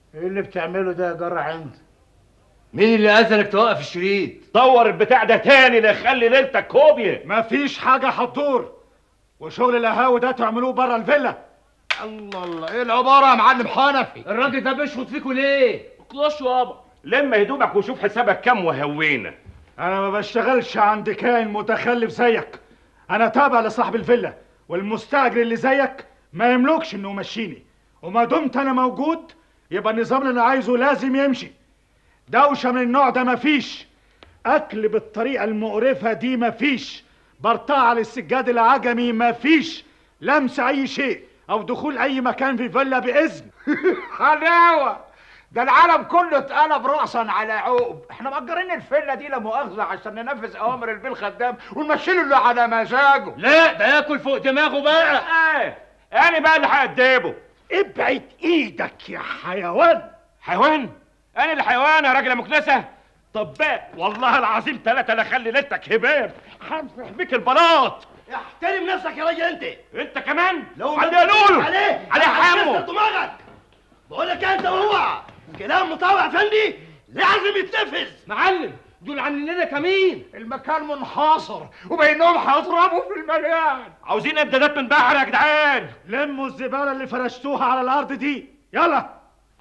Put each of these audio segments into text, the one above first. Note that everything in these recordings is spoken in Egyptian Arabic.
ايه اللي بتعمله ده يا جرح انت مين اللي اذنك توقف الشريط دور البتاع ده تاني لا يخلي ليلتك كوبيا مفيش حاجة هتدور وشغل القهاوي ده تعملوه بره الفيلا الله الله ايه العباره يا معلم حنفي الراجل ده بيشخط فيكوا ليه؟ كلاش يابا لما هدومك وشوف حسابك كام وهوينا انا ما بشتغلش عند كائن متخلف زيك انا تابع لصاحب الفيلا والمستاجر اللي زيك ما يملكش انه يمشيني وما دمت انا موجود يبقى النظام اللي انا عايزه لازم يمشي دوشه من النوع ده مفيش اكل بالطريقه المقرفه دي مفيش برطاع على السجاد العجمي مفيش لمس اي شيء او دخول اي مكان في فيلا باذن حلاوه ده العالم كله اتقلب راسا على عقب احنا مأجرين الفيلا دي لا مؤاخذه عشان ننفذ اوامر البيه الخدام ونمشي له اللي على مزاجه لا ده ياكل فوق دماغه بقى ايه انا بقى اللي هأدبه ابعد ايدك يا حيوان حيوان انا اللي حيوان يا راجل يا مكنسه طب بقى والله العظيم ثلاثة لا خلي ليلتك هباب همسح بيك البلاط احترم نفسك يا راجل انت انت كمان لو علي يا لولو عليه علي حمو هتكسر دماغك بقول لك انت وهو كلام مطاوع افندي لازم يتنفذ معلم دول عاملين كمين المكان منحاصر وبينهم هيضربوا في المليان عاوزين امدادات من بحر يا جدعان لموا الزباله اللي فرشتوها على الارض دي يلا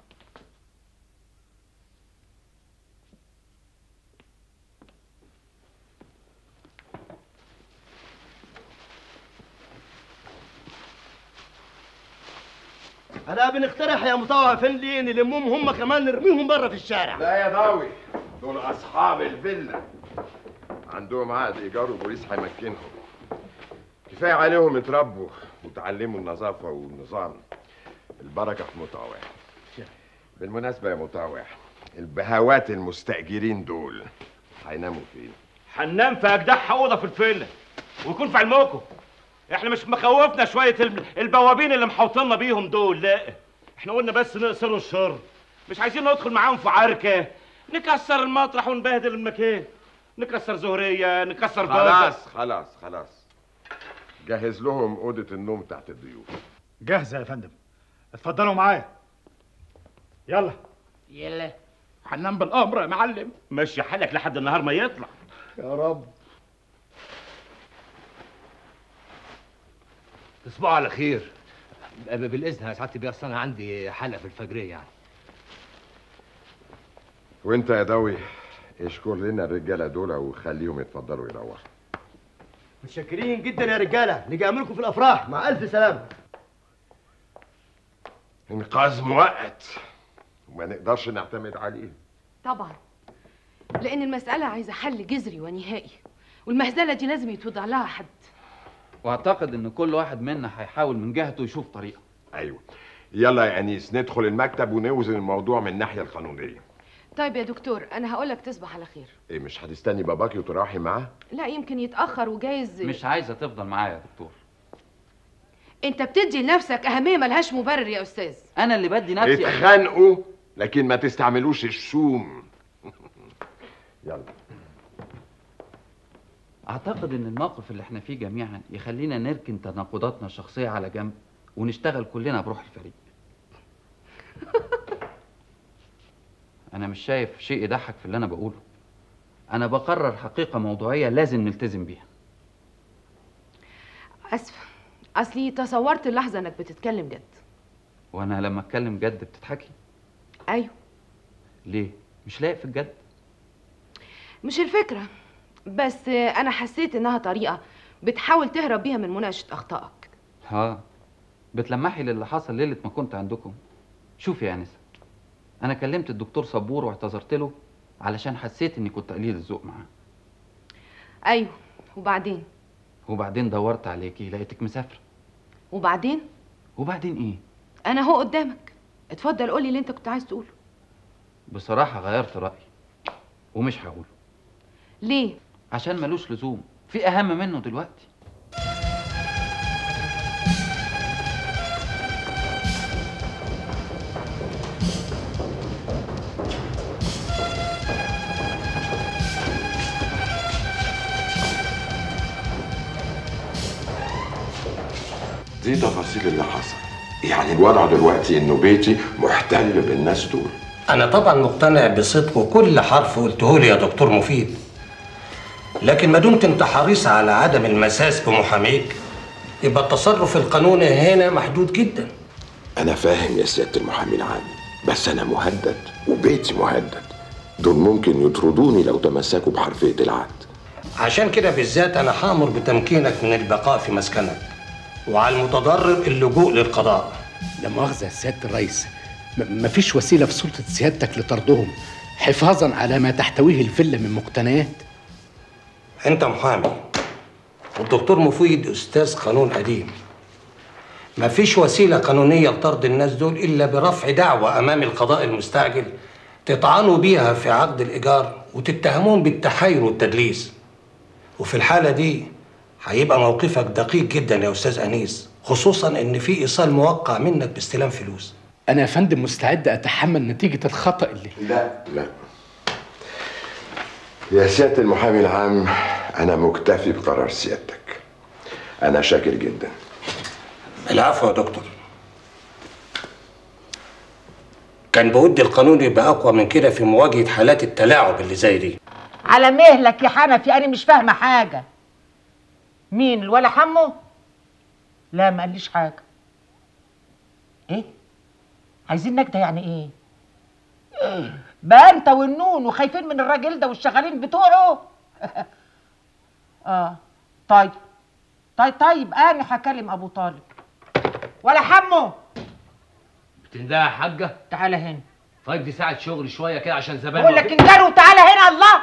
انا بنقترح يا مطاوع افندي نلمهم هم كمان نرميهم بره في الشارع لا يا ضاوي دول اصحاب الفيلا عندهم عقد ايجار وبوليس هيمكنهم كفايه عليهم يتربوا وتعلموا النظافه والنظام البركه في مطاوع بالمناسبه يا مطاوع البهوات المستاجرين دول هيناموا فين هننام في اجدعها اوضه في الفيلا ويكون في علمكم احنا مش مخوفنا شويه الب- البوابين اللي محوطيننا بيهم دول لا احنا قلنا بس نقصروا الشر مش عايزين ندخل معاهم في عركه نكسر المطرح ونبهدل المكان نكسر زهريه نكسر بازة. خلاص خلاص خلاص جهز لهم اوضه النوم تحت الضيوف جاهزه يا فندم اتفضلوا معايا يلا يلا هننام بالامر يا معلم مشي حالك لحد النهار ما يطلع يا رب تصبحوا على خير ب- بالاذن يا سعاده البيه اصل انا عندي حلقه في الفجريه يعني وانت يا ضوي اشكر لنا الرجاله دول وخليهم يتفضلوا يروحوا متشكرين جدا يا رجاله نجي اعملكم في الافراح مع الف سلامه انقاذ مؤقت وما نقدرش نعتمد عليه طبعا لان المساله عايزه حل جذري ونهائي والمهزله دي لازم يتوضع لها حد واعتقد ان كل واحد منا هيحاول من جهته يشوف طريقه ايوه يلا يا انيس ندخل المكتب ونوزن الموضوع من الناحيه القانونيه طيب يا دكتور انا هقولك تصبح على خير ايه مش هتستني باباكي وتروحي معاه لا يمكن يتاخر وجايز مش عايزه تفضل معايا يا دكتور انت بتدي لنفسك اهميه ملهاش مبرر يا استاذ انا اللي بدي نفسي اتخانقوا لكن ما تستعملوش الشوم يلا اعتقد ان الموقف اللي احنا فيه جميعا يخلينا نركن تناقضاتنا الشخصيه على جنب ونشتغل كلنا بروح الفريق انا مش شايف شيء يضحك في اللي انا بقوله انا بقرر حقيقه موضوعيه لازم نلتزم بيها اسفه اصلي تصورت اللحظه انك بتتكلم جد وانا لما اتكلم جد بتضحكي ايوه ليه مش لايق في الجد مش الفكره بس انا حسيت انها طريقه بتحاول تهرب بيها من مناقشه اخطائك ها بتلمحي للي حصل ليله ما كنت عندكم شوفي يا انسه انا كلمت الدكتور صبور واعتذرت له علشان حسيت اني كنت قليل الذوق معاه ايوه وبعدين وبعدين دورت عليكي لقيتك مسافره وبعدين وبعدين ايه انا هو قدامك اتفضل قولي اللي انت كنت عايز تقوله بصراحه غيرت رايي ومش هقوله ليه عشان ملوش لزوم في اهم منه دلوقتي دي تفاصيل اللي حصل يعني الوضع دلوقتي انه بيتي محتل بالناس دول أنا طبعا مقتنع بصدق كل حرف قلته لي يا دكتور مفيد لكن ما دمت أنت حريص على عدم المساس بمحاميك يبقى التصرف القانوني هنا محدود جدا انا فاهم يا سياده المحامي العام بس انا مهدد وبيتي مهدد دول ممكن يطردوني لو تمسكوا بحرفيه العهد عشان كده بالذات أنا هأمر بتمكينك من البقاء في مسكنك وعلى المتضرر اللجوء للقضاء لا مؤاخذة يا سيادة الرئيس م- مفيش وسيلة في سلطة سيادتك لطردهم حفاظا على ما تحتويه الفيلا من مقتنيات أنت محامي والدكتور مفيد أستاذ قانون قديم مفيش وسيلة قانونية لطرد الناس دول إلا برفع دعوة أمام القضاء المستعجل تطعنوا بيها في عقد الإيجار وتتهمون بالتحايل والتدليس وفي الحالة دي هيبقى موقفك دقيق جدا يا أستاذ أنيس خصوصا إن في إيصال موقع منك باستلام فلوس أنا يا فندم مستعد أتحمل نتيجة الخطأ اللي لا لا يا سياده المحامي العام انا مكتفي بقرار سيادتك انا شاكر جدا العفو يا دكتور كان بودي القانون يبقى أقوى من كده في مواجهة حالات التلاعب اللي زي دي على مهلك يا حنفي انا مش فاهمه حاجه مين الولا حمو لا ما قاليش حاجه ايه عايزين نكده يعني ايه ايه بقى انت والنون وخايفين من الراجل ده والشغالين بتوعه اه طيب طيب طيب انا هكلم ابو طالب ولا حمو بتندهى يا حاجه تعالى هنا طيب دي ساعه شغل شويه كده عشان زبائن بقول لك انجروا تعالى هنا الله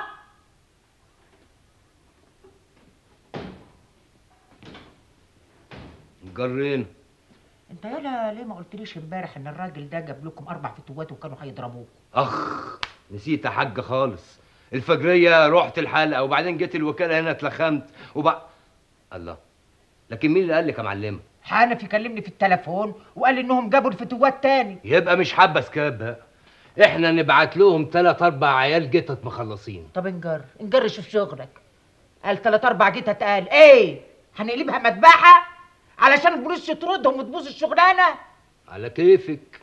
جرين انت يالا ليه ما قلتليش امبارح ان الراجل ده جاب لكم اربع فتوات وكانوا هيضربوك اخ نسيت يا حاجه خالص الفجريه رحت الحلقه وبعدين جيت الوكاله هنا اتلخمت وبع الله لكن مين اللي قال لك يا معلمه حنفي كلمني في التليفون وقال انهم جابوا الفتوات تاني يبقى مش حابه سكاب بقى احنا نبعت لهم ثلاث اربع عيال جتت مخلصين طب انجر انجر شوف شغلك قال تلات اربع جيت قال ايه هنقلبها مذبحه علشان البوليس يطردهم وتبوظ الشغلانه على كيفك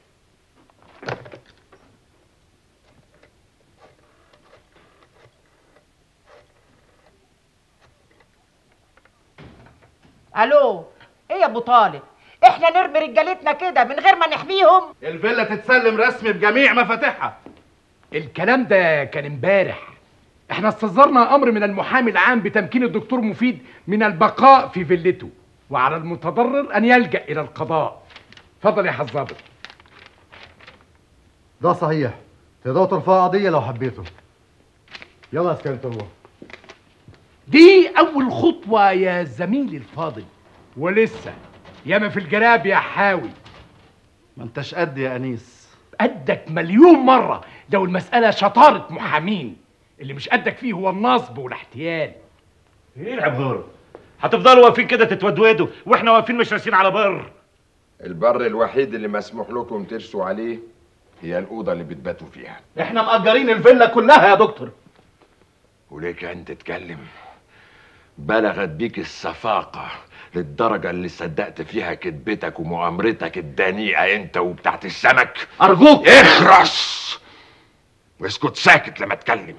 الو ايه يا ابو طالب احنا نرمي رجالتنا كده من غير ما نحميهم الفيلا تتسلم رسمي بجميع مفاتيحها الكلام ده كان امبارح احنا استصدرنا امر من المحامي العام بتمكين الدكتور مفيد من البقاء في فيلته وعلى المتضرر ان يلجا الى القضاء اتفضل يا حظابط ده صحيح تقدروا ترفعوا قضية لو حبيتوا يلا يا سكرتير الله دي اول خطوه يا زميلي الفاضل ولسه ياما في الجراب يا حاوي ما انتش قد يا انيس قدك مليون مره لو المساله شطاره محامين اللي مش قدك فيه هو النصب والاحتيال ايه العبارة هتفضلوا واقفين كده تتودودوا واحنا واقفين مش راسين على بر البر الوحيد اللي مسموح لكم ترسوا عليه هي الأوضة اللي بتباتوا فيها احنا مأجرين الفيلا كلها يا دكتور وليك أن تتكلم بلغت بيك الصفاقة للدرجة اللي صدقت فيها كذبتك ومؤامرتك الدنيئة انت وبتاعت السمك أرجوك اخرس واسكت ساكت لما اتكلم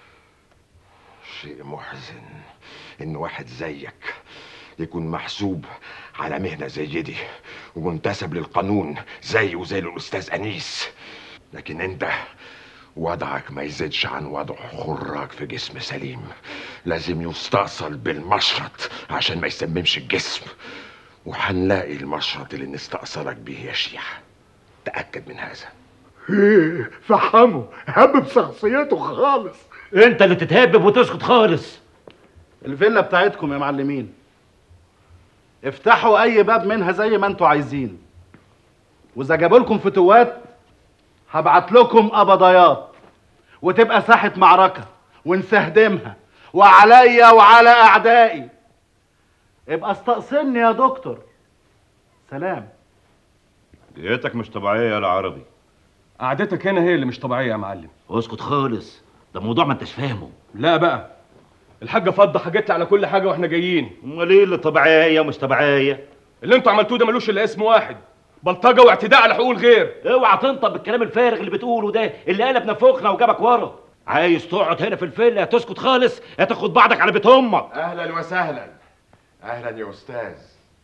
شيء محزن ان واحد زيك يكون محسوب على مهنة زي دي ومنتسب للقانون زي وزي الأستاذ أنيس لكن أنت وضعك ما يزيدش عن وضع خراج في جسم سليم لازم يستأصل بالمشرط عشان ما يسممش الجسم وهنلاقي المشرط اللي نستأصلك بيه يا شيح تأكد من هذا ايه فحمه هب بشخصيته خالص انت اللي تتهبب وتسكت خالص الفيلا بتاعتكم يا معلمين افتحوا اي باب منها زي ما انتوا عايزين واذا جابوا لكم فتوات هبعت لكم قبضيات وتبقى ساحة معركة ونستهدمها وعليا وعلى اعدائي ابقى استأصلني يا دكتور سلام ديتك مش طبيعية يا عربي قعدتك هنا هي اللي مش طبيعيه يا معلم اسكت خالص ده موضوع ما انتش فاهمه لا بقى الحاجه فضه حاجت لي على كل حاجه واحنا جايين امال ايه اللي طبيعيه ومش طبيعيه اللي انتوا عملتوه ده ملوش الا اسم واحد بلطجه واعتداء على حقوق الغير اوعى تنطق بالكلام الفارغ اللي بتقوله ده اللي قلب نافوخنا وجابك ورا عايز تقعد هنا في الفيلا تسكت خالص يا تاخد بعضك على بيت امك اهلا وسهلا اهلا يا استاذ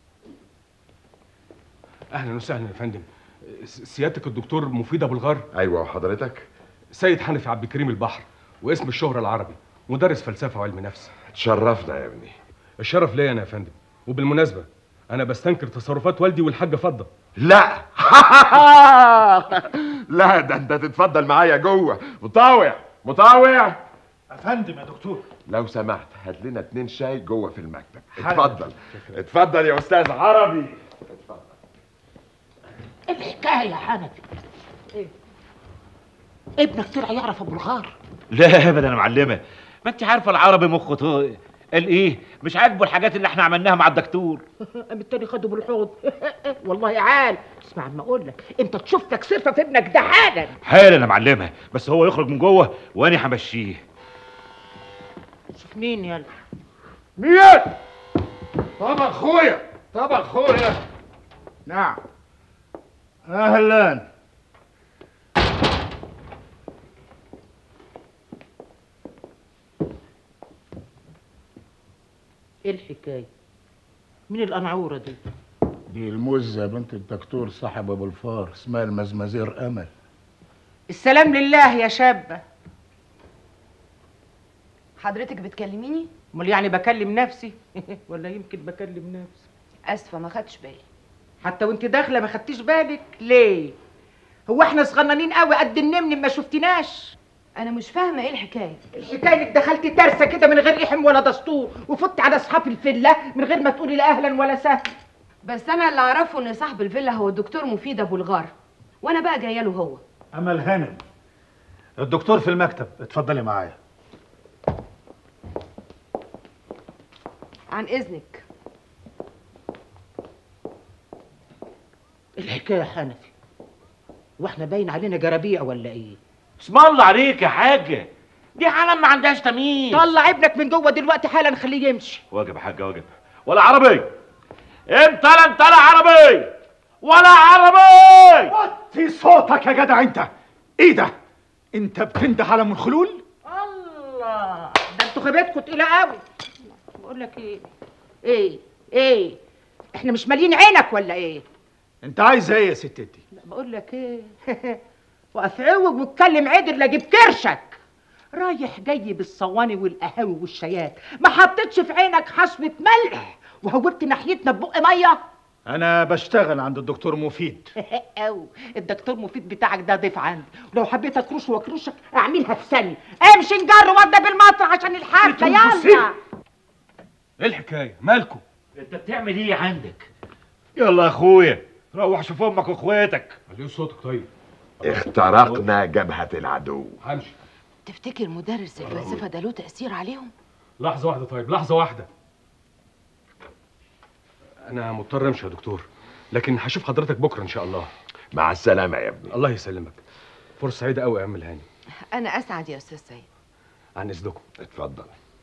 اهلا وسهلا يا فندم س- سيادتك الدكتور مفيد ابو الغر ايوه وحضرتك سيد حنفي عبد الكريم البحر واسم الشهرة العربي مدرس فلسفة وعلم نفس تشرفنا يا ابني الشرف ليا انا يا فندم وبالمناسبة انا بستنكر تصرفات والدي والحاجة فضة لا لا ده انت تتفضل معايا جوه مطاوع مطاوع افندم يا دكتور لو سمحت هات لنا اتنين شاي جوه في المكتب حاضر. اتفضل اتفضل يا استاذ عربي الحكايه يا حنفي ايه ابنك طلع يعرف ابو الغار لا ابدا يا معلمه ما انت عارفه العربي مخه طو- قال ايه مش عاجبه الحاجات اللي احنا عملناها مع الدكتور قام التاني خده بالحوض والله يا عال اسمع ما اقول لك انت تشوف لك صرفه في ابنك ده حالا حالا يا معلمه بس هو يخرج من جوه وانا همشيه شوف مين يلا مين طبعا اخويا طبعا اخويا نعم اهلا ايه الحكايه مين القنعوره دي دي المزة بنت الدكتور صاحب ابو الفار اسمها المزمزير امل السلام لله يا شابه حضرتك بتكلميني امال يعني بكلم نفسي ولا يمكن بكلم نفسي اسفه ما خدتش بالي حتى وانت داخله ما خدتيش بالك ليه هو احنا صغننين قوي قد النمن ما شفتناش انا مش فاهمه ايه الحكايه الحكايه انك دخلتي ترسه كده من غير احم ولا دستور وفت على اصحاب الفله من غير ما تقولي لا اهلا ولا سهلا بس انا اللي اعرفه ان صاحب الفيلا هو الدكتور مفيد ابو الغار وانا بقى جايه له هو امل هانم الدكتور في المكتب اتفضلي معايا عن اذنك الحكايه حنفي واحنا باين علينا جرابيع ولا ايه اسم الله عليك يا حاجه دي عالم ما عندهاش تمييز طلع ابنك من جوه دلوقتي حالا خليه يمشي واجب يا حاجه واجب ولا عربي انت لا انت لا عربي ولا عربي وطي صوتك يا جدع انت ايه ده انت بتنده على ام الخلول الله ده انتوا خيبتكم تقيله قوي بقول لك ايه ايه ايه احنا مش مالين عينك ولا ايه انت عايزه ايه يا ست انت لا بقول لك ايه وقف عوج واتكلم عدل لاجيب كرشك رايح جاي بالصواني والقهاوي والشايات ما حطيتش في عينك حصوة ملح وهوبت ناحيتنا ببق ميه انا بشتغل عند الدكتور مفيد او الدكتور مفيد بتاعك ده ضيف عندي لو حبيت اكرشه واكرشك اعملها في ثانيه امشي نجر وده بالمطر عشان الحفله يلا ايه الحكاية مالكم انت بتعمل ايه عندك يلا يا اخويا روح شوف امك واخواتك ليه صوتك طيب اخترقنا جبهة العدو همشي تفتكر مدرس الفلسفه ده له تاثير عليهم لحظة واحدة طيب لحظة واحدة أنا مضطر أمشي يا دكتور لكن هشوف حضرتك بكرة إن شاء الله مع السلامة يا ابني الله يسلمك فرصة سعيدة أوي يا أم الهاني انا اسعد يا استاذ سيد عن إذنكم اتفضل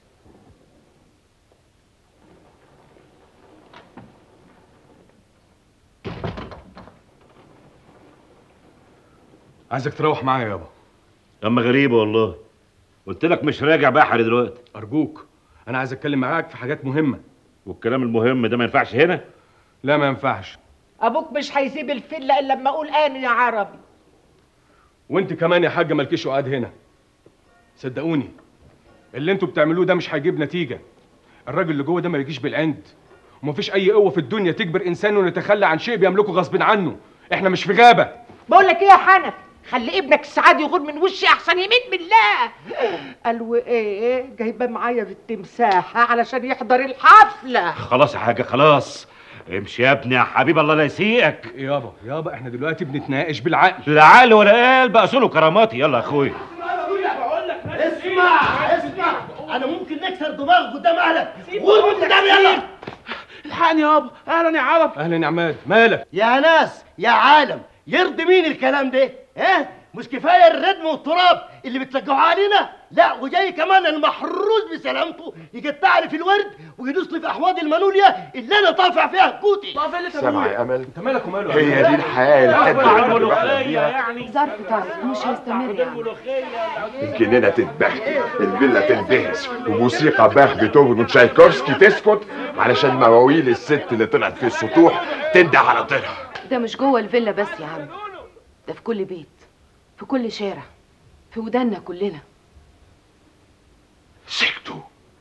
عايزك تروح معايا يابا اما غريبه والله قلت لك مش راجع بحري دلوقتي أرجوك أنا عايز أتكلم معاك في حاجات مهمة والكلام المهم ده ما ينفعش هنا لا ما ينفعش ابوك مش هيسيب الفله الا لما اقول انا يا عربي وانت كمان يا حاجة مالكيش عقاد هنا صدقوني اللي انتوا بتعملوه ده مش هيجيب نتيجة الراجل اللي جوه ده ما يجيش بالعند ومفيش أي قوة في الدنيا تجبر إنسان إنه يتخلى عن شيء بيملكه غصب عنه احنا مش في غابة بقول لك ايه يا حنف خلي ابنك السعاد يغور من وشي احسن يمين بالله قال وايه جايبه معايا بالتمساحه علشان يحضر الحفله خلاص يا حاجه خلاص امشي يا ابني يا حبيب الله لا يسيئك يابا يابا احنا دلوقتي بنتناقش بالعقل لا عقل ولا قلب اصوله كراماتي يلا يا اخويا اسمع اسمع انا ممكن نكسر دماغك قدام اهلك قول من قدام يلا الحقني يابا اهلا يا عرب اهلا يا عماد مالك يا ناس يا عالم يرضي مين الكلام ده ها مش كفايه الردم والتراب اللي بتلجعوا علينا لا وجاي كمان المحروس بسلامته يقطع لي في الورد ويدوس لي في احواض المانوليا اللي انا طافع فيها كوتي سامع يا امل انت مالك وماله هي دي الحياه الحلوه اللي بحلم بيها يعني ظرف طارئ مش هيستمر يعني الجنينه تتبهدل الفيلا تندهس وموسيقى باخ بيتهوفن وتشايكوفسكي تسكت علشان مواويل الست اللي طلعت في السطوح تنده على طيرها ده مش جوه الفيلا بس يا عم ده في كل بيت في كل شارع في ودانا كلنا سكتوا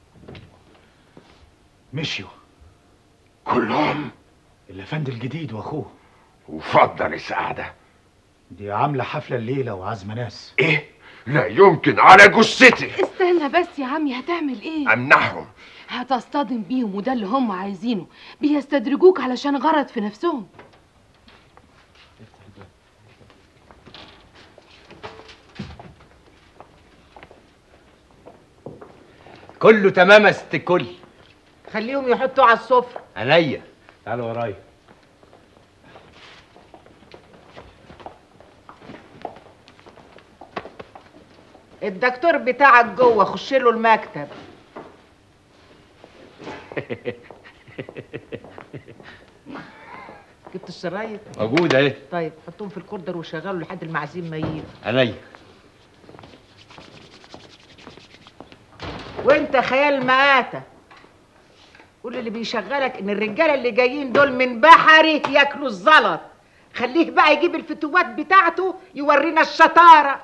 مشيوا كلهم الافندي الجديد واخوه وفضل السعاده دي عامله حفله الليله وعازمه ناس ايه لا يمكن على جثتي استنى بس يا عمي هتعمل ايه امنعهم هتصطدم بيهم وده اللي هم عايزينه بيستدرجوك علشان غرض في نفسهم كله تمام يا ست الكل خليهم يحطوا على السفرة عينيا تعالوا ورايا الدكتور بتاعك جوه خش له المكتب جبت الشرايط موجود اهي طيب حطهم في الكوردر وشغلوا لحد المعازيم ما يجوا عينيا وانت خيال مآتة قول اللي بيشغلك ان الرجاله اللي جايين دول من بحري ياكلوا الزلط خليه بقى يجيب الفتوات بتاعته يورينا الشطاره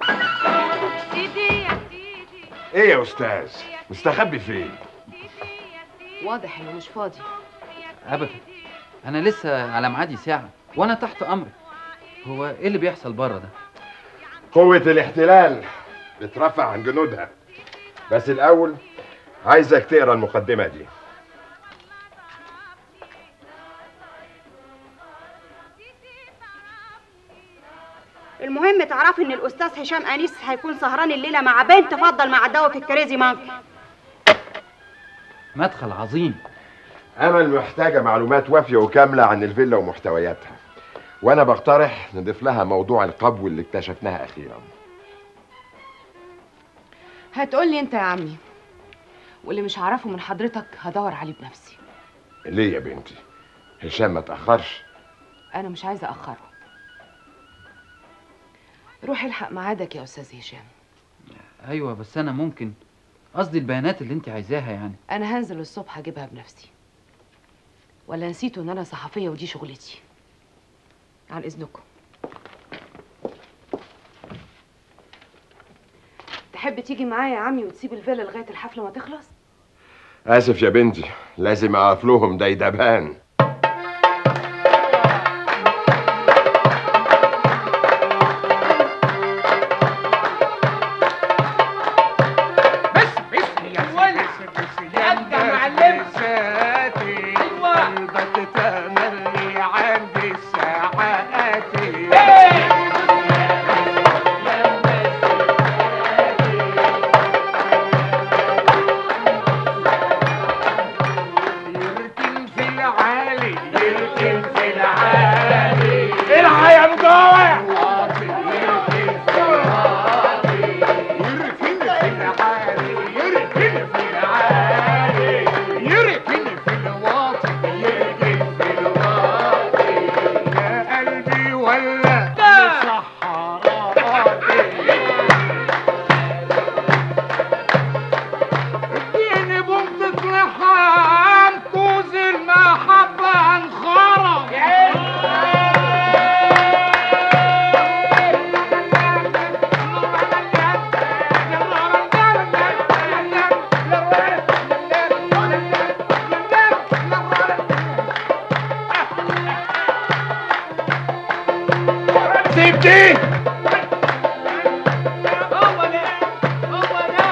ايه يا استاذ مستخبي فين واضح انه مش فاضي ابدا انا لسه على ميعادي ساعه وانا تحت امرك هو ايه اللي بيحصل بره ده قوة الاحتلال بترفع عن جنودها بس الأول عايزك تقرا المقدمة دي المهم تعرفي ان الاستاذ هشام انيس هيكون سهران الليله مع بنت تفضل مع الدواء في الكريزي مانك مدخل عظيم أمل محتاجة معلومات وافية وكاملة عن الفيلا ومحتوياتها وأنا بقترح نضيف لها موضوع القبو اللي اكتشفناها أخيرا هتقولي انت يا عمي واللي مش هعرفه من حضرتك هدور عليه بنفسي ليه يا بنتي هشام ما تأخرش انا مش عايزه اخره روح الحق ميعادك يا استاذ هشام ايوه بس انا ممكن قصدي البيانات اللي انت عايزاها يعني انا هنزل الصبح اجيبها بنفسي ولا نسيتوا ان انا صحفيه ودي شغلتي عن اذنكم تحب تيجي معايا يا عمي وتسيب الفيلا لغايه الحفله ما تخلص آسف يا بنتي لازم أقف لهم ديدبان انت معلم ايوه قلبك تملي عندي ساعاتي يركن في العالي يركن في العالي العب يا مجوع يركن في العالي يركن في العالي يركن في العالي يركن في الواطي يركن في الواطي يا قلبي ولا اديني بنت لحام كوز المحبة انخرم سيبتي هو ده هو ده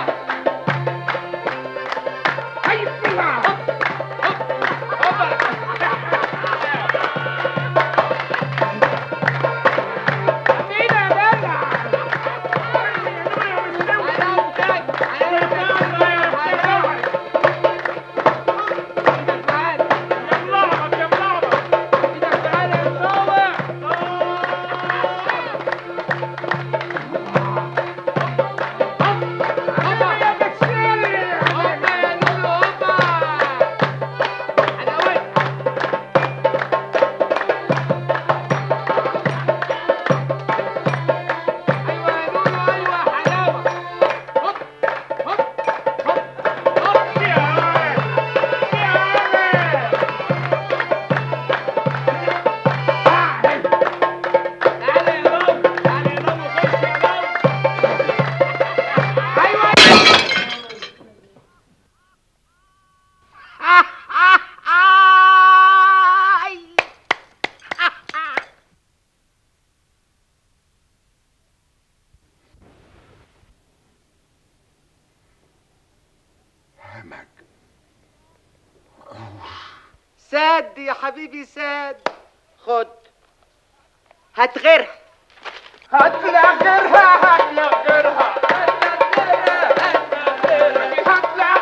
ساد يا حبيبي ساد خد هات غيرها هات لا غيرها هات لا غيرها هات لا غيرها هات لا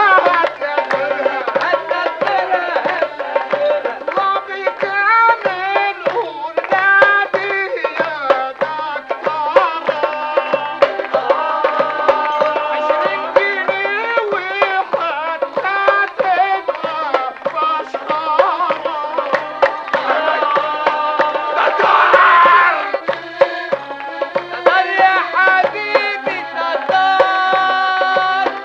غيرها ربي كامل ولادي يا دكتورة عشرين جنيه وحتى تبقى تدار يا حبيبي تدار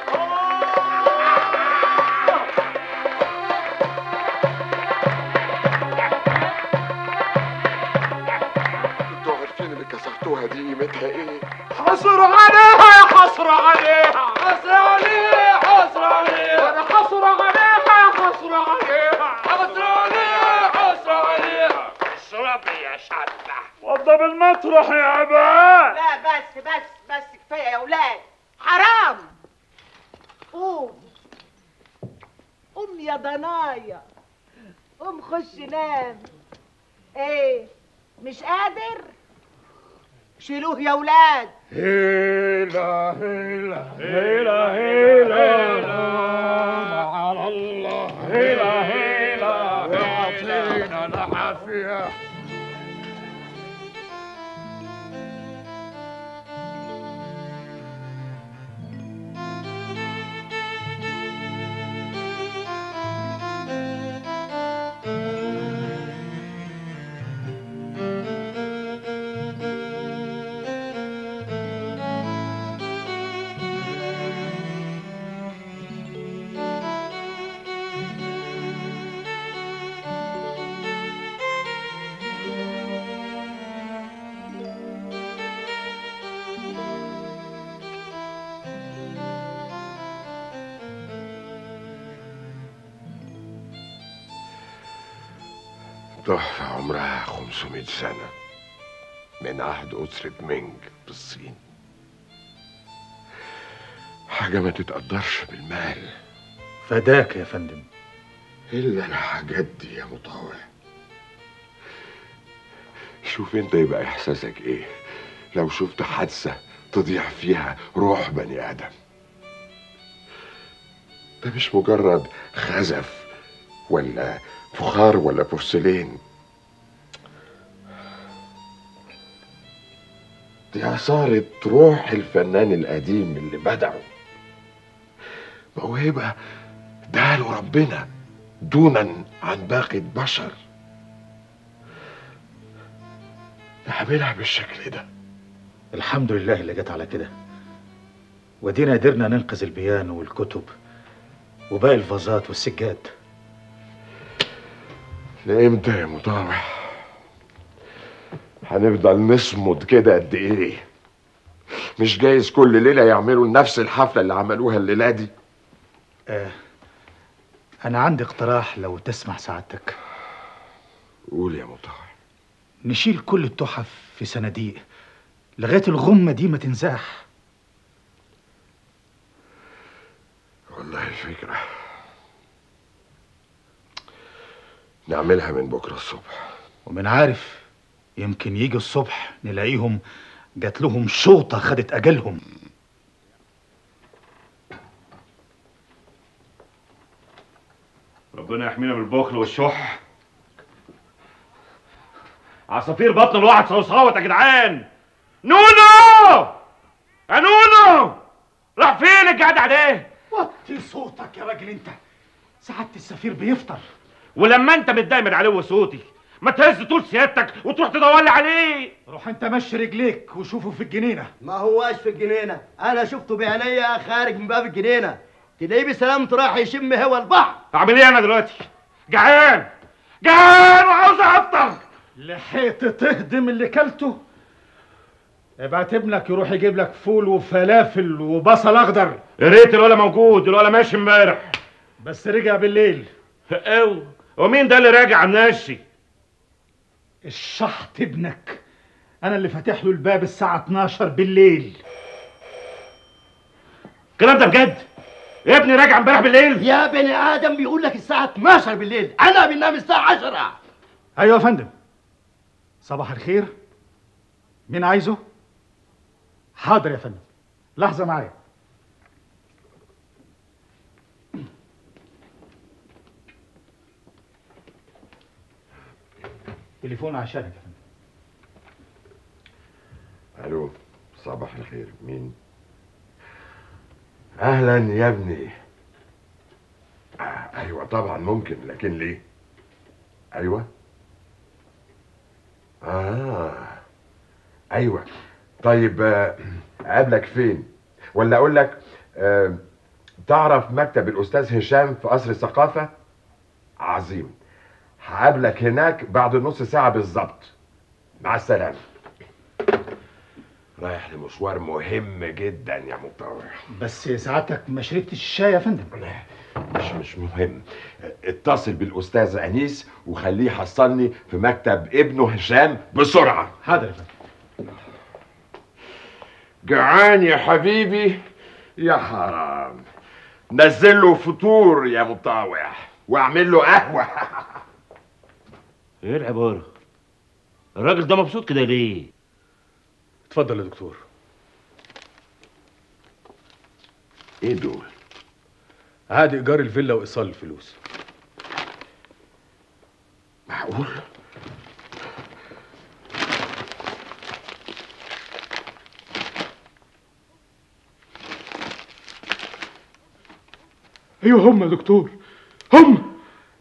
انتوا عارفين اللي كسرتوها دي قيمتها ايه؟ حصر عليها يا حصر عليها حصر عليها حصر عليها انا حصر عليها حصر عليها حصر عليها حصر عليها اشربي يا شابة وضب المطرح يا عباد لا بس بس بس كفايه يا اولاد حرام قوم قوم يا ضنايا قوم خش نام ايه مش قادر شيلوه يا اولاد هيلا هيلا هيلا هيلا على الله هيلا هيلا يعطينا العافية تحفة عمرها 500 سنة من عهد أسرة مينج بالصين حاجة ما تتقدرش بالمال فداك يا فندم إلا الحاجات دي يا مطاوع شوف انت يبقى احساسك ايه لو شفت حادثة تضيع فيها روح بني آدم ده مش مجرد خزف ولا فخار ولا بورسلين دي عصارة روح الفنان القديم اللي بدعه موهبة اداله ربنا دونا عن باقي البشر نعملها بالشكل ده الحمد لله اللي جت على كده ودينا قدرنا ننقذ البيانو والكتب وباقي الفازات والسجاد لامتى يا مطاوع هنفضل نصمد كده قد ايه مش جايز كل ليله يعملوا نفس الحفله اللي عملوها الليله دي آه أنا عندي اقتراح لو تسمح سعادتك قول يا مطاوع نشيل كل التحف في صناديق لغاية الغمة دي ما تنزاح والله فكره نعملها من بكره الصبح ومن عارف يمكن يجي الصبح نلاقيهم جات لهم شوطة خدت أجلهم ربنا يحمينا من البخل والشح عصافير بطن الواحد صوصوت يا جدعان نونو يا نونو راح فين الجدع ده وطي صوتك يا راجل انت سعادة السفير بيفطر ولما انت متضايق من علو صوتي ما تهز طول سيادتك وتروح تدور لي عليه روح انت مشي رجليك وشوفه في الجنينة ما هواش في الجنينة أنا شفته بعينيا خارج من باب الجنينة تلاقيه بسلامته راح يشم هوا البحر اعمل ايه انا دلوقتي جعان جعان وعاوز افطر لحقت تهدم اللي كلته ابعت ابنك يروح يجيب لك فول وفلافل وبصل اخضر يا ريت الولا موجود الولا ماشي امبارح بس رجع بالليل او ومين ده اللي راجع ماشي الشحط ابنك انا اللي فاتح له الباب الساعة 12 بالليل الكلام ده بجد يا ابني راجع امبارح بالليل يا بني ادم بيقول لك الساعه 12 بالليل انا بنام الساعه 10 ايوه يا فندم صباح الخير مين عايزه حاضر يا فندم لحظه معايا تليفون عشانك يا فندم الو صباح الخير مين اهلا يا ابني آه ايوه طبعا ممكن لكن ليه ايوه اه ايوه طيب آه، اقابلك فين ولا اقول لك آه، تعرف مكتب الاستاذ هشام في قصر الثقافه عظيم هقابلك هناك بعد نص ساعه بالظبط مع السلامه رايح لمشوار مهم جدا يا مطاوع بس سعادتك ما شربتش الشاي يا فندم مش مش مهم اتصل بالاستاذ انيس وخليه يحصلني في مكتب ابنه هشام بسرعه حاضر يا فندم جعان يا حبيبي يا حرام نزل له فطور يا مطاوع واعمل له قهوه ايه العباره الراجل ده مبسوط كده ليه اتفضل يا دكتور ايه دول عقد ايجار الفيلا وايصال الفلوس معقول ايوه هم يا دكتور هم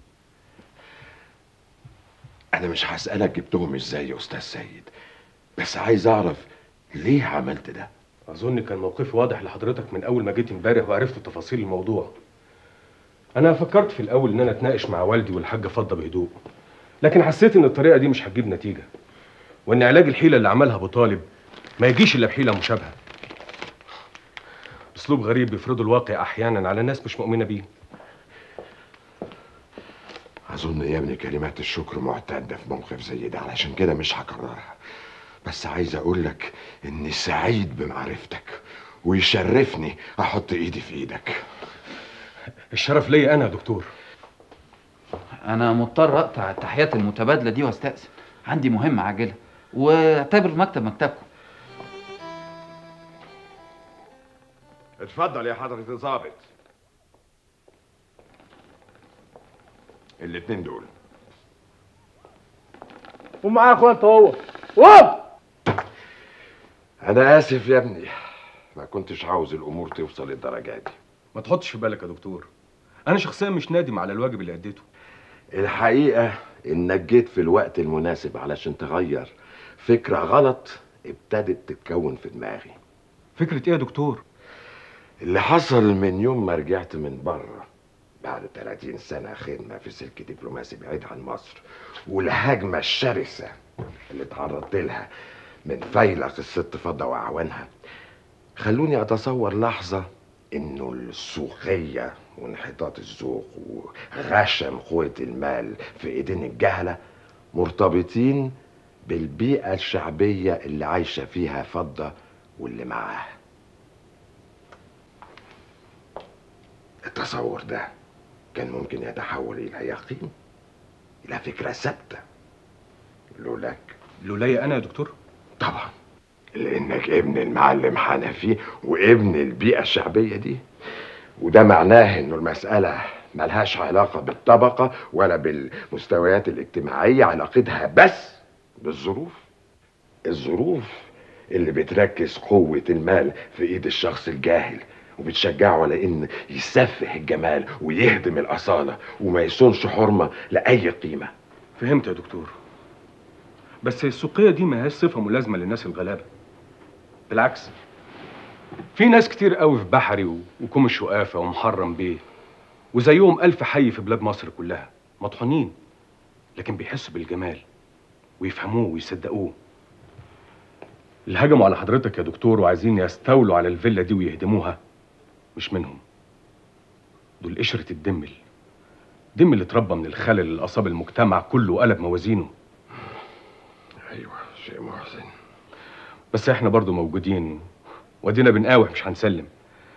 انا مش هسالك جبتهم ازاي يا استاذ سيد بس عايز اعرف ليه عملت ده اظن كان موقفي واضح لحضرتك من اول ما جيت امبارح وعرفت تفاصيل الموضوع انا فكرت في الاول ان انا اتناقش مع والدي والحاجه فضه بهدوء لكن حسيت ان الطريقه دي مش هتجيب نتيجه وان علاج الحيله اللي عملها ابو طالب ما يجيش الا بحيله مشابهه اسلوب غريب بيفرضوا الواقع احيانا على ناس مش مؤمنه بيه اظن يا ابني كلمات الشكر معتاده في موقف زي ده علشان كده مش هكررها بس عايز اقول لك اني سعيد بمعرفتك ويشرفني احط ايدي في ايدك الشرف ليا انا يا دكتور انا مضطر اقطع التحيات المتبادله دي واستأذن عندي مهمه عاجله واعتبر المكتب مكتبكم اتفضل يا حضرة الضابط الاتنين دول ومعاك اخويا انت هو وقف انا اسف يا ابني ما كنتش عاوز الامور توصل للدرجه دي ما تحطش في بالك يا دكتور انا شخصيا مش نادم على الواجب اللي اديته الحقيقه انك جيت في الوقت المناسب علشان تغير فكره غلط ابتدت تتكون في دماغي فكره ايه يا دكتور اللي حصل من يوم ما رجعت من بره بعد 30 سنة خدمة في سلك دبلوماسي بعيد عن مصر والهجمة الشرسة اللي تعرضت لها من فيلق الست فضة وأعوانها خلوني أتصور لحظة إنه السوقية وانحطاط الذوق وغشم قوة المال في إيدين الجهلة مرتبطين بالبيئة الشعبية اللي عايشة فيها فضة واللي معاها التصور ده كان ممكن يتحول إلى يقين إلى فكرة ثابتة لولاك لولايا انا يا دكتور طبعا لأنك ابن المعلم حنفي وابن البيئة الشعبية دي وده معناه إنه المسألة ملهاش علاقة بالطبقة ولا بالمستويات الاجتماعية علاقتها بس بالظروف الظروف اللي بتركز قوة المال في ايد الشخص الجاهل وبتشجعه على ان يسفه الجمال ويهدم الاصالة وما يصونش حرمة لأي قيمة فهمت يا دكتور بس السوقية دي ما هياش صفة ملازمة للناس الغلابة بالعكس في ناس كتير قوي في بحري و- وكوم الشقافة ومحرم بيه وزيهم ألف حي في بلاد مصر كلها مطحونين لكن بيحسوا بالجمال ويفهموه ويصدقوه اللي هجموا على حضرتك يا دكتور وعايزين يستولوا على الفيلا دي ويهدموها مش منهم دول قشرة الدمل دم اللي اتربى من الخلل اللي أصاب المجتمع كله وقلب موازينه ايوه شيء محزن بس احنا برضو موجودين ودينا بنقاوح مش هنسلم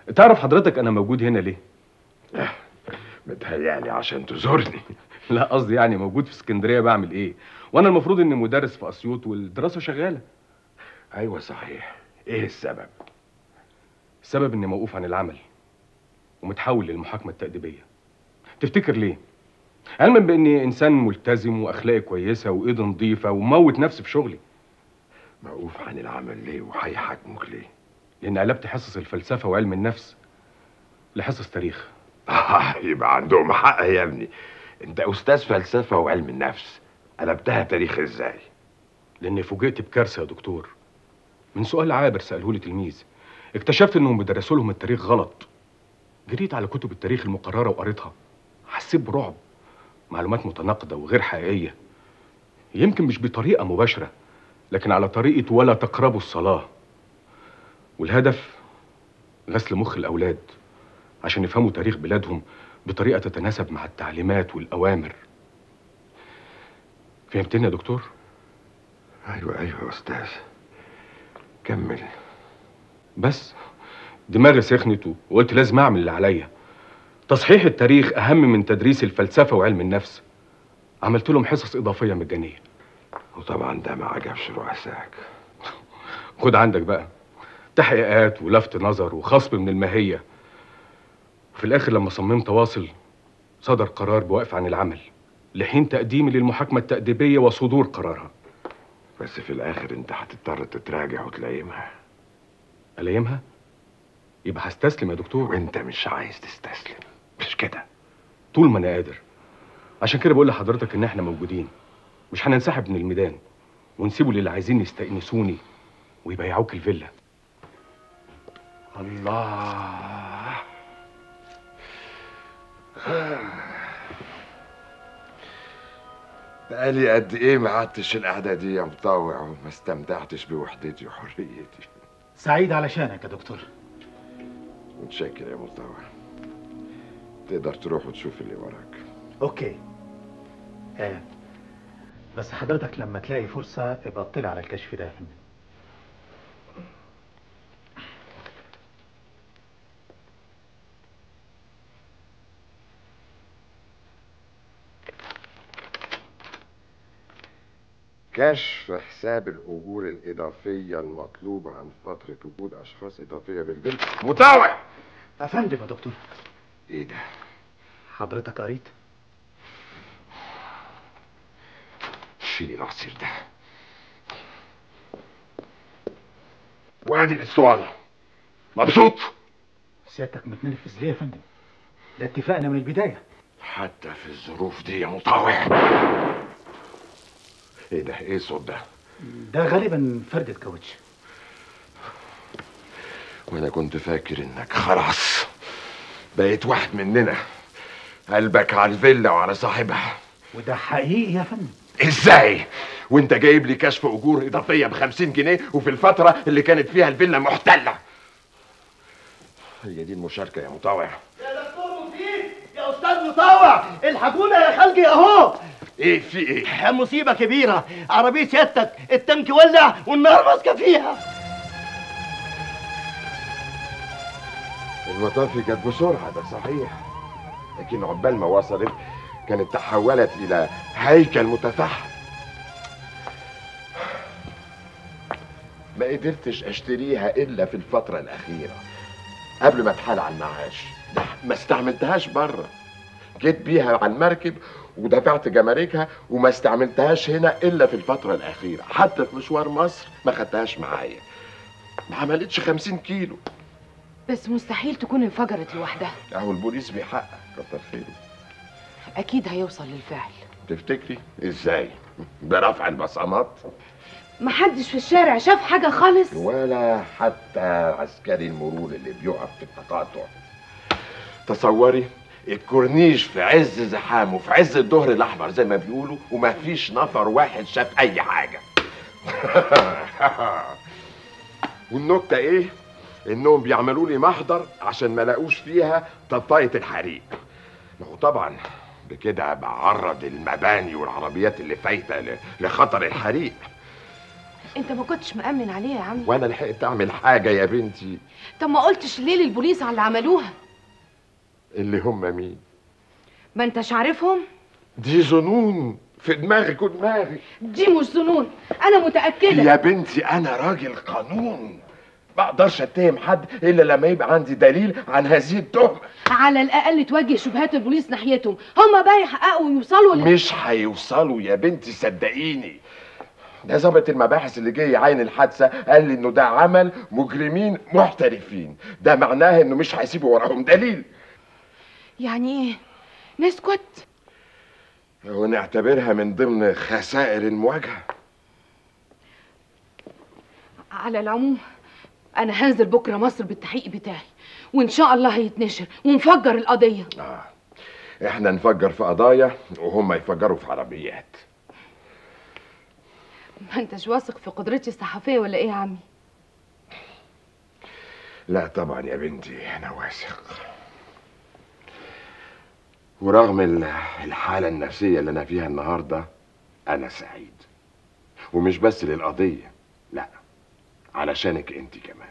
تعرف حضرتك انا موجود هنا ليه متهيألي عشان تزورني لا قصدي يعني موجود في اسكندريه بعمل ايه وانا المفروض اني مدرس في اسيوط والدراسه شغاله ايوه صحيح ايه السبب السبب اني موقوف عن العمل ومتحول للمحاكمه التاديبيه تفتكر ليه علما باني انسان ملتزم واخلاقي كويسه وايدي نظيفه وموت نفسي في شغلي موقوف عن العمل ليه وهيحاكموك ليه لان قلبت حصص الفلسفه وعلم النفس لحصص تاريخ آه يبقى عندهم حق يا ابني انت استاذ فلسفه وعلم النفس قلبتها تاريخ ازاي لاني فوجئت بكارثه يا دكتور من سؤال عابر ساله لي تلميذ اكتشفت انهم بيدرسوا لهم التاريخ غلط جريت على كتب التاريخ المقرره وقريتها حسيت برعب معلومات متناقضه وغير حقيقيه يمكن مش بطريقه مباشره لكن على طريقه ولا تقربوا الصلاه والهدف غسل مخ الاولاد عشان يفهموا تاريخ بلادهم بطريقه تتناسب مع التعليمات والاوامر فهمتني يا دكتور ايوه ايوه يا استاذ كمل بس دماغي سخنت وقلت لازم اعمل اللي عليا تصحيح التاريخ اهم من تدريس الفلسفه وعلم النفس عملت لهم حصص اضافيه مجانيه وطبعا ده ما عجبش رؤسائك خد عندك بقى تحقيقات ولفت نظر وخصم من الماهيه في الاخر لما صممت واصل صدر قرار بوقف عن العمل لحين تقديمي للمحاكمه التاديبيه وصدور قرارها بس في الاخر انت هتضطر تتراجع وتلايمها الايمها يبقى هستسلم يا دكتور وانت مش عايز تستسلم مش كده طول ما انا قادر عشان كده بقول لحضرتك ان احنا موجودين مش هننسحب من الميدان ونسيبه للي عايزين يستأنسوني ويبيعوك الفيلا الله بقالي قد ايه ما قعدتش القعده دي يا مطوع وما استمتعتش بوحدتي وحريتي سعيد علشانك يا دكتور متشكر يا مطوع تقدر تروح وتشوف اللي وراك اوكي آه. بس حضرتك لما تلاقي فرصة ابقى اطلع على الكشف ده يا فندم كشف حساب الأجور الإضافية المطلوبة عن فترة وجود أشخاص إضافية بالبنك مطاوع يا فندم يا دكتور إيه ده؟ حضرتك قريت شيلي العصير ده وادي الاسطوانة مبسوط سيادتك متنرفز ليه يا فندم ده اتفقنا من البداية حتى في الظروف دي يا مطاوع ايه ده ايه الصوت ده ده غالبا فردة كاوتش وانا كنت فاكر انك خلاص بقيت واحد مننا قلبك على الفيلا وعلى صاحبها وده حقيقي يا فندم ازاي وانت جايب لي كشف اجور اضافيه ب 50 جنيه وفي الفتره اللي كانت فيها الفيلا محتله هي دي المشاركه يا مطاوع يا دكتور مفيد يا استاذ مطاوع الحقونا يا خلقي اهو ايه في ايه مصيبه كبيره عربيه سيادتك التنك ولع والنار ماسكه فيها المطافي كانت بسرعه ده صحيح لكن عقبال ما وصلت كانت تحولت الى هيكل متفحم ما قدرتش اشتريها الا في الفتره الاخيره قبل ما اتحال على المعاش ده ما استعملتهاش بره جيت بيها على المركب ودفعت جماركها وما استعملتهاش هنا الا في الفتره الاخيره حتى في مشوار مصر ما خدتهاش معايا ما عملتش خمسين كيلو بس مستحيل تكون انفجرت لوحدها اهو البوليس بيحقق كتر خيره اكيد هيوصل للفعل تفتكري ازاي برفع البصمات محدش في الشارع شاف حاجة خالص ولا حتى عسكري المرور اللي بيقف في التقاطع تصوري الكورنيش في عز زحامه في عز الظهر الاحمر زي ما بيقولوا وما فيش نفر واحد شاف اي حاجه والنكته ايه انهم بيعملوا لي محضر عشان ما لاقوش فيها طفايه الحريق ما هو طبعا بكده بعرض المباني والعربيات اللي فايته ل- لخطر الحريق انت ما كنتش مأمن عليه يا عمي وانا لحقت اعمل حاجه يا بنتي طب ما قلتش ليه للبوليس على اللي عملوها اللي هم مين ما انتش عارفهم دي ظنون في دماغك ودماغي دي مش ظنون انا متأكدة يا بنتي انا راجل قانون ما اقدرش اتهم حد الا لما يبقى عندي دليل عن هذه التهمه على الاقل توجه شبهات البوليس ناحيتهم هما بقى يحققوا ويوصلوا ل... مش هيوصلوا يا بنتي صدقيني ده ظابط المباحث اللي جاي يعاين الحادثه قال لي انه ده عمل مجرمين محترفين ده معناه انه مش هيسيبوا وراهم دليل يعني ايه نسكت ونعتبرها من ضمن خسائر المواجهه على العموم انا هنزل بكره مصر بالتحقيق بتاعي وان شاء الله هيتنشر ونفجر القضيه احنا نفجر في قضايا وهم يفجروا في عربيات ما انتش واثق في قدرتي الصحفيه ولا ايه يا عمي لا طبعا يا بنتي انا واثق ورغم ال- الحالة النفسية اللي أنا فيها النهاردة أنا سعيد ومش بس للقضية لا علشانك أنت كمان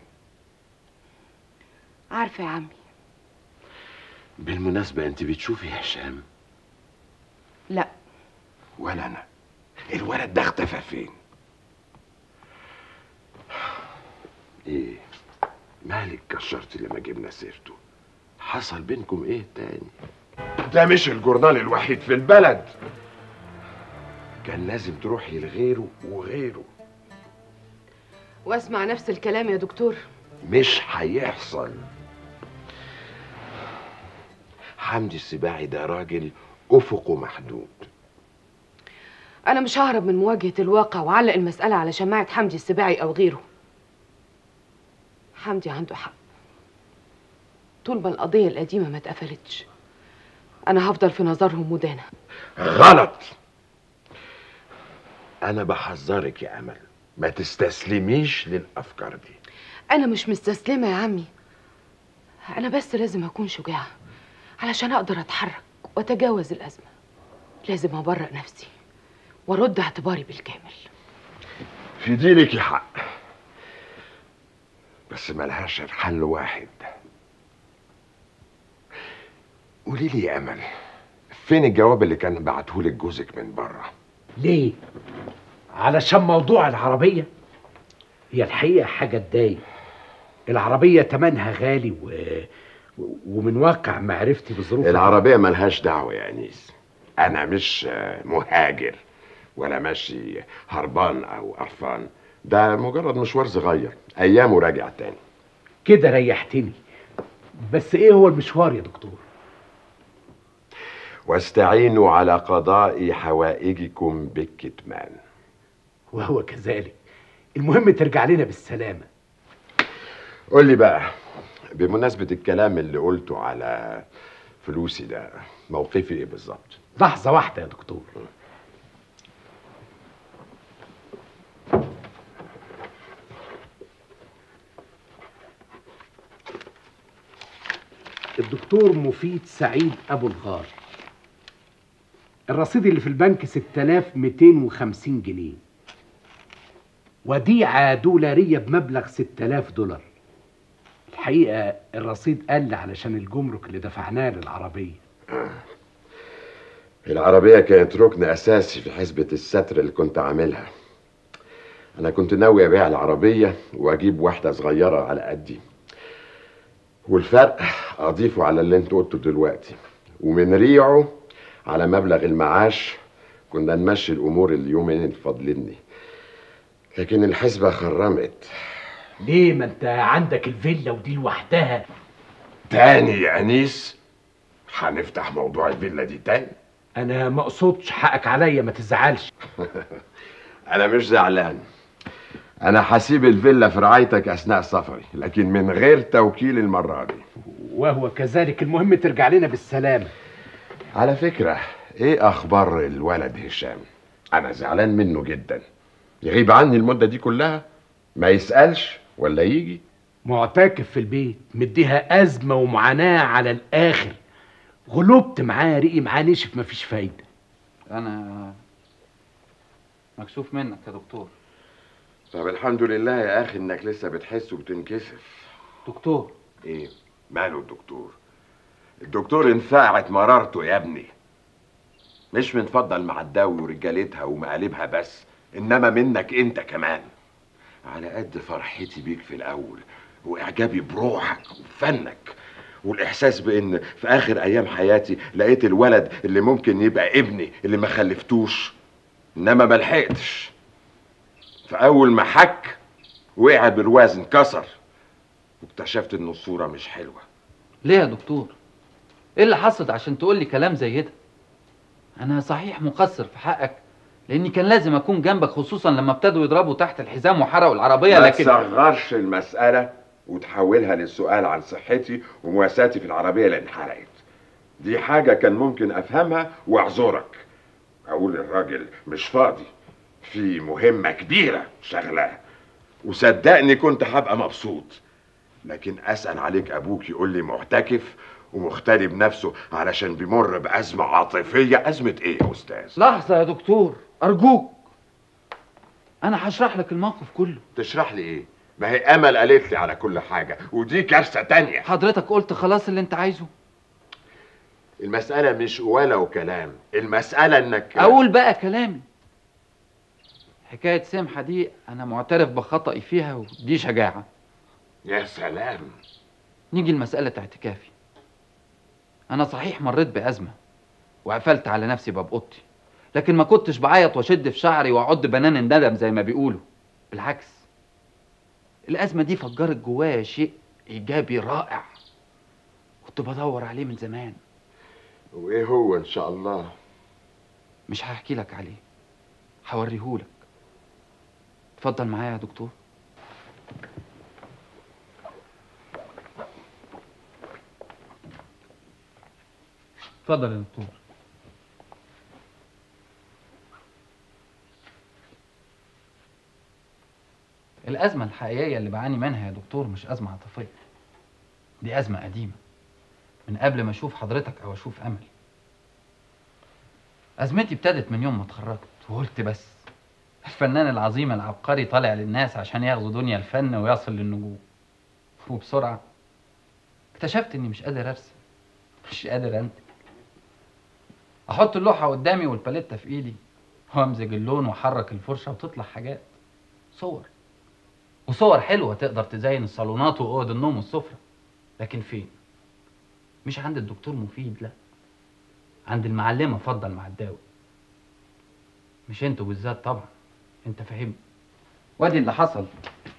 عارفه يا عمي بالمناسبة أنت بتشوفي هشام لا ولا أنا الولد ده اختفى فين إيه مالك كشرتي لما جبنا سيرته حصل بينكم إيه تاني ده مش الجورنال الوحيد في البلد كان لازم تروحي لغيره وغيره واسمع نفس الكلام يا دكتور مش هيحصل حمدي السباعي ده راجل افقه محدود انا مش ههرب من مواجهه الواقع وعلق المساله على شماعه حمدي السباعي او غيره حمدي عنده حق طول ما القضيه القديمه ما اتقفلتش انا هفضل في نظرهم مدانه غلط انا بحذرك يا امل ما تستسلميش للافكار دي انا مش مستسلمه يا عمي انا بس لازم اكون شجاعه علشان اقدر اتحرك واتجاوز الازمه لازم ابرأ نفسي وارد اعتباري بالكامل في دي ليكي حق بس ملهاش غير حل واحد قولي لي يا امل فين الجواب اللي كان بعتهولك جوزك من بره ليه؟ علشان موضوع العربية هي الحقيقة حاجة تضايق العربية تمنها غالي و... و- ومن واقع معرفتي بظروف العربية ملهاش دعوة يا أنيس أنا مش آه، مهاجر ولا ماشي هربان أو قرفان ده مجرد مشوار صغير أيام وراجع تاني كده ريحتني بس ايه هو المشوار يا دكتور؟ واستعينوا على قضاء حوائجكم بالكتمان وهو كذلك المهم ترجع لنا بالسلامة قول لي بقى بمناسبة الكلام اللي قلته على فلوسي ده موقفي ايه بالظبط لحظة واحدة يا دكتور الدكتور مفيد سعيد أبو الغار الرصيد اللي في البنك 6250 جنيه وديعة دولارية بمبلغ 6000 دولار الحقيقة الرصيد قل علشان الجمرك اللي دفعناه للعربية العربية كانت ركن أساسي في حسبة الستر اللي كنت عاملها أنا كنت ناوي أبيع العربية وأجيب واحدة صغيرة على قدي والفرق أضيفه على اللي أنت قلته دلوقتي ومن ريعه على مبلغ المعاش كنا نمشي الأمور اليومين الفاضلين لكن الحسبة خرمت ليه ما انت عندك الفيلا ودي لوحدها تاني يا أنيس هنفتح موضوع الفيلا دي تاني انا ما اقصدش حقك عليا ما تزعلش أنا مش زعلان أنا هسيب الفيلا في رعايتك أثناء سفري لكن من غير توكيل المرة دي وهو كذلك المهم ترجع لنا بالسلامة على فكرة إيه أخبار الولد هشام؟ أنا زعلان منه جدا يغيب عني المدة دي كلها ما يسألش ولا يجي معتكف في البيت مديها أزمة ومعاناة على الآخر غلبت معاه رقي معاه نشف مفيش فايدة انا مكسوف منك يا دكتور طب الحمد لله يا اخي انك لسه بتحس وبتنكسف دكتور ايه ماله الدكتور الدكتور انفعت مرارته يا ابني مش من فضل معداوي ورجالتها ومقالبها بس انما منك انت كمان على قد فرحتي بيك في الاول واعجابي بروحك وفنك والاحساس بان في اخر ايام حياتي لقيت الولد اللي ممكن يبقى ابني اللي ما خلفتوش انما ما لحقتش فاول ما حك وقع بالوزن كسر واكتشفت ان الصوره مش حلوه ليه يا دكتور ايه اللي حصل عشان تقول لي كلام زي ده انا صحيح مقصر في حقك لاني كان لازم اكون جنبك خصوصا لما ابتدوا يضربوا تحت الحزام وحرقوا العربيه ما لكن تصغرش المسألة وتحولها للسؤال عن صحتي ومواساتي في العربية اللي انحرقت دي حاجة كان ممكن أفهمها وأعذرك أقول للراجل مش فاضي في مهمة كبيرة شغلاه وصدقني كنت هبقى مبسوط لكن أسأل عليك أبوك يقول لي معتكف ومغترب نفسه علشان بيمر بأزمة عاطفية أزمة إيه يا أستاذ؟ لحظه يا دكتور ارجوك انا هشرح لك الموقف كله تشرح لي إيه؟ ما هي أمل قالت لي على كل حاجة ودي كارثة تانية حضرتك قلت خلاص اللي انت عايزه المسألة مش ولو كلام المسألة انك اقول بقى كلامي حكايه سمحه دي انا معترف بخطئي فيها ودي شجاعه يا سلام نيجي لمساله اعتكافي انا صحيح مريت بازمه وقفلت على نفسي باب اوضتي لكن ما كنتش بعيط واشد في شعري واعد بنان الندم زي ما بيقولوا بالعكس الازمه دي فجرت جوايا شيء ايجابي رائع كنت بدور عليه من زمان وايه هو ان شاء الله مش هحكي لك عليه هوريهولك اتفضل معايا يا دكتور اتفضل يا دكتور الأزمة الحقيقية اللي بعاني منها يا دكتور مش أزمة عاطفية دي أزمة قديمة من قبل ما أشوف حضرتك أو أشوف أمل أزمتي ابتدت من يوم ما اتخرجت وقلت بس الفنان العظيم العبقري طالع للناس عشان ياخدوا دنيا الفن ويصل للنجوم وبسرعة اكتشفت إني مش قادر أرسم مش قادر أنتج أحط اللوحة قدامي والباليتة في إيدي وأمزج اللون وأحرك الفرشة وتطلع حاجات صور وصور حلوة تقدر تزين الصالونات وأوض النوم والسفرة لكن فين؟ مش عند الدكتور مفيد لا عند المعلمة فضل معداوي مش انتوا بالذات طبعا انت فاهمني وادي اللي حصل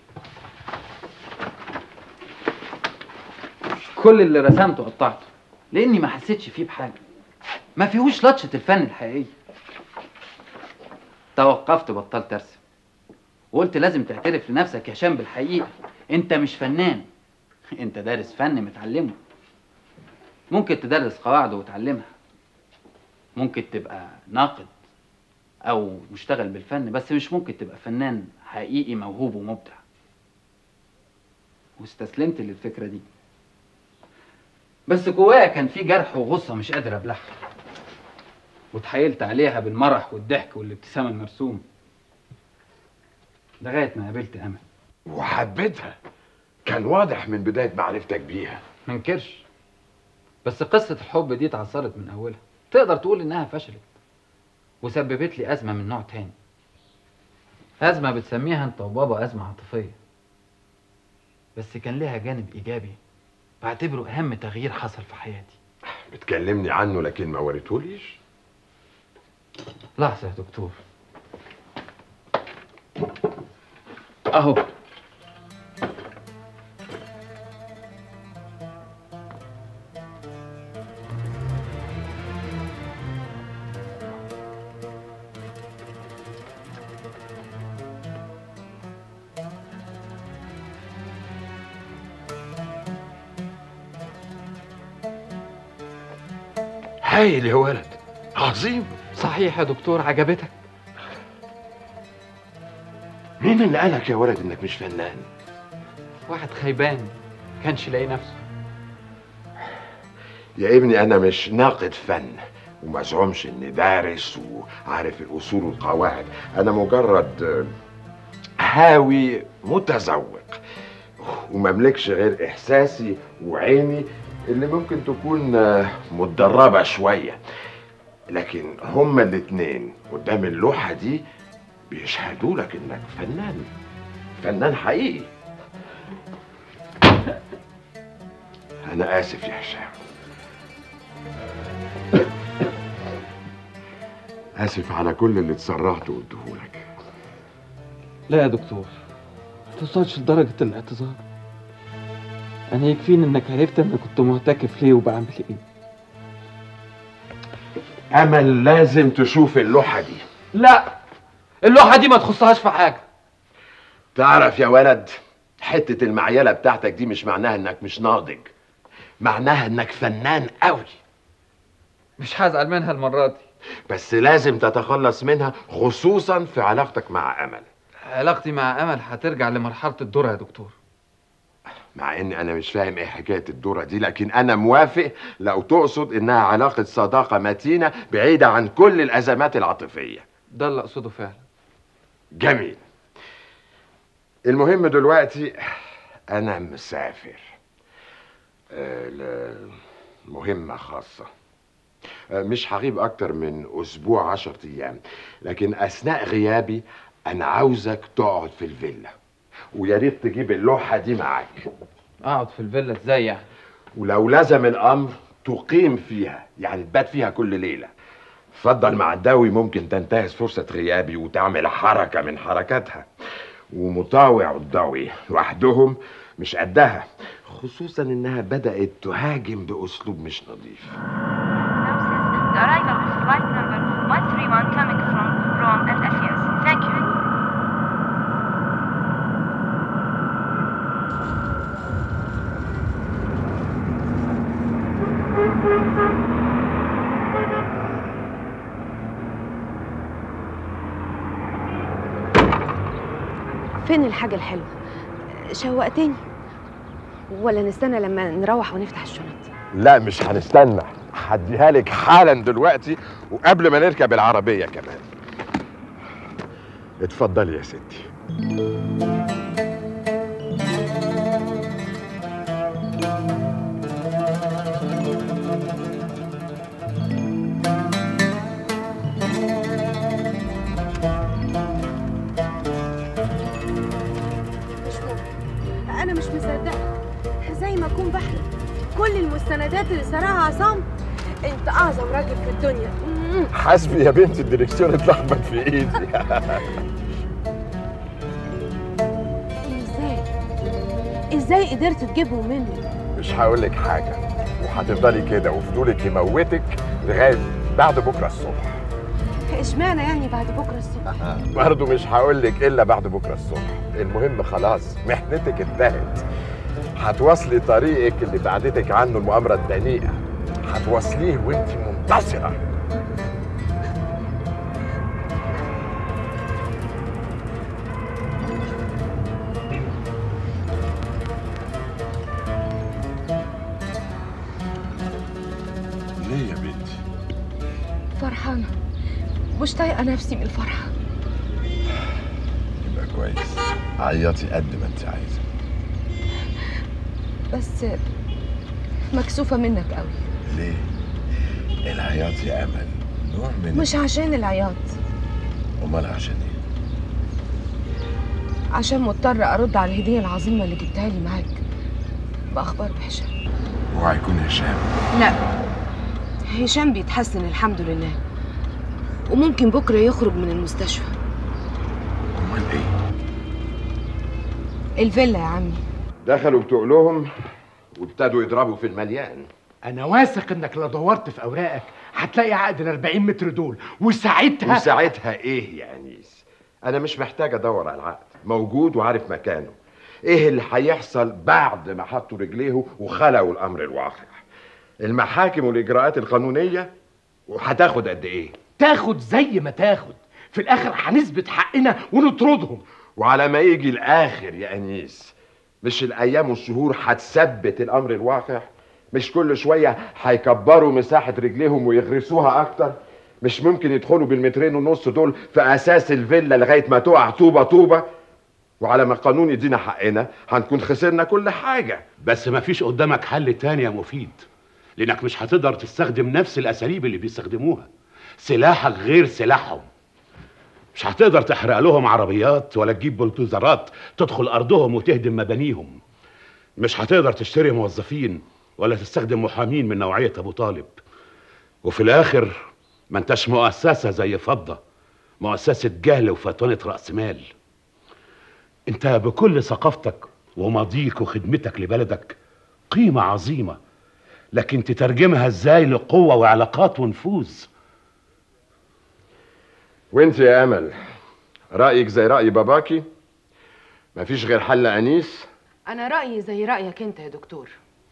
كل اللي رسمته قطعته لاني ما حسيتش فيه بحاجه ما فيهوش لطشه الفن الحقيقيه توقفت بطلت ارسم وقلت لازم تعترف لنفسك يا هشام بالحقيقه انت مش فنان انت دارس فن متعلمه ممكن تدرس قواعده وتعلمها ممكن تبقى ناقد او مشتغل بالفن بس مش ممكن تبقى فنان حقيقي موهوب ومبدع واستسلمت للفكره دي بس جوايا كان في جرح وغصه مش قادر ابلعها واتحايلت عليها بالمرح والضحك والابتسامه المرسومه لغايه ما قابلت امل وحبيتها كان واضح من بداية معرفتك بيها منكرش بس قصه الحب دي اتعثرت من اولها تقدر تقول انها فشلت وسببت لي ازمه من نوع تاني ازمه بتسميها انت وبابا ازمه عاطفيه بس كان لها جانب ايجابي بعتبره اهم تغيير حصل في حياتي بتكلمني عنه لكن ما وريتهوليش لحظه يا دكتور اهو هايل يا ولد عظيم صحيح يا دكتور عجبتك مين اللي قالك يا ولد انك مش فنان واحد خيبان كانش لاقي نفسه يا ابني انا مش ناقد فن وما ازعمش اني دارس وعارف الاصول والقواعد انا مجرد آه، هاوي متذوق ومملكش غير احساسي وعيني اللي ممكن تكون آه، متدربة شوية لكن هما الاتنين قدام اللوحة دي بيشهدوا لك انك فنان فنان حقيقي انا اسف يا هشام اسف على كل اللي اتسرعت واديهولك لا يا دكتور ما توصلش لدرجة الاعتذار أنا يكفيني إنك عرفت أنا كنت معتكف ليه وبعمل إيه امل لازم تشوف اللوحة دي لا اللوحة دي ما تخصهاش في حاجة تعرف يا ولد حتة المعيلة بتاعتك دي مش معناها انك مش ناضج معناها انك فنان قوي مش هزعل منها المرة دي بس لازم تتخلص منها خصوصا في علاقتك مع امل علاقتي مع أمل هترجع لمرحلة الدور يا دكتور مع اني انا مش فاهم ايه حكايه الدوره دي لكن انا موافق لو تقصد انها علاقه صداقه متينه بعيده عن كل الازمات العاطفيه ده اللي أقصده فعلا جميل المهم دلوقتي انا مسافر آه، لمهمه خاصه آه، مش هغيب اكتر من اسبوع عشر ايام لكن اثناء غيابي انا عاوزك تقعد في الفيلا ويا ريت تجيب اللوحه دي معاك أقعد في الفيلا إزاي يعني ولو لزم الامر تقيم فيها يعني تبات فيها كل ليله اتفضل مع الداوي ممكن تنتهز فرصه غيابي وتعمل حركه من حركاتها ومطاوع الضوي لوحدهم مش قدها خصوصا انها بدات تهاجم باسلوب مش نظيف The arrival of flight number 131 coming from Rome and Athens. Thank you. فين الحاجة الحلوة؟ شوقتني ولا نستنى لما نروح ونفتح الشنط لا مش هنستنى هديها لك حالا دلوقتي وقبل ما نركب العربيه كمان اتفضلي يا ستي مش ممكن انا مش مصدقه زي ما اكون بحلم كل المستندات اللي سرقها عصام انت اعظم راجل في الدنيا مم. حسبي يا بنتي الدركسيون اتلخبط في ايدي ازاي ازاي قدرت تجيبهم مني مش هقول لك حاجه وهتفضلي كده وفضولك يموتك لغايه بعد بكره الصبح اشمعنى يعني بعد بكره الصبح برضه مش هقول لك الا بعد بكره الصبح المهم خلاص محنتك انتهت هتواصلي طريقك اللي بعدتك عنه المؤامره الدنيئه هتواصليه وانت منتصره ليه يا بنتي فرحانه مش طايقه نفسي من الفرحه يبقى كويس عيطي قد ما انت عايزه بس مكسوفه منك قوي ليه العياط يا امل نوع من مش عشان العياط امال عشان ايه عشان مضطر ارد على الهديه العظيمه اللي جبتها لي معاك باخبار بهشام اوعى يكون هشام لا هشام بيتحسن الحمد لله وممكن بكره يخرج من المستشفى امال ايه الفيلا يا عمي دخلوا بتقلهم وابتدوا يضربوا في المليان انا واثق انك لو دورت في اوراقك هتلاقي عقد ال 40 متر دول وساعتها وساعتها ايه يا انيس انا مش محتاج ادور على العقد موجود وعارف مكانه ايه اللي هيحصل بعد ما حطوا رجليه وخلقوا الامر الواقع المحاكم والاجراءات القانونيه وهتاخد قد ايه تاخد زي ما تاخد في الاخر هنثبت حقنا ونطردهم وعلى ما يجي الاخر يا انيس مش الايام والشهور هتثبت الامر الواقع مش كل شويه هيكبروا مساحه رجليهم ويغرسوها اكتر مش ممكن يدخلوا بالمترين ونص دول في اساس الفيلا لغايه ما تقع طوبه طوبه وعلى ما القانون يدينا حقنا هنكون خسرنا كل حاجه بس مفيش قدامك حل تاني يا مفيد لانك مش هتقدر تستخدم نفس الاساليب اللي بيستخدموها سلاحك غير سلاحهم مش هتقدر تحرق لهم عربيات ولا تجيب بلدوزرات تدخل ارضهم وتهدم مبانيهم مش هتقدر تشتري موظفين ولا تستخدم محامين من نوعيه ابو طالب وفي الاخر ما انتش مؤسسه زي فضه مؤسسه جهل وفتونه راس مال انت بكل ثقافتك وماضيك وخدمتك لبلدك قيمه عظيمه لكن تترجمها ازاي لقوه وعلاقات ونفوذ وانت يا امل رايك زي راي باباكي مفيش غير حل انيس أنا رأيي زي رأيك أنت يا دكتور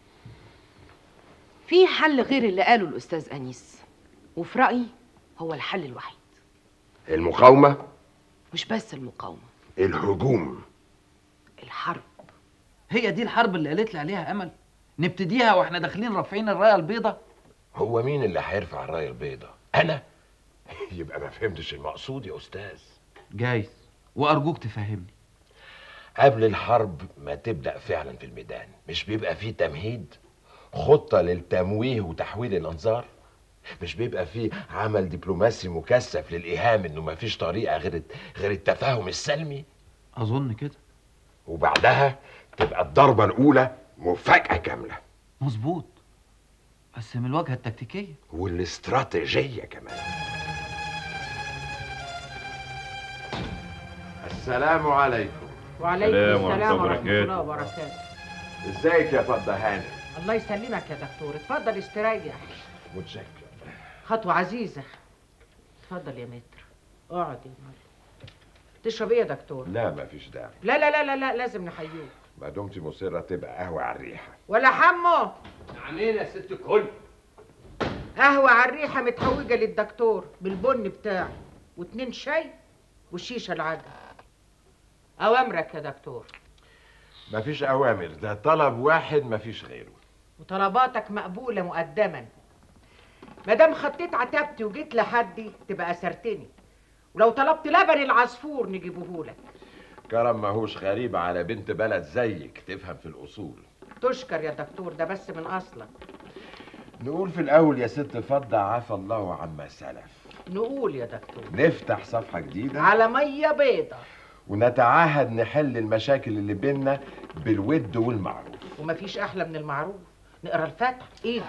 في حل غير اللي قاله الأستاذ أنيس وفي رأيي هو الحل الوحيد المقاومه مش بس المقاومة الهجوم الحرب هي دي الحرب اللي قالت لي عليها امل نبتديها واحنا داخلين رافعين الرايه البيضاء هو مين اللي هيرفع الرايه البيضاء انا يبقى ما فهمتش المقصود يا استاذ جايز وارجوك تفهمني قبل الحرب ما تبدا فعلا في الميدان مش بيبقى فيه تمهيد خطه للتمويه وتحويل الانظار مش بيبقى فيه عمل دبلوماسي مكثف للايهام انه ما فيش طريقه غير غير التفاهم السلمي اظن كده وبعدها تبقى الضربه الاولى مفاجاه كامله مظبوط بس من الواجهه التكتيكيه والاستراتيجيه كمان السلام عليكم وعليكم السلام ورحمة السلام الله ورحمة وبركاته. الله وبركاته ازيك يا فضه هانم الله يسلمك يا دكتور اتفضل استريح متشكر خطوة عزيزة اتفضل يا متر اقعد يا مال تشرب ايه يا دكتور لا مفيش داعي لا لا لا لا لا لازم نحيوك ما دمتي مصره تبقى قهوه على الريحه ولا حمو عاملين يا ست الكل قهوة على الريحة متهوجة للدكتور بالبن بتاعه واتنين شاي والشيشة العادة أوامرك يا دكتور مفيش اوامر ده طلب واحد مفيش غيره وطلباتك مقبولة مقدما مادام خطيت عتبتي وجيت لحدي تبقى أسرتني ولو طلبت لبن العصفور نجيبهولك كرم ماهوش غريب على بنت بلد زيك تفهم في الاصول تشكر يا دكتور ده بس من أصلك نقول في الاول يا ست فضه عفى الله عما سلف نقول يا دكتور نفتح صفحه جديده على مية بيضة ونتعاهد نحل المشاكل اللي بينا بالود والمعروف ومفيش أحلى من المعروف نقرا الفاتحة إيدك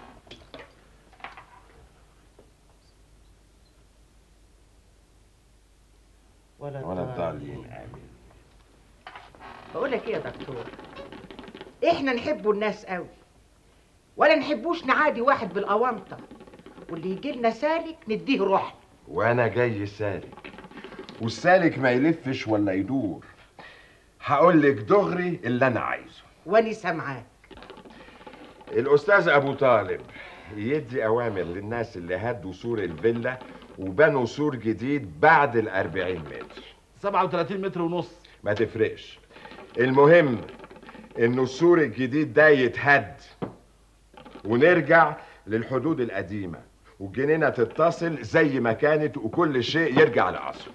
ولا ولا الضالين امين بقول لك ايه يا دكتور احنا نحبوا الناس قوي ولا نحبوش نعادي واحد بالقوامطه واللي يجي لنا سالك نديه روحنا وانا جاي سالك والسالك ما يلفش ولا يدور هقول لك دغري اللي انا عايزه واني سامعاك الاستاذ ابو طالب يدي اوامر للناس اللي هدوا سور الفيلا وبنوا سور جديد بعد ال 40 متر 37 متر ونص ما تفرقش المهم انه السور الجديد ده يتهد ونرجع للحدود القديمه والجنينه تتصل زي ما كانت وكل شيء يرجع لاصله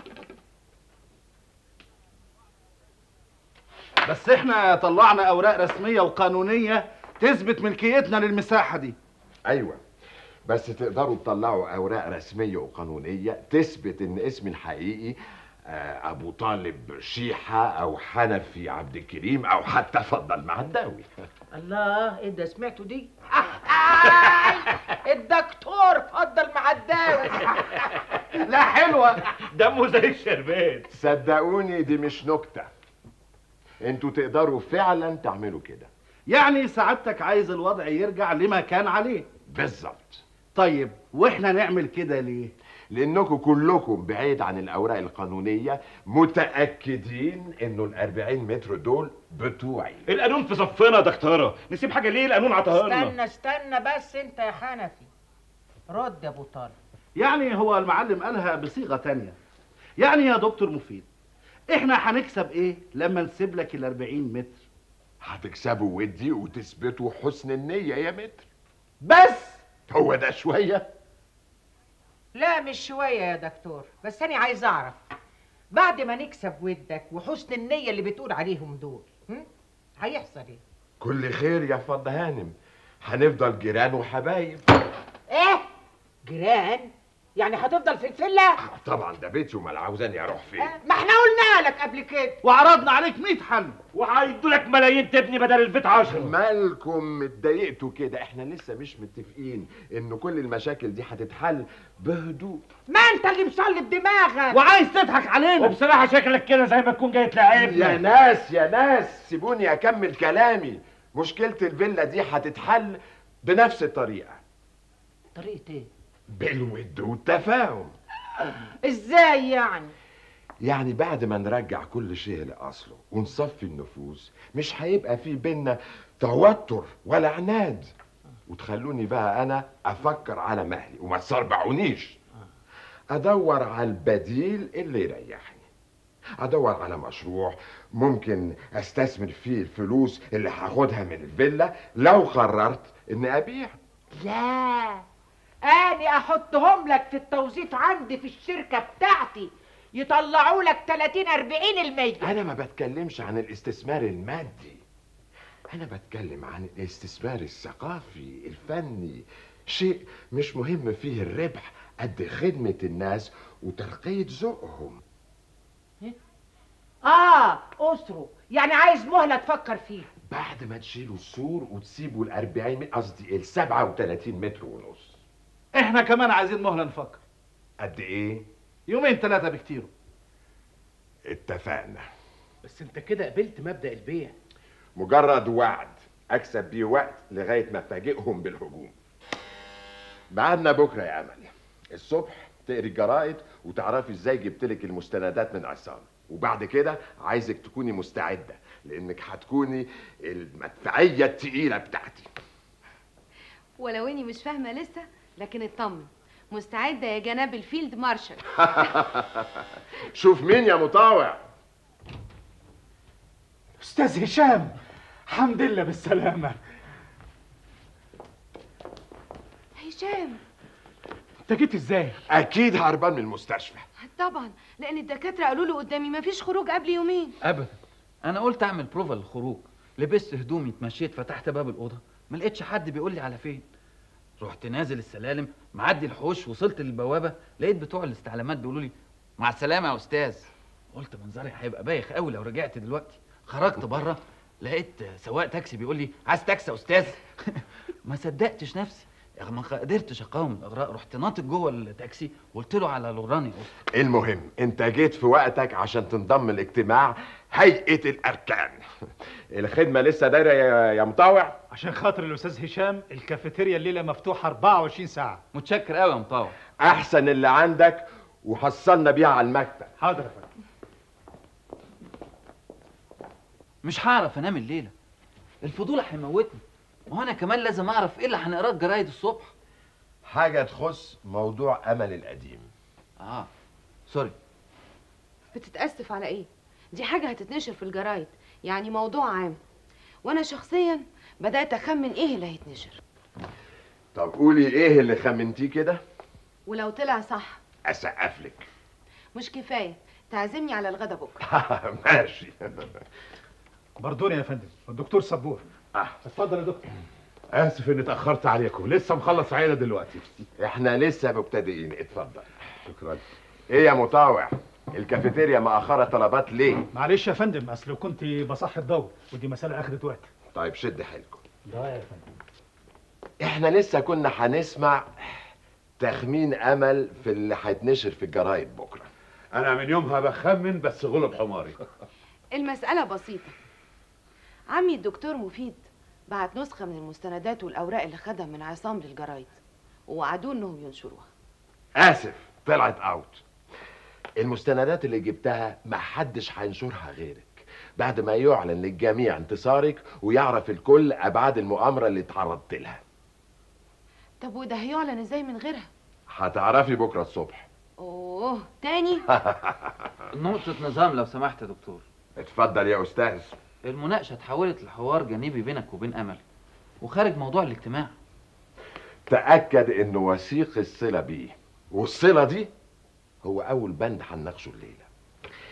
بس احنا طلعنا اوراق رسميه وقانونيه تثبت ملكيتنا للمساحه دي ايوه بس تقدروا تطلعوا اوراق رسميه وقانونيه تثبت ان اسمي الحقيقي آه، ابو طالب شيحه او حنفي عبد الكريم او حتى فضل معداوي الله ايه ده سمعتوا دي الدكتور فضل معداوي لا حلوه دمه زي الشربات صدقوني دي مش نكته انتوا تقدروا فعلا تعملوا كده يعني سعادتك عايز الوضع يرجع لما كان عليه بالظبط طيب واحنا نعمل كده ليه لانكم كلكم بعيد عن الاوراق القانونيه متاكدين انه ال 40 متر دول بتوعي القانون في صفنا يا دكتوره نسيب حاجه ليه القانون عطاها لنا استنى استنى بس انت يا حنفي رد يا ابو طالب يعني هو المعلم قالها بصيغه تانية يعني يا دكتور مفيد احنا هنكسب ايه لما نسيب لك ال 40 متر هتكسبوا ودي وتثبتوا حسن النيه يا متر بس هو ده شويه لا مش شويه يا دكتور بس انا عايز اعرف بعد ما نكسب ودك وحسن النيه اللي بتقول عليهم دول هم؟ هيحصل ايه كل خير يا فض هانم هنفضل جيران وحبايب ايه جيران يعني هتفضل في الفيلا طبعا ده بيتي وما عاوزاني اروح فين ما احنا قلنا لك قبل كده وعرضنا عليك 100 حل وهيدوا لك ملايين تبني بدل البيت عشرة مالكم اتضايقتوا كده احنا لسه مش متفقين ان كل المشاكل دي هتتحل بهدوء ما انت اللي مصلب دماغك وعايز تضحك علينا وبصراحة شكلك كده زي ما تكون جاي تلاعبنا يا ناس يا ناس سيبوني اكمل كلامي مشكلة الفيلا دي هتتحل بنفس الطريقة طريقه ايه بالود والتفاهم ازاي يعني يعني بعد ما نرجع كل شيء لأصله ونصفي النفوس مش هيبقى في بينا توتر ولا عناد وتخلوني بقى أنا أفكر على مهلي وما تسربعونيش أدور على البديل اللي يريحني أدور على مشروع ممكن أستثمر فيه الفلوس اللي هاخدها من الفيلا لو قررت إني أبيع لا اني احطهم لك في التوظيف عندي في الشركه بتاعتي يطلعوا لك 30 40 المية أنا ما بتكلمش عن الاستثمار المادي أنا بتكلم عن الاستثمار الثقافي الفني شيء مش مهم فيه الربح قد خدمة الناس وترقية ذوقهم اه اسره يعني عايز مهله تفكر فيه بعد ما تشيلوا السور وتسيبوا ال 40 متر قصدي ال 37 متر ونص احنا كمان عايزين مهله نفكر قد إيه؟ يومين ثلاثه بكتير اتفقنا بس انت كده قبلت مبدأ البيع مجرد وعد أكسب بيه وقت لغاية ما أفاجئهم بالهجوم بعدنا بكرة يا أمل الصبح تقري الجرايد وتعرفي ازاي جبتلك المستندات من عصام وبعد كده عايزك تكوني مستعدة لانك هتكوني المدفعية التقيلة بتاعتي ولو اني مش فاهمه لسه لكن اطمن مستعده يا جناب الفيلد مارشال شوف مين يا مطاوع استاذ هشام حمد لله بالسلامه هشام انت جيت ازاي اكيد هربان من المستشفى طبعا لان الدكاتره قالوا له قدامي مفيش خروج قبل يومين ابدا انا قلت اعمل بروفا للخروج لبست هدومي اتمشيت فتحت باب الاوضه ما لقيتش حد بيقول لي على فين رحت نازل السلالم معدي الحوش وصلت للبوابه لقيت بتوع الاستعلامات بيقولوا لي مع السلامه يا استاذ قلت منظري هيبقى بايخ قوي لو رجعت دلوقتي خرجت بره لقيت سواق تاكسي بيقول لي عايز تاكسي يا استاذ ما صدقتش نفسي يعني ما قدرتش اقاوم الاغراء رحت ناطط جوه التاكسي وقلت له على لوراني المهم انت جيت في وقتك عشان تنضم لاجتماع هيئة الاركان الخدمة لسه دايرة يا يا مطاوع عشان خاطر الاستاذ هشام الكافيتيريا الليله مفتوحه 24 ساعه متشكر قوي يا مطاوع احسن اللي عندك وحصلنا بيها على المكتب حاضر يا فندم مش هعرف انام الليله الفضول هيموتني وهو انا كمان لازم اعرف ايه اللي هنقراه الجرايد الصبح حاجة تخص موضوع امل القديم اه سوري بتتاسف على ايه دي حاجه هتتنشر في الجرايد يعني موضوع عام وانا شخصيا بدات اخمن ايه اللي هيتنشر طب قولي ايه اللي خمنتيه كده ولو طلع صح اسقف لك مش كفايه تعزمني على الغدا بكره ماشي بردوني يا فندم الدكتور صبور اه اتفضل يا دكتور اسف اني اتاخرت عليكم لسه مخلص عيله دلوقتي احنا لسه مبتدئين اتفضل شكرا ايه يا مطاوع الكافيتيريا مأخرة طلبات ليه معلش يا فندم اصل كنت بصحي الضوء ودي مساله اخدت وقت طيب شد حيلكم ده يا فندم احنا لسه كنا هنسمع تخمين امل في اللي هيتنشر في الجرايد بكره انا من يومها بخمن بس غلب حماري المساله بسيطه عمي الدكتور مفيد بعت نسخه من المستندات والاوراق اللي خدها من عصام للجرايد ووعدوه انهم ينشروها اسف طلعت اوت المستندات اللي جبتها محدش هينشرها غيرك بعد ما يعلن للجميع انتصارك ويعرف الكل ابعاد المؤامره اللي اتعرضت لها طب وده هيعلن ازاي من غيرها هتعرفي بكره الصبح اوه تاني نقطه نظام لو سمحت يا دكتور اتفضل يا استاذ المناقشه اتحولت لحوار جانبي بينك وبين امل وخارج موضوع الاجتماع تاكد انه وثيق الصله بيه والصله دي هو اول بند هنناقشه الليله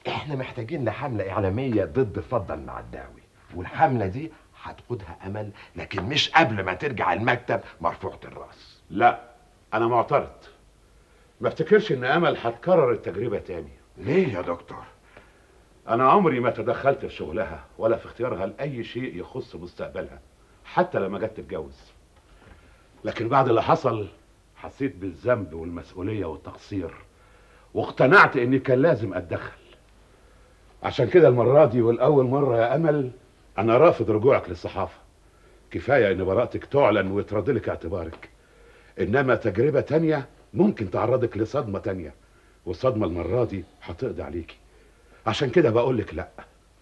احنا محتاجين لحملة إعلامية ضد فضل المعداوي والحملة دي هتقودها أمل لكن مش قبل ما ترجع المكتب مرفوعة الراس لا انا معترض ما افتكرش ان امل هتكرر التجربه تاني ليه يا دكتور انا عمري ما تدخلت في شغلها ولا في اختيارها لاي شيء يخص مستقبلها حتى لما جت تتجوز لكن بعد اللي حصل حسيت بالذنب والمسؤوليه والتقصير واقتنعت اني كان لازم اتدخل عشان كده المره دي والاول مره يا امل انا رافض رجوعك للصحافه كفايه ان براءتك تعلن ويترد لك اعتبارك انما تجربه تانية ممكن تعرضك لصدمه تانية والصدمه المره دي هتقضي عليكي عشان كده بقول لك لا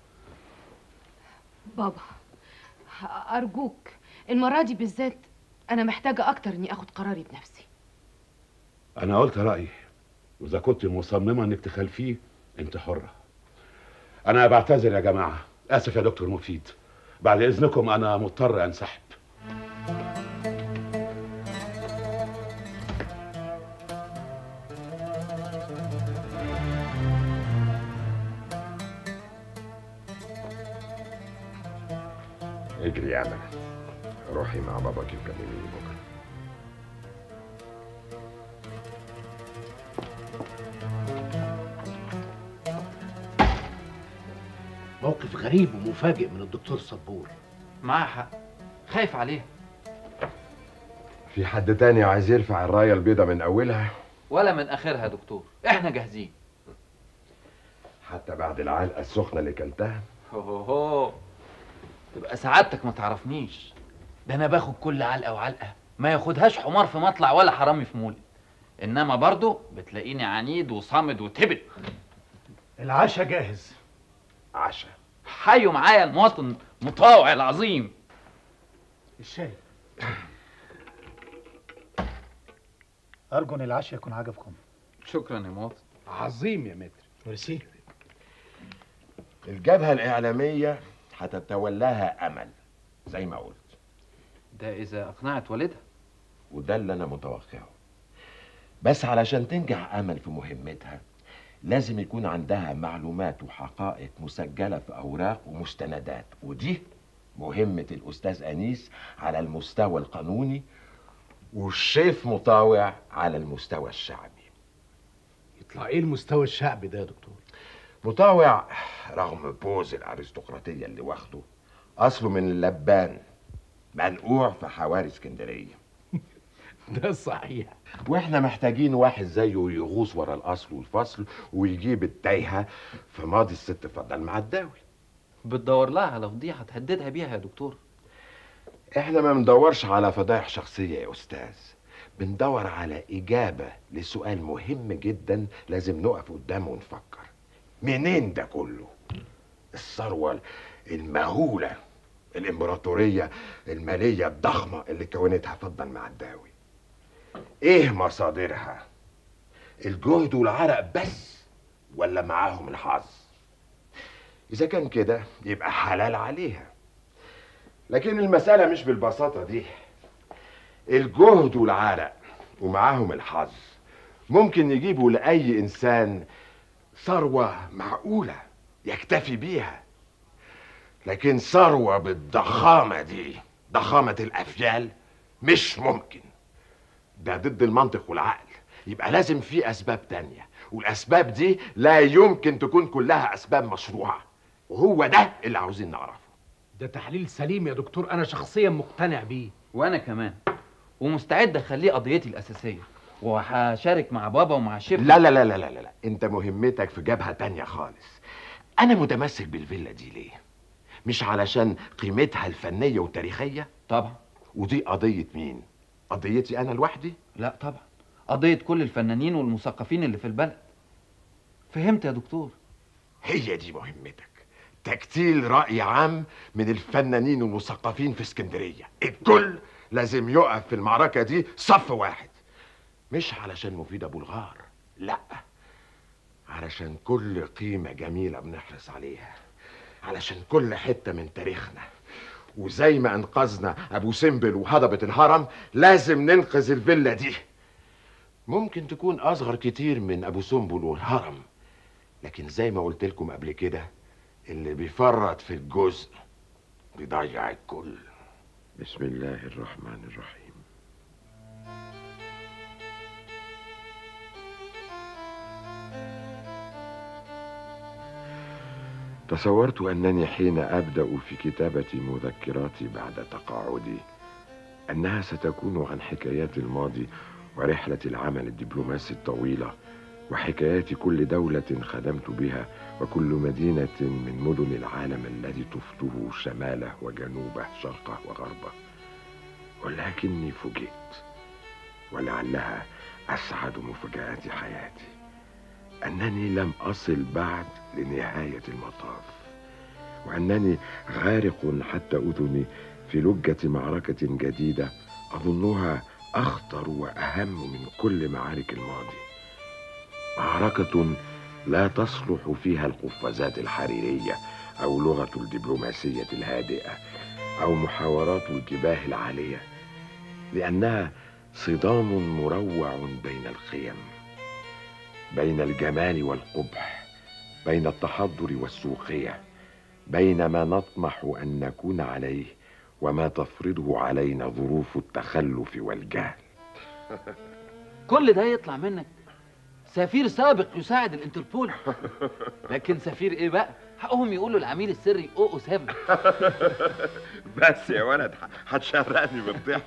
بابا أرجوك المرة دي بالذات أنا محتاجة أكتر إني آخد قراري بنفسي انا قلت رايي واذا كنت مصممه انك تخالفيه انت حره انا بعتذر يا جماعه اسف يا دكتور مفيد بعد اذنكم انا مضطر انسحب اجري يا أمل روحي مع باباك وكلميني بكرة موقف غريب ومفاجئ من الدكتور صبور معاه حق خايف عليه في حد تاني عايز يرفع الراية البيضة من أولها ولا من اخرها يا دكتور احنا جاهزين حتى بعد العلقة السخنة اللي كلتها هو هو هو تبقى سعادتك ما تعرفنيش ده انا باخد كل علقه وعلقه ما ياخدهاش حمار في مطلع ولا حرامي في مولد انما برضه بتلاقيني عنيد وصامد وتبت العشاء جاهز عشاء حيوا معايا المواطن مطاوع العظيم الشاي أرجو إن العشاء يكون عجبكم شكرا يا مواطن عظيم يا متر ميرسي الجبهة الإعلامية هتتولاها أمل زي ما قلت ده اذا اقنعت والدها وده اللي أنا متوقعه بس علشان تنجح أمل في مهمتها لازم يكون عندها معلومات وحقائق مسجلة في أوراق ومستندات ودي مهمة الأستاذ أنيس على المستوى القانوني والشيف مطاوع على المستوى الشعبي يطلع ايه المستوى الشعبي ده يا دكتور مطاوع رغم بوز الأرستقراطية اللي واخده أصله من اللبان منقوع في حواري اسكندرية ده صحيح واحنا محتاجين واحد زيه يغوص ورا الاصل والفصل ويجيب التايهه في ماضي الست فضل معداوي بتدور لها على فضيحه تهددها بيها يا دكتور احنا ما بندورش على فضايح شخصيه يا استاذ بندور على اجابه لسؤال مهم جدا لازم نقف قدامه ونفكر منين ده كله الثروه المهوله الامبراطوريه الماليه الضخمه اللي كونتها فضل معداوي ايه مصادرها الجهد والعرق بس ولا معاهم الحظ اذا كان كده يبقى حلال عليها لكن المسألة مش بالبساطة دي الجهد والعرق ومعاهم الحظ ممكن يجيبوا لأي إنسان ثروة معقولة يكتفي بيها لكن ثروة بالضخامة دي ضخامة الأفيال مش ممكن ده ضد المنطق والعقل يبقى لازم في أسباب تانية والأسباب دي لا يمكن تكون كلها أسباب مشروعة وهو ده اللي عاوزين نعرفه ده تحليل سليم يا دكتور انا شخصيا مقتنع بيه وانا كمان ومستعد اخليه قضيتي الاساسيه وهشارك مع بابا ومع الشيف لا لا لا لا لا لا انت مهمتك في جبهة تانية خالص انا متمسك بالفيلا دي ليه مش علشان قيمتها الفنية والتاريخية طبعا ودي قضية مين قضيتي انا لوحدي لا طبعا قضيه كل الفنانين والمثقفين اللي في البلد فهمت يا دكتور هي دي مهمتك تكتيل رأي عام من الفنانين والمثقفين في اسكندرية الكل لازم يقف في المعركة دي صف واحد مش علشان مفيد أبو الغار لا علشان كل قيمة جميلة بنحرص عليها علشان كل حتة من تاريخنا وزي ما انقذنا ابو سمبل وهضبة الهرم لازم ننقذ الفيلا دي ممكن تكون اصغر كتير من ابو سمبل والهرم لكن زي ما قلت لكم قبل كده اللي بيفرط في الجزء بيضيع الكل بسم الله الرحمن الرحيم تصورت أنني حين أبدأ في كتابة مذكراتي بعد تقاعدي أنها ستكون عن حكايات الماضي ورحلة العمل الدبلوماسي الطويلة وحكايات كل دولة خدمت بها وكل مدينة من مدن العالم الذي طفته شماله وجنوبه شرقه وغربه ولكني فوجئت ولعلها أسعد مفاجآت حياتي أنني لم أصل بعد لنهاية المطاف وأنني غارق حتى أذني في لجة معركة جديدة أظنها أخطر وأهم من كل معارك الماضي معركة لا تصلح فيها القفازات الحريرية أو لغة الدبلوماسية الهادئة أو محاورات الجباه العالية لأنها صدام مروع بين القيم بين الجمال والقبح بين التحضر والسوقية بين ما نطمح أن نكون عليه وما تفرضه علينا ظروف التخلف والجهل كل ده يطلع منك سفير سابق يساعد الانتربول لكن سفير ايه بقى حقهم يقولوا العميل السري او 7 بس يا ولد هتشرقني بالضحك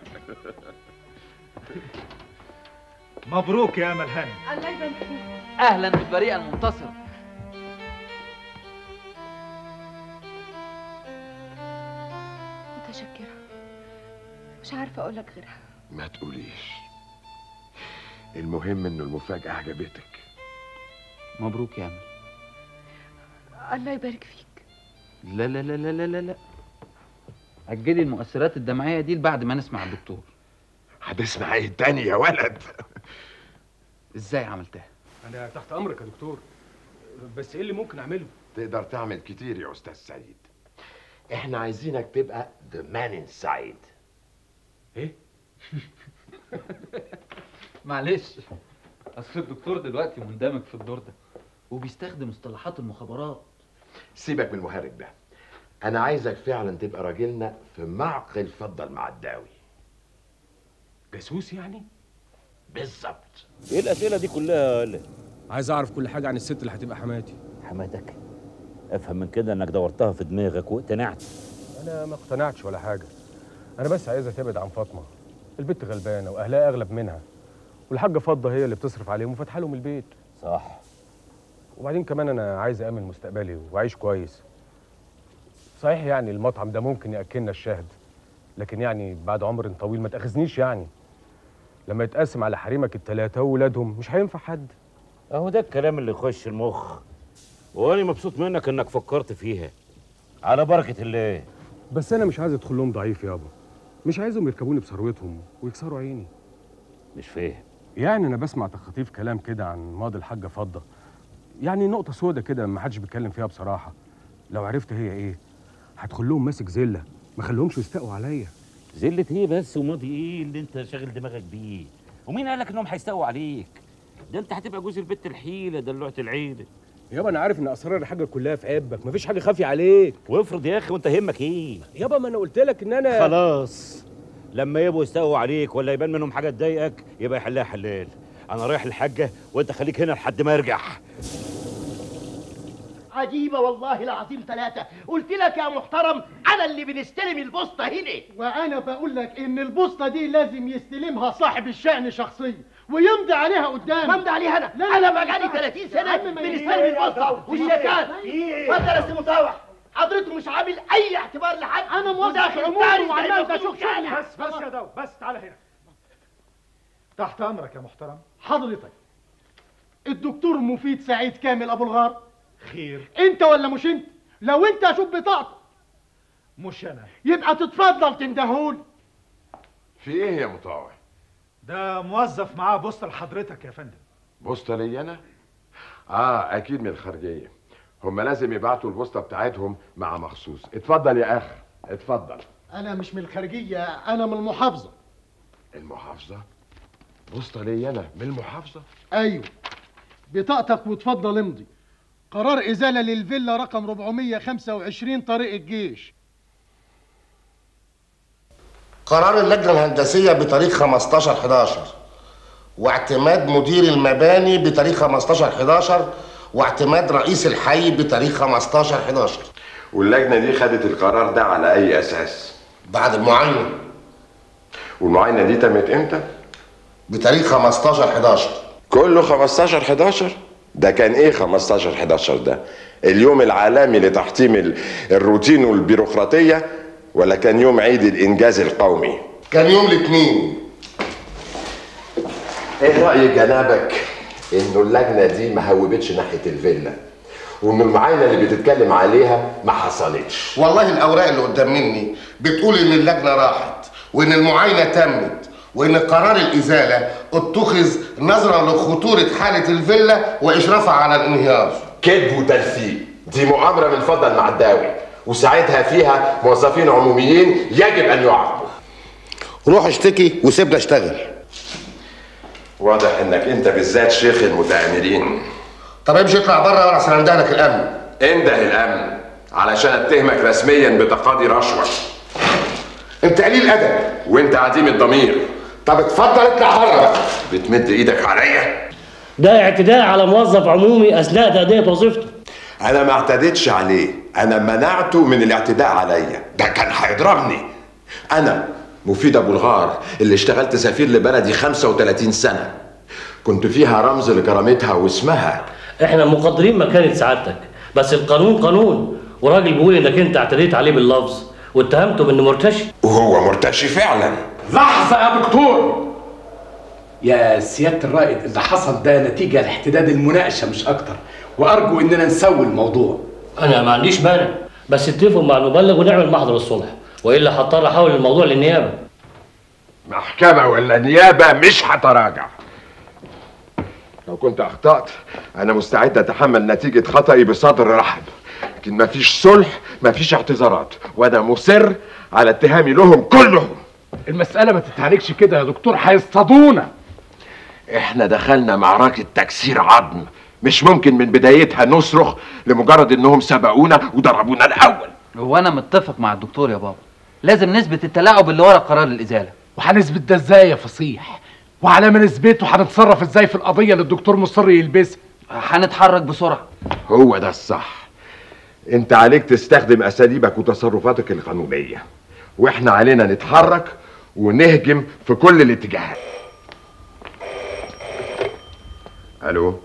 مبروك يا امل هانم الله يبارك فيك اهلا بالفريق المنتصر متشكرة مش عارفة أقول لك غيرها ما تقوليش المهم انه المفاجأة عجبتك مبروك يا امل الله يبارك فيك لا لا لا لا لا لا لا اجلي المؤثرات الدمعيه دي لبعد ما نسمع الدكتور هتسمع ايه تاني يا ولد ازاي عملتها انا تحت امرك يا دكتور بس ايه اللي ممكن اعمله تقدر تعمل كتير يا استاذ سعيد احنا عايزينك تبقى the man inside ايه معلش اصل الدكتور دلوقتي مندمج في الدور ده وبيستخدم مصطلحات المخابرات سيبك من المهرج ده انا عايزك فعلا تبقى راجلنا في معقل فضل مع الداوي جاسوس يعني بالظبط ايه الاسئله دي كلها يا ولا عايز اعرف كل حاجه عن الست اللي هتبقى حماتي حماتك افهم من كده انك دورتها في دماغك واقتنعت انا ما اقتنعتش ولا حاجه انا بس عايزها تبعد عن فاطمه البنت غلبانه واهلها اغلب منها والحاجه فضه هي اللي بتصرف عليهم وفاتحه لهم البيت صح وبعدين كمان انا عايز امن مستقبلي واعيش كويس صحيح يعني المطعم ده ممكن ياكلنا الشهد لكن يعني بعد عمر طويل ما تاخذنيش يعني لما يتقسم على حريمك التلاتة وولادهم مش هينفع حد اهو ده الكلام اللي يخش المخ وانا مبسوط منك انك فكرت فيها على بركه الله بس انا مش عايز ادخل لهم ضعيف يابا مش عايزهم يركبوني بثروتهم ويكسروا عيني مش فاهم يعني انا بسمع تخاطيف كلام كده عن ماضي الحاجه فضه يعني نقطه سودة كده ما حدش بيتكلم فيها بصراحه لو عرفت هي ايه هدخل لهم ماسك زله ما خليهمش يستقوا عليا زلة ايه بس وماضي ايه اللي انت شاغل دماغك بيه ومين قالك انهم هيستقوا عليك ده انت هتبقى جوز البت الحيله دلوعه العيله يابا انا عارف ان اسرار الحاجه كلها في عبك مفيش حاجه خافيه عليك وافرض يا اخي وانت همك ايه يابا ما انا قلت لك ان انا خلاص لما يبقوا يستقوا عليك ولا يبان منهم حاجه تضايقك يبقى يحلها حلال انا رايح الحاجه وانت خليك هنا لحد ما يرجع عجيبة والله العظيم ثلاثة قلت لك يا محترم أنا اللي بنستلم البوسطة هنا وانا بقول لك ان البوسطه دي لازم يستلمها صاحب الشأن شخصيا ويمضي عليها قدام ممضي عليها أنا لا، أنا لا، بقالي لا. 30 يا عم سنة ما بنستلم يهمني. البوسطة والشيكات اتفضل يا سي مطاوع حضرته مش عامل أي اعتبار لحد انا موظف وداخل عمومي دارس زي وعمال ما بشوف بتقول شغلي يعني. بس بس يا دو بس تعالى هنا تحت امرك يا محترم حضرتك الدكتور مفيد سعيد كامل ابو الغار خير انت ولا مش انت لو انت اشوف بطاقتك مش انا يبقى تتفضل تندهولي في ايه يا مطاوع ده موظف معاه بوسطه لحضرتك يا فندم بوسطة لي انا اه اكيد من الخارجية هم لازم يبعتوا البوسطة بتاعتهم مع مخصوص اتفضل يا اخ اتفضل انا مش من الخارجيه انا من المحافظه المحافظة بوسطة لي انا من المحافظة ايوه بطاقتك وتفضل امضي قرار إزالة للفيلا رقم 425 طريق الجيش قرار اللجنة الهندسية بتاريخ 15 11 واعتماد مدير المباني بتاريخ 15 11 واعتماد رئيس الحي بتاريخ 15 11 واللجنه دي خدت القرار ده على اي اساس بعد المعاينة والمعاينه دي تمت امتى بتاريخ 15 11 كله 15 11 ده كان ايه 15 11 ده اليوم العالمي لتحطيم ال- الروتين والبيروقراطيه ولا كان يوم عيد الانجاز القومي كان يوم الاثنين ايه راي جنابك انه اللجنه دي ما هوبتش ناحيه الفيلا وان المعاينه اللي بتتكلم عليها ما حصلتش والله الأوراق اللي قدام مني بتقول إن اللجنة راحت وإن المعاينة تمت وإن قرار الإزالة اتخذ نظرا لخطورة حالة الفيلا وإشرافها على الانهيار كذب وتلفيق دي مؤامره من فضل المعداوي وساعتها فيها موظفين عموميين يجب ان يعاقبوا روح اشتكي وسيبنا اشتغل واضح انك انت بالذات شيخ المتآمرين طب امشي اطلع بره وانا هنده لك الامن انده الامن علشان اتهمك رسميا بتقاضي رشوه انت قليل ادب وانت عديم الضمير طب اتفضل اطلع بره بقى بتمد ايدك عليا ده اعتداء على موظف عمومي اثناء تاديه وظيفته انا ما اعتديتش عليه انا منعته من الاعتداء عليا ده كان هيضربني انا مفيد ابو الغار اللي اشتغلت سفير لبلدي 35 سنه كنت فيها رمز لكرامتها واسمها احنا مقدرين مكانه سعادتك بس القانون قانون وراجل بيقول انك انت اعتديت عليه باللفظ واتهمته بانه مرتشي وهو مرتشي فعلا لحظة يا دكتور يا سيادة الرائد اللي حصل ده نتيجة لاحتداد المناقشة مش أكتر وأرجو إننا نسوي الموضوع انا ما عنديش مانع بس اتفقوا مع المبلغ ونعمل محضر الصلح والا هضطر احول الموضوع للنيابه محكمة ولا نيابة مش هتراجع لو كنت أخطأت أنا مستعد أتحمل نتيجة خطأي بصدر رحب لكن مفيش صلح مفيش اعتذارات وأنا مصر على اتهامي لهم كلهم المسألة ما تتعالجش كده يا دكتور هيصطادونا إحنا دخلنا معركة تكسير عظم مش ممكن من بدايتها نصرخ لمجرد إنهم سبقونا وضربونا الأول هو انا متفق مع الدكتور يا بابا لازم نثبت التلاعب اللي ورا قرار الازاله وهنثبت ده ازاي يا فصيح وعلى ما نثبته هنتصرف ازاي في القضية اللي الدكتور مصر يلبسها هنتحرك بسرعة هو ده الصح انت عليك تستخدم اساليبك وتصرفاتك القانونيه واحنا علينا نتحرك ونهجم في كل الاتجاهات الو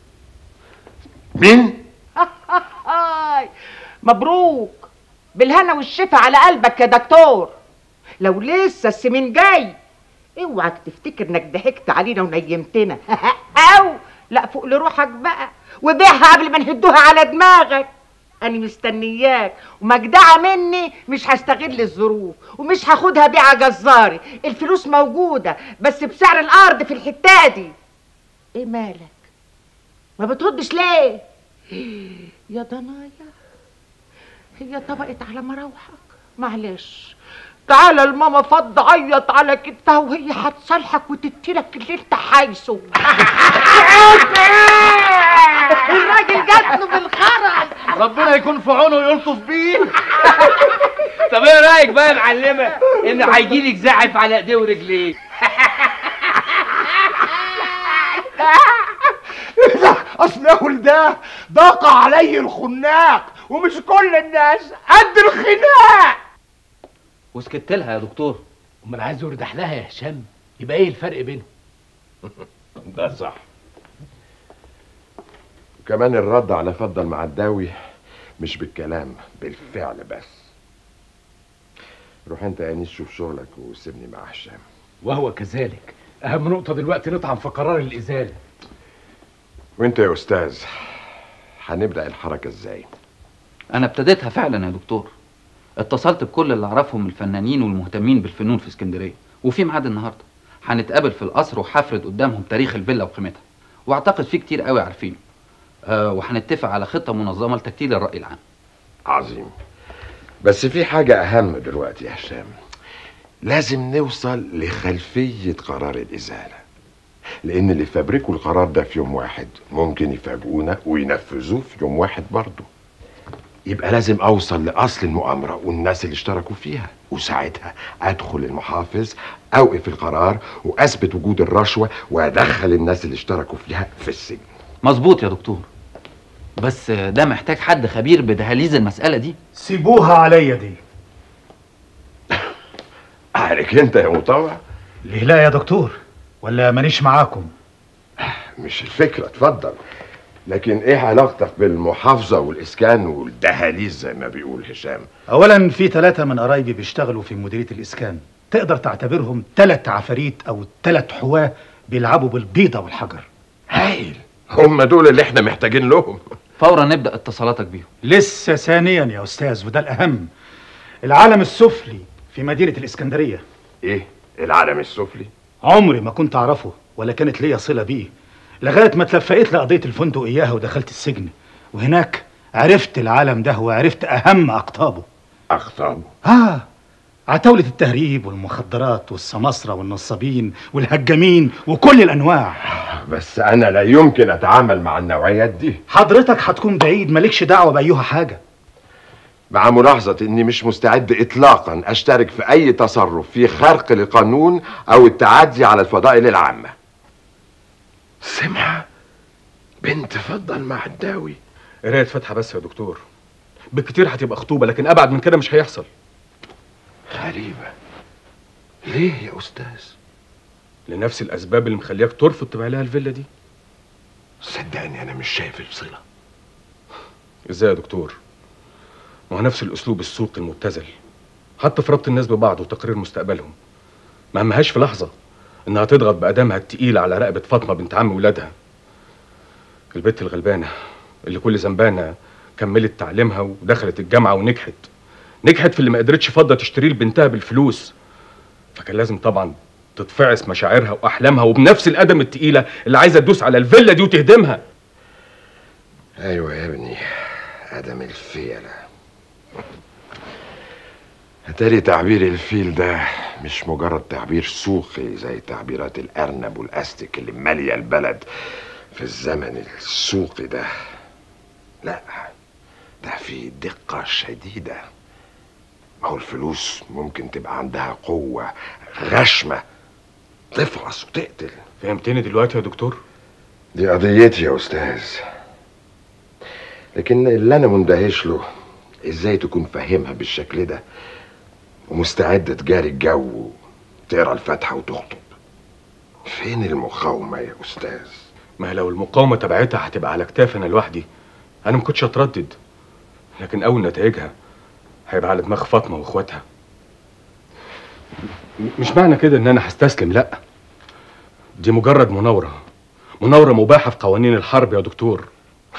مين هاي مبروك بالهنا والشفا على قلبك يا دكتور لو لسه السمين جاي اوعك تفتكر انك ضحكت علينا ونيمتنا او لا فوق لروحك بقى وبيعها قبل ما نهدوها على دماغك انا مستنياك ومجدعه مني مش هستغل الظروف ومش هاخدها بيعه جزاري الفلوس موجوده بس بسعر الارض في الحته دي ايه مالك ما بتردش ليه يا ضنايا هي طبقت على مراوحك معلش تعالى الماما فض عيط على كتفها وهي هتصالحك وتديلك اللي انت عايزه الراجل جات له بالخرز ربنا يكون في عونه ويلطف بيه طب ايه رايك بقى يا معلمه ان هيجي لك زعف على ايديه ورجليه اصل اقول ده ضاق علي الخناق ومش كل الناس قد الخناق وسكت لها يا دكتور امال عايز يردح لها يا هشام يبقى ايه الفرق بينهم ده صح كمان الرد على فضل المعداوي مش بالكلام بالفعل بس روح انت يا انيس شوف شغلك وسيبني مع هشام وهو كذلك اهم نقطة دلوقتي نطعن في قرار الازالة وانت يا استاذ هنبدا الحركه ازاي انا ابتديتها فعلا يا دكتور اتصلت بكل اللي اعرفهم من الفنانين والمهتمين بالفنون في اسكندريه وفي ميعاد النهارده هنتقابل في القصر وهفرد قدامهم تاريخ الفيلا وقيمتها واعتقد في كتير قوي عارفينه أه وهنتفق على خطه منظمه لتجديد الراي العام عظيم بس في حاجه اهم دلوقتي يا هشام لازم نوصل لخلفيه قرار الازاله لان اللي فبركوا القرار ده في يوم واحد ممكن يفاجئونا وينفذوه في يوم واحد برضه يبقى لازم اوصل لاصل المؤامره والناس اللي اشتركوا فيها وساعتها ادخل المحافظ اوقف القرار واثبت وجود الرشوه وادخل الناس اللي اشتركوا فيها في السجن مظبوط يا دكتور بس ده محتاج حد خبير بدهاليز المسألة دي سيبوها عليا دي عليك انت يا مطوع ليه لا يا دكتور ولا مانيش معاكم مش الفكره اتفضل لكن ايه علاقتك بالمحافظه والاسكان والدهاليز زي ما بيقول هشام اولا في ثلاثة من قرايبي بيشتغلوا في مديرية الاسكان تقدر تعتبرهم ثلاث عفاريت او ثلاث حواة بيلعبوا بالبيضة والحجر هايل هم دول اللي احنا محتاجين لهم فورا نبدأ اتصالاتك بيهم لسه ثانيا يا استاذ وده الاهم العالم السفلي في مدينة الاسكندرية ايه العالم السفلي عمري ما كنت اعرفه ولا كانت ليا صلة بيه لغاية ما اتلفقت لقضية الفندق اياها ودخلت السجن وهناك عرفت العالم ده وعرفت اهم اقطابه اقطابه اه عتاولة التهريب والمخدرات والسماسرة والنصابين والهجامين وكل الانواع بس انا لا يمكن اتعامل مع النوعيات دي حضرتك هتكون بعيد مالكش دعوة بايها حاجة مع ملاحظة اني مش مستعد اطلاقا اشترك في اي تصرف في خرق للقانون او التعدي على الفضائل العامة سمعة بنت فضل مع الداوي قرايه فاتحه بس يا دكتور بالكتير هتبقى خطوبه لكن ابعد من كده مش هيحصل غريبة ليه يا استاذ لنفس الاسباب اللي مخلياك ترفض تبيع لها الفيلا دي صدقني انا مش شايف الصلة ازاي يا دكتور ما هو نفس الاسلوب السوقي المبتذل حتى في ربط الناس ببعض وتقرير مستقبلهم ما همهاش في لحظه انها تضغط باقدامها التقيله على رقبه فاطمه بنت عم ولادها البت الغلبانه اللي كل ذنبانه كملت تعليمها ودخلت الجامعه ونجحت نجحت في اللي ما قدرتش فضه تشتريه لبنتها بالفلوس فكان لازم طبعا تتفعس مشاعرها واحلامها وبنفس القدم التقيله اللي عايزه تدوس على الفيلا دي وتهدمها ايوه يا ابني ادم الفيلة اتاري تعبير الفيل ده مش مجرد تعبير سوقي زي تعبيرات الارنب والاستك اللي ماليه البلد في الزمن السوقي ده لا ده فيه دقة شديدة ما هو الفلوس ممكن تبقى عندها قوة غشمة تفرس وتقتل فهمتني دلوقتي يا دكتور دي قضيتي يا أستاذ لكن اللي أنا مندهش له إزاي تكون فاهمها بالشكل ده ومستعد تجاري الجو تقرا الفاتحة وتخطب فين المقاومة يا أستاذ ما هي لو المقاومه تبعتها هتبقى على كتافي انا لوحدي انا ما كنتش اتردد لكن اول نتائجها هيبقى على دماغ فاطمه واخواتها م- مش معنى كده ان انا هستسلم لا دي مجرد مناوره مناوره مباحه في قوانين الحرب يا دكتور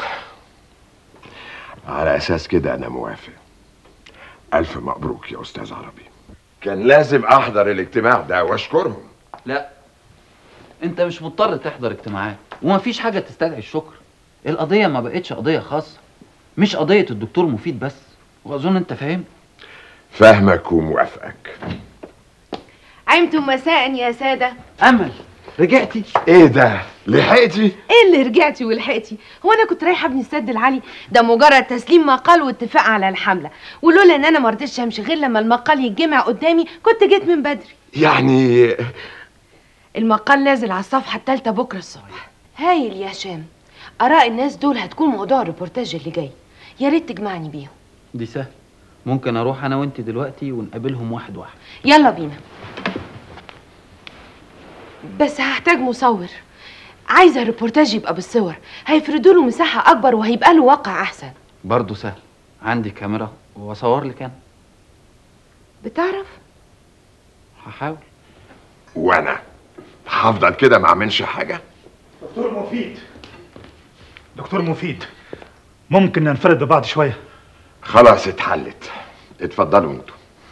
على أساس كده أنا موافق ألف مبروك يا أستاذ عربي كان لازم أحضر الاجتماع ده وأشكرهم لا انت مش مضطر تحضر اجتماعات ومفيش حاجة تستدعي الشكر القضية ما بقتش قضية خاصة مش قضية الدكتور مفيد بس واظن انت فاهم فاهمك وموافقك عمتم مساء يا سادة امل رجعتي ايه ده لحقتي ايه اللي رجعتي ولحقتي هو انا كنت رايحه ابني السد العالي ده مجرد تسليم مقال واتفاق على الحمله ولولا ان انا ما رضيتش امشي غير لما المقال يتجمع قدامي كنت جيت من بدري يعني المقال نازل على الصفحه الثالثه بكره الصبح هايل يا هشام اراء الناس دول هتكون موضوع الريبورتاج اللي جاي يا ريت تجمعني بيهم دي سهل ممكن اروح انا وانت دلوقتي ونقابلهم واحد واحد يلا بينا بس هحتاج مصور عايزه الريبورتاج يبقى بالصور هيفردوا له مساحه اكبر وهيبقى له واقع احسن برضه سهل عندي كاميرا واصور لك انا بتعرف هحاول وأنا هفضل كده ما أعملش حاجة دكتور مفيد دكتور مفيد ممكن ننفرد ببعض شوية خلاص اتحلت اتفضلوا انتوا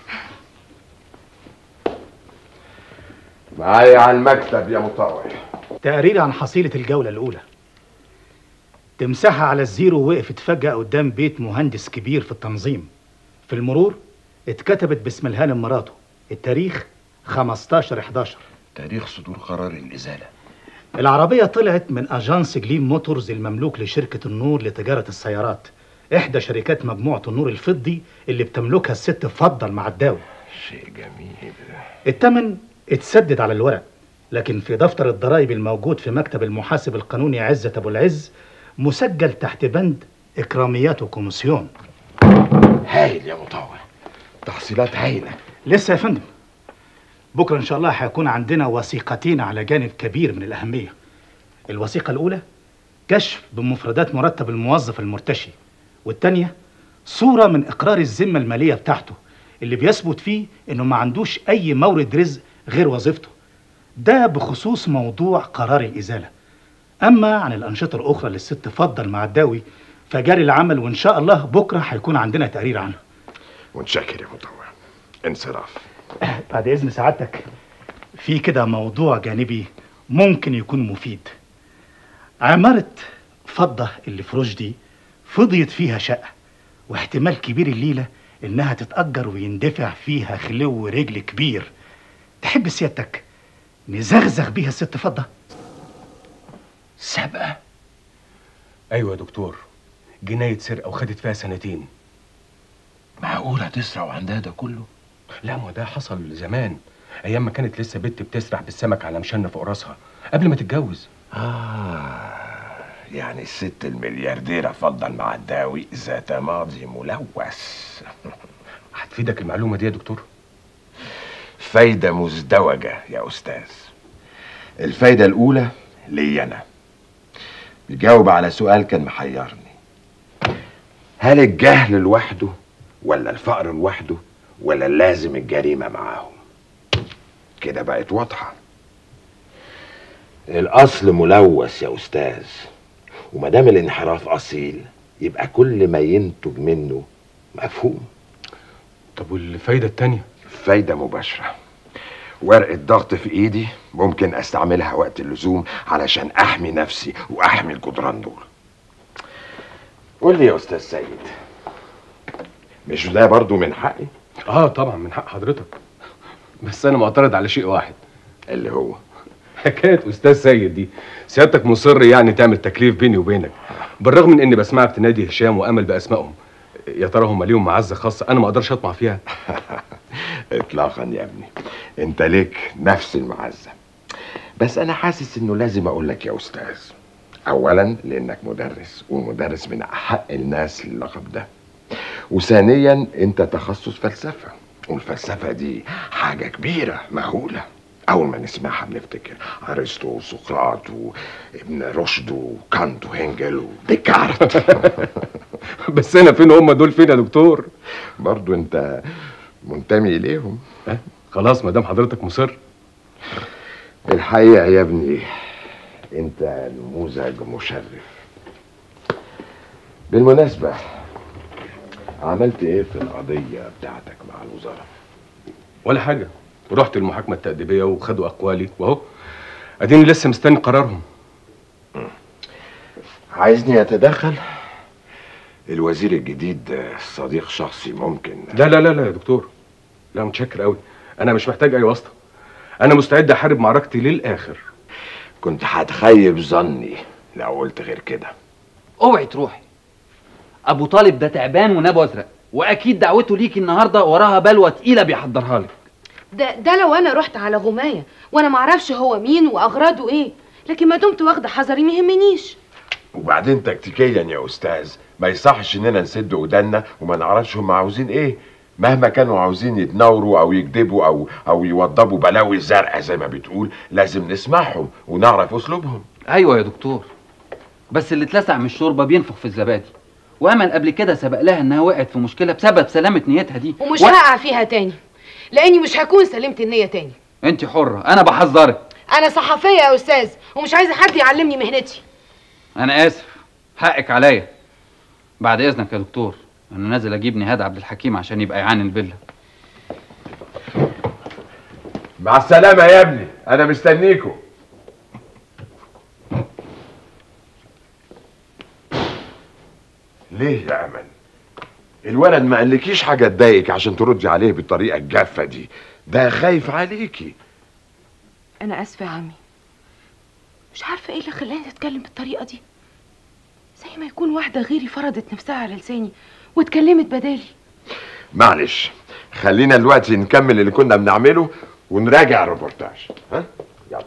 معايا على المكتب يا مطوع تقرير عن حصيلة الجولة الأولى تمسحها على الزيرو وقفت فجأة قدام بيت مهندس كبير في التنظيم في المرور اتكتبت باسم الهانم مراته التاريخ 15 11 تاريخ صدور قرار الإزالة العربية طلعت من أجانس جليم موتورز المملوك لشركة النور لتجارة السيارات إحدى شركات مجموعة النور الفضي اللي بتملكها الست فضل معداوي شيء جميل التمن اتسدد على الورق لكن في دفتر الضرائب الموجود في مكتب المحاسب القانوني عزة أبو العز مسجل تحت بند إكراميات وكوميسيون هايل يا مطوع تحصيلات هايلة لسه يا فندم بكرة إن شاء الله هيكون عندنا وثيقتين على جانب كبير من الأهمية الوثيقة الأولى كشف بمفردات مرتب الموظف المرتشي والتانية صورة من إقرار الذمة المالية بتاعته اللي بيثبت فيه إنه ما عندوش أي مورد رزق غير وظيفته ده بخصوص موضوع قرار الإزالة أما عن الأنشطة الأخرى اللي الست فضل مع الداوي فجاري العمل وإن شاء الله بكرة هيكون عندنا تقرير عنه متشكر يا مطوع انصراف بعد إذن سعادتك في كده موضوع جانبي ممكن يكون مفيد عمارة فضة اللي في رشدي فضيت فيها شقة واحتمال كبير الليلة إنها تتأجر ويندفع فيها خلو رجل كبير تحب سيادتك نزغزغ بيها الست فضة سابقة ايوه يا دكتور جناية سرقة وخدت فيها سنتين معقولة تسرق وعندها ده كله؟ لا ما ده حصل زمان ايام ما كانت لسه بنت بتسرح بالسمك على مشنة فوق راسها قبل ما تتجوز آه يعني الست المليارديرة فضل مع الداوي ذات ماضي ملوث هتفيدك المعلومة دي يا دكتور فايدة مزدوجة يا أستاذ الفايدة الأولى لي أنا بيجاوب على سؤال كان محيرني هل الجهل لوحده ولا الفقر لوحده ولا لازم الجريمة معاهم كده بقت واضحة الأصل ملوث يا أستاذ ومادام الانحراف أصيل يبقى كل ما ينتج منه مفهوم طب والفايدة التانية؟ فايدة مباشرة ورقة ضغط في ايدي ممكن استعملها وقت اللزوم علشان احمي نفسي واحمي الجدران دول قول لي يا استاذ سيد مش ده برضو من حقي اه طبعا من حق حضرتك بس انا معترض على شيء واحد اللي هو حكايه استاذ سيد دي سيادتك مصر يعني تعمل تكليف بيني وبينك بالرغم من اني بسمعك تنادي هشام وامل باسمائهم يا ترى هم ليهم معزه خاصه انا ما اقدرش اطمع فيها اطلاقا يا ابني انت ليك نفس المعزه بس انا حاسس انه لازم اقول لك يا استاذ اولا لانك مدرس والمدرس من احق الناس للقب ده وثانيا انت تخصص فلسفه والفلسفه دي حاجه كبيره مهوله اول ما نسمعها بنفتكر ارسطو وسقراط وابن رشد وكانت وهنجل وديكارت بس انا فين هم دول فين يا دكتور برضو انت منتمي اليهم أه؟ خلاص ما دام حضرتك مصر الحقيقه يا ابني انت نموذج مشرف بالمناسبه عملت ايه في القضيه بتاعتك مع الوزاره ولا حاجه رحت المحاكمه التاديبيه وخدوا اقوالي واهو اديني لسه مستني قرارهم عايزني اتدخل الوزير الجديد صديق شخصي ممكن لا لا لا لا يا دكتور لا متشكر قوي انا مش محتاج اي واسطه انا مستعد احارب معركتي للاخر كنت هتخيب ظني لو قلت غير كده اوعي تروحي ابو طالب ده تعبان ونابه ازرق واكيد دعوته ليكي النهارده وراها بلوه تقيله بيحضرها لك ده ده لو انا رحت على غمايه وانا معرفش هو مين واغراضه ايه لكن ما دمت واخده حذري ما يهمنيش وبعدين تكتيكيا يا استاذ ما يصحش اننا نسد ودنا وما نعرفش هم عاوزين ايه مهما كانوا عاوزين يتناوروا او يكذبوا او او يوضبوا بلاوي زرقاء زي ما بتقول لازم نسمعهم ونعرف اسلوبهم ايوه يا دكتور بس اللي اتلسع من الشوربه بينفخ في الزبادي وامل قبل كده سبق لها انها وقعت في مشكله بسبب سلامه نيتها دي ومش هقع فيها تاني لاني مش هكون سلمت النيه تاني انت حره انا بحذرك انا صحفيه يا استاذ ومش عايزه حد يعلمني مهنتي انا اسف حقك عليا بعد اذنك يا دكتور انا نازل اجيب نهاد عبد الحكيم عشان يبقى يعاني الفيلا مع السلامه يا ابني انا مستنيكم ليه يا امل الولد ما قالكيش حاجه تضايقك عشان تردي عليه بالطريقه الجافه دي ده خايف عليكي انا اسفه يا عمي مش عارفه ايه اللي خلاني اتكلم بالطريقه دي زي ما يكون واحده غيري فرضت نفسها على لساني واتكلمت بدالي معلش خلينا دلوقتي نكمل اللي كنا بنعمله ونراجع الريبورتاج ها يلا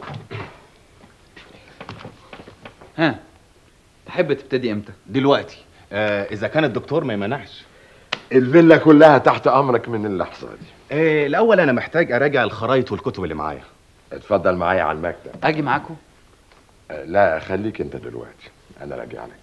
ها تحب تبتدي امتى دلوقتي آه اذا كان الدكتور ما يمنعش الفيلا كلها تحت امرك من اللحظه دي آه الاول انا محتاج اراجع الخرايط والكتب اللي معايا اتفضل معايا على المكتب اجي معاكم آه، لا خليك انت دلوقتي انا راجع لك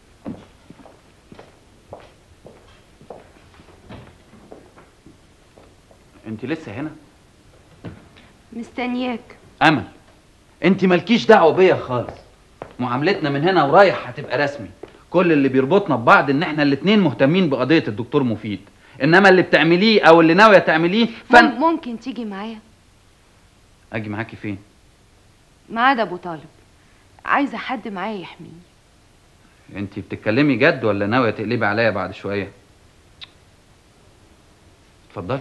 انت لسه هنا مستنياك امل انت مالكيش دعوه بيا خالص معاملتنا من هنا ورايح هتبقى رسمي كل اللي بيربطنا ببعض ان احنا الاتنين مهتمين بقضيه الدكتور مفيد انما اللي بتعمليه او اللي ناويه تعمليه فن مم- ممكن تيجي معايا اجي معاكي فين ميعاد ابو طالب عايزه حد معايا يحميني انت بتتكلمي جد ولا ناويه تقلبي عليا بعد شويه اتفضلي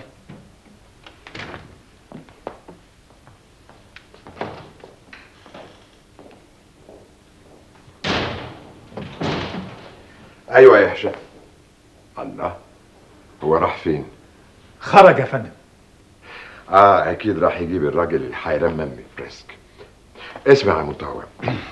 ايوه يا هشام الله هو راح فين خرج يا فندم اه اكيد راح يجيب الراجل الحيران من فريسك اسمع يا مطاوع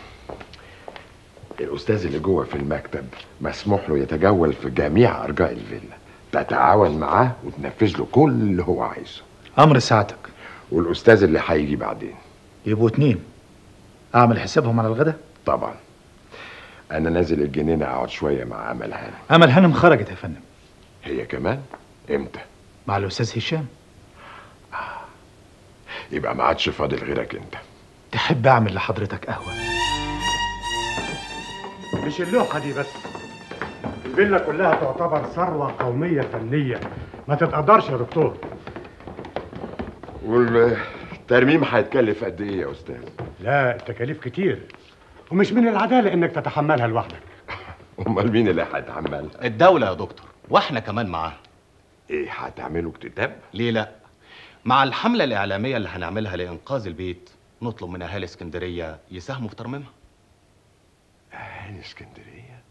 الاستاذ اللي جوه في المكتب مسموح له يتجول في جميع ارجاء الفيلا تتعاون معاه وتنفذ له كل اللي هو عايزه امر ساعتك والاستاذ اللي هيجي بعدين يبقوا اتنين اعمل حسابهم على الغدا طبعا انا نازل الجنينه اقعد شويه مع امل هانم امل هانم خرجت يا فندم هي كمان امتى مع الاستاذ هشام يبقى ما عادش فاضل غيرك انت تحب اعمل لحضرتك قهوه مش اللوحة دي بس الفيلا كلها تعتبر ثروة قومية فنية ما تتقدرش يا دكتور والترميم هيتكلف قد ايه يا استاذ لا التكاليف كتير ومش من العدالة انك تتحملها لوحدك امال مين اللي هيتحملها الدولة يا دكتور واحنا كمان معاها ايه هتعملوا اكتتاب ليه لا مع الحملة الإعلامية اللي هنعملها لإنقاذ البيت نطلب من أهالي اسكندرية يساهموا في ترميمها أهالي اسكندرية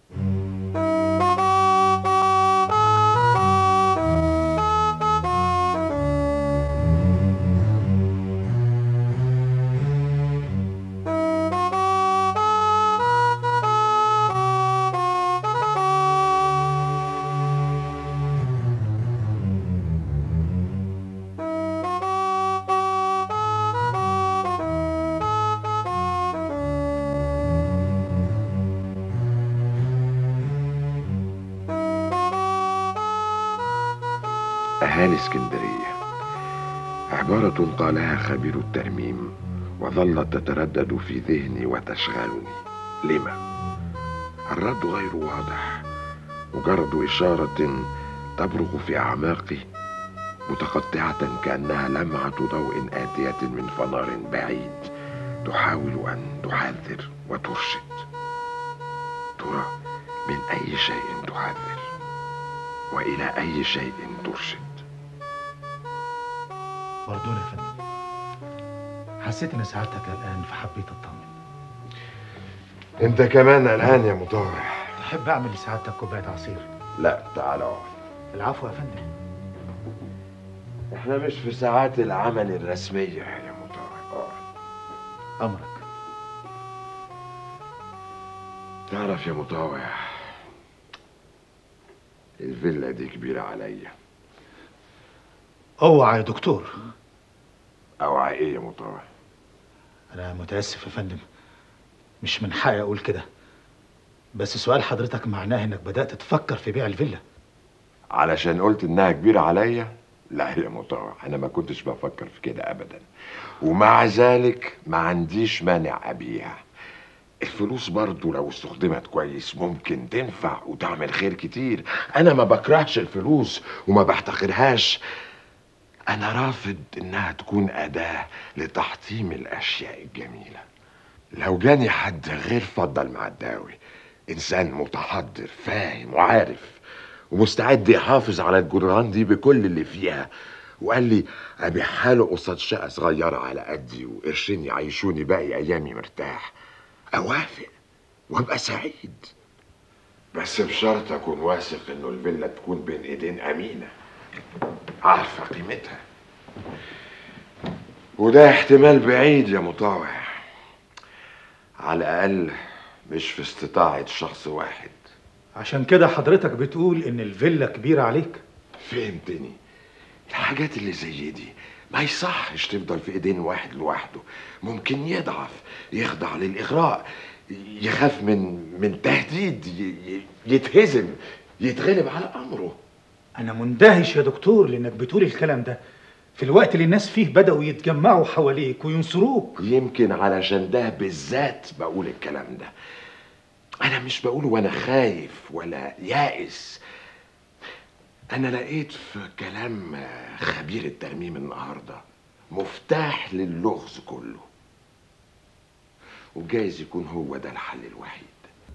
أهالي اسكندرية عبارة قالها خبير الترميم وظلت تتردد في ذهني وتشغلني لما؟ الرد غير واضح مجرد إشارة تبرق في أعماقي متقطعة كأنها لمعة ضوء آتية من فنار بعيد تحاول أن تحذر وترشد ترى من أي شيء تحذر وإلى أي شيء ترشد برضون يا فندم حسيت ان سعادتك قلقان فحبيت اطمن أنت كمان قلقان يا مطاوع تحب اعمل لسعادتك كوبايه عصير لا تعال اقعد العفو يا فندم احنا مش في ساعات العمل الرسمية يا مطاوع اقعد امرك تعرف يا مطاوع الفيلا دي كبيرة عليا اوعى يا دكتور اوعى ايه يا مطاوع انا متاسف يا فندم مش من حقي اقول كده بس سؤال حضرتك معناه انك بدات تفكر في بيع الفيلا علشان قلت انها كبيرة عليا لا يا مطاوع انا ما كنتش بفكر في كده ابدا ومع ذلك ما عنديش مانع ابيع الفلوس برضو لو استخدمت كويس ممكن تنفع وتعمل خير كتير انا ما بكرهش الفلوس وما بحتقرهاش انا رافض انها تكون اداة لتحطيم الاشياء الجميلة لو جاني حد غير فضل معداوي انسان متحضر فاهم وعارف ومستعد يحافظ على الجدران دي بكل اللي فيها وقال لي ابيعها له قصاد شقه صغيره على قدي وقرشين يعيشوني باقي ايامي مرتاح اوافق وابقى سعيد بس بشرط اكون واثق انه الفيلا تكون بين ايدين امينه عارفه قيمتها وده احتمال بعيد يا مطاوع على الاقل مش في استطاعه شخص واحد عشان كده حضرتك بتقول ان الفيلا كبيرة عليك فهمتني الحاجات اللي زي دي ما يصحش تفضل في ايدين واحد لوحده ممكن يضعف يخضع للاغراء يخاف من من تهديد ي- ي- يتهزم يتغلب على امره انا مندهش يا دكتور لانك بتقول الكلام ده في الوقت اللي الناس فيه بدأوا يتجمعوا حواليك وينصروك يمكن علشان ده بالذات بقول الكلام ده انا مش بقول وانا خايف ولا يائس انا لقيت في كلام خبير الترميم النهارده مفتاح للغز كله وجايز يكون هو ده الحل الوحيد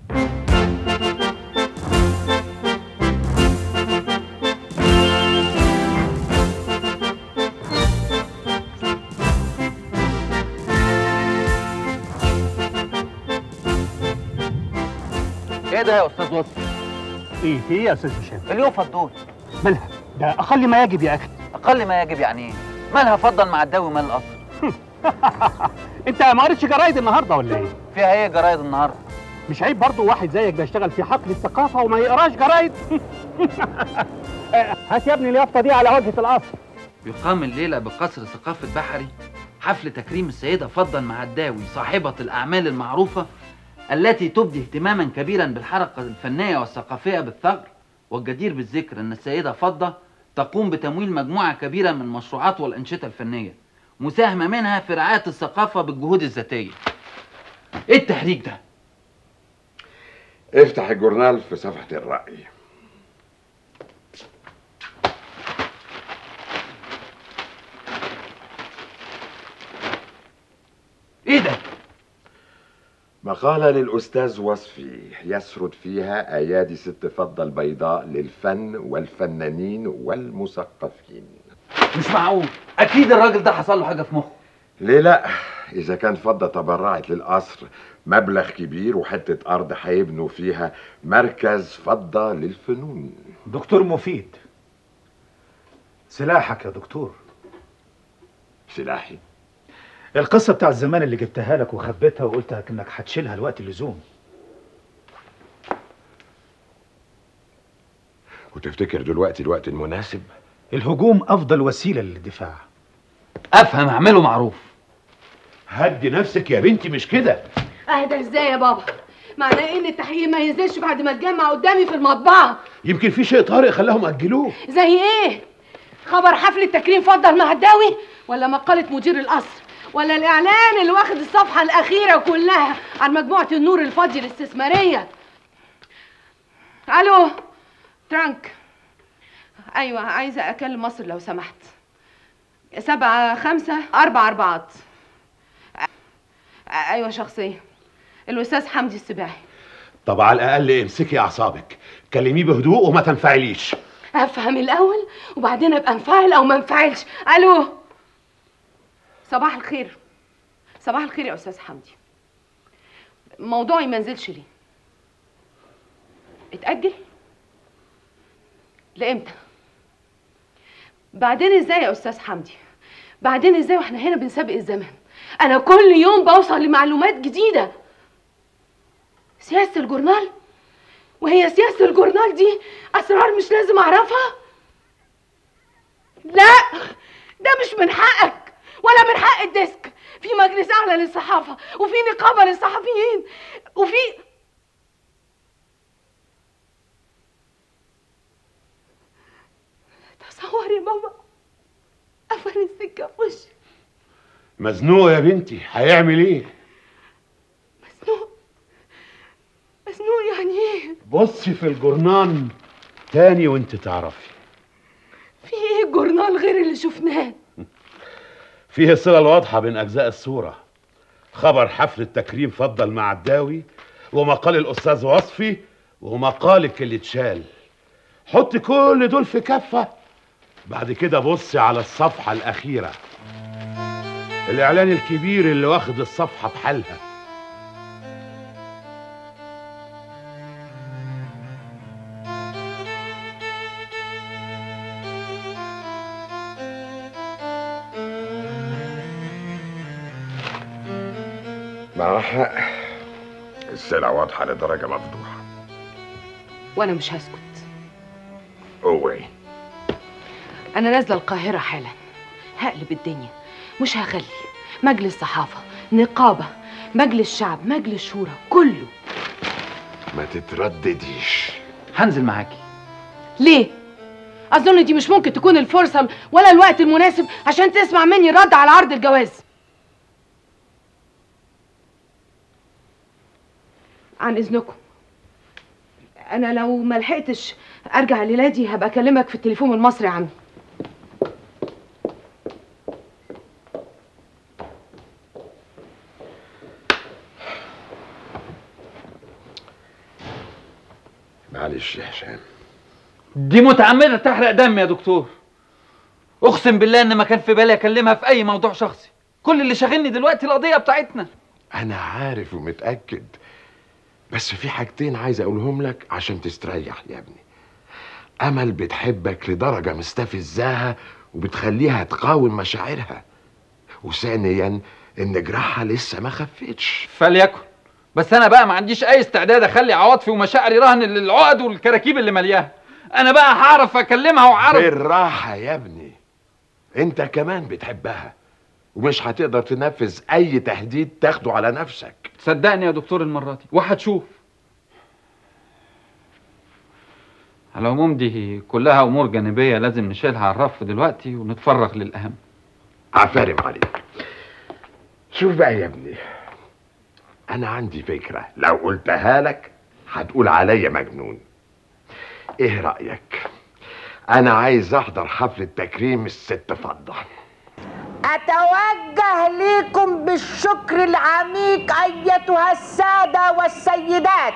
ايه ده يا استاذ وصفي ايه في ايه يا استاذ هشام اليوفا دول مالها ده اقل ما يجب يا اخي اقل ما يجب يعني ايه مالها فضل مع الداوي مال القصر انت ما قريتش جرايد النهارده ولا ايه فيها ايه جرايد النهارده مش عيب برضه واحد زيك بيشتغل في حقل الثقافه وما يقراش جرايد هات يا ابني اليافطه دي على واجهه القصر يقام الليلة بقصر ثقافة بحري حفل تكريم السيدة فضل معداوي صاحبة الأعمال المعروفة التي تبدي اهتماما كبيرا بالحركة الفنية والثقافية بالثغر والجدير بالذكر أن السيدة فضة تقوم بتمويل مجموعة كبيرة من المشروعات والأنشطة الفنية مساهمة منها في رعاية الثقافة بالجهود الذاتية إيه التحريك ده؟ افتح الجورنال في صفحه الراي ايه ده مقالة للأستاذ وصفي يسرد فيها أيادي ست فضة البيضاء للفن والفنانين والمثقفين مش معقول أكيد الراجل ده حصل له حاجة في مخه ليه لا إذا كان فضة تبرعت للقصر مبلغ كبير وحتة أرض هيبنوا فيها مركز فضة للفنون دكتور مفيد سلاحك يا دكتور سلاحي القصة بتاع الزمان اللي جبتها لك وخبيتها وقلت لك انك هتشيلها الوقت اللزوم وتفتكر دلوقتي الوقت المناسب الهجوم افضل وسيلة للدفاع أفهم أعمله معروف هدي نفسك يا بنتي مش كده اهدى ازاي يا بابا معناه ايه ان التحقيق ما ينزلش بعد ما اتجمع قدامي في المطبعه يمكن في شيء طارئ خلاهم اجلوه زي ايه خبر حفله تكريم فضل مهداوي ولا مقاله مدير القصر ولا الاعلان اللي واخد الصفحه الاخيره كلها عن مجموعه النور الفاضي الاستثماريه الو ترانك ايوه عايزه اكلم مصر لو سمحت سبعة خمسة أربع أربعات أ- أيوة شخصية الأستاذ حمدي السباعي طب على الاقل امسكي اعصابك كلميه بهدوء وما تنفعليش أفهم الأول وبعدين أبقى أنفعل أو ما أنفعلش ألو صباح الخير صباح الخير يا أستاذ حمدي موضوعي ما نزلش ليه اتأجل لإمتى بعدين ازاي يا أستاذ حمدي بعدين ازاي واحنا هنا بنسابق الزمن أنا كل يوم بوصل لمعلومات جديدة سياسة الجورنال وهي سياسة الجورنال دي أسرار مش لازم أعرفها؟ لا ده مش من حقك ولا من حق الديسك في مجلس أعلى للصحافة وفي نقابة للصحفيين وفي تصور يا ماما قفل السكة في وشي مزنوق يا بنتي هيعمل ايه مزنوق مزنوق يعني ايه؟ بصي في الجورنان تاني وانت تعرفي في ايه جورنال غير اللي شفناه؟ فيه الصلة الواضحة بين أجزاء الصورة خبر حفل التكريم فضل مع الداوي ومقال الأستاذ وصفي ومقالك اللي اتشال حط كل دول في كفة بعد كده بصي على الصفحة الأخيرة الإعلان الكبير اللي واخد الصفحة بحالها مع حق السلع واضحة لدرجة مفتوحة وانا مش هسكت اوعي انا نازله القاهره حالا هقلب الدنيا مش هخلي مجلس صحافه نقابه مجلس شعب مجلس شورى كله ما تتردديش هنزل معاكي ليه اظن دي مش ممكن تكون الفرصه ولا الوقت المناسب عشان تسمع مني رد على عرض الجواز عن اذنكم انا لو ما لحقتش ارجع الليله دي هبقى اكلمك في التليفون المصري يا عمي معلش يا هشام دي متعمدة تحرق دم يا دكتور اقسم بالله ان ما كان في بالي اكلمها في اي موضوع شخصي كل اللي شاغلني دلوقتي القضية بتاعتنا انا عارف ومتأكد بس في حاجتين عايز اقولهم لك عشان تستريح يا ابني امل بتحبك لدرجة مستفزاها وبتخليها تقاوم مشاعرها وثانيا ان جراحها لسه ما خفتش فليكن بس انا بقى ما عنديش اي استعداد اخلي عواطفي ومشاعري رهن للعقد والكراكيب اللي ملياها انا بقى هعرف اكلمها وعارف بالراحة يا ابني انت كمان بتحبها ومش هتقدر تنفذ اي تهديد تاخده على نفسك صدقني يا دكتور المرة دي وهتشوف على العموم دي كلها امور جانبية لازم نشيلها على الرف دلوقتي ونتفرغ للاهم عفارم عليك شوف بقى يا ابني انا عندي فكرة لو قلتها لك هتقول عليا مجنون ايه رأيك انا عايز احضر حفلة تكريم الست فضة أتوجه ليكم بالشكر العميق أيتها السادة والسيدات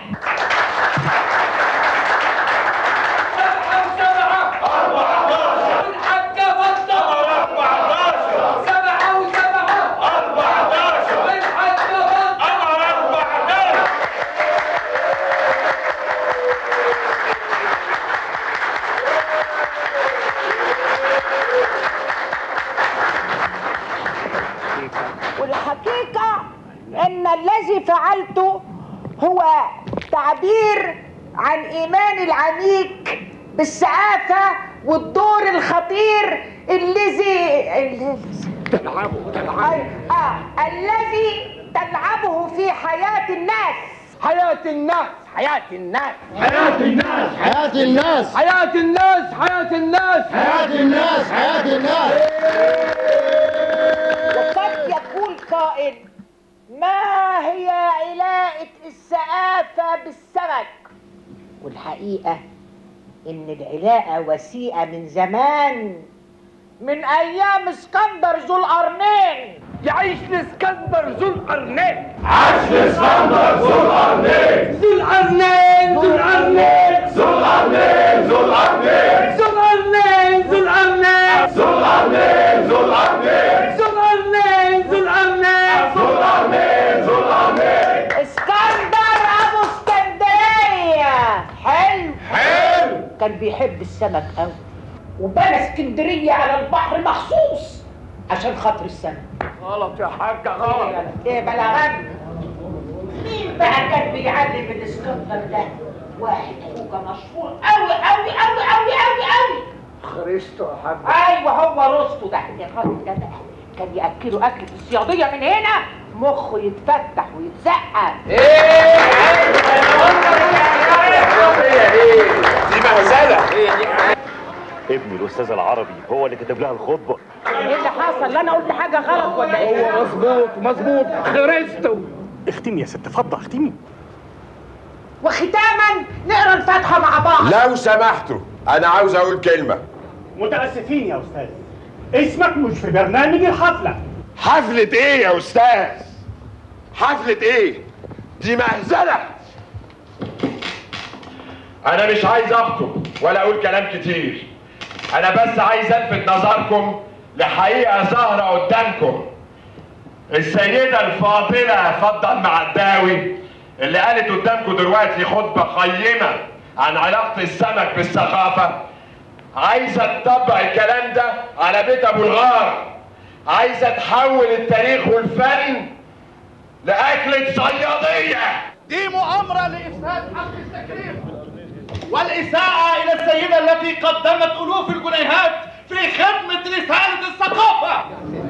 والحقيقة إن الذي فعلته هو تعبير عن إيماني العميق بالسعافة والدور الخطير الذي تلعبوا تلعبوا آه الذي تلعبه في حياة الناس حياة الناس حياة الناس حياة الناس حياة الناس حياة الناس حياة الناس حياة الناس حياة الناس وقد يقول قائل ما هي علاقة السعافة بالسمك والحقيقة إن العلاقة وثيقة من زمان من أيام اسكندر ذو القرنين يعيش الاسكندر ذو القرنين عاش الاسكندر ذو القرنين ذو القرنين ذو القرنين ذو القرنين ذو القرنين ذو القرنين ذو القرنين ذو القرنين ذو القرنين ذو القرنين ذو القرنين ذو القرنين ذو القرنين اسكندر أبو اسكندرية حلو حلو كان بيحب السمك قوي وبنى اسكندرية على البحر مخصوص عشان خاطر السمك غلط يا حاجة غلط ايه بلغت مين بقى كان بيعلم الاسكندر ده واحد خوجة مشهور قوي قوي قوي قوي قوي قوي خريستو يا حاج ايوه هو رستو ده يا الراجل ده بقى كان ياكلوا اكل الصياديه من هنا مخه يتفتح ويتزقق دي مهزلة ابني الاستاذ العربي هو اللي كتب لها الخطبه ايه اللي حصل لا انا قلت حاجه غلط ولا ايه هو مظبوط مظبوط خريستو اختمي يا ست فضه اختمي وختاما نقرا الفاتحه مع بعض لو سمحتوا انا عاوز اقول كلمة متأسفين يا أستاذ اسمك مش في برنامج الحفلة حفلة ايه يا استاذ حفلة ايه دي مهزلة انا مش عايز اخطب ولا اقول كلام كتير انا بس عايز الفت نظركم لحقيقة ظاهرة قدامكم السيدة الفاضلة فضل معداوي اللي قالت قدامكم دلوقتي خطبة قيمة عن علاقة السمك بالثقافة عايزة تطبق الكلام ده على بيت ابو الغار عايزة تحول التاريخ والفن لأكلة صيادية دي مؤامرة لإفساد حق التكريم والإساءة إلى السيدة التي قدمت ألوف الجنيهات في خدمة رسالة الثقافة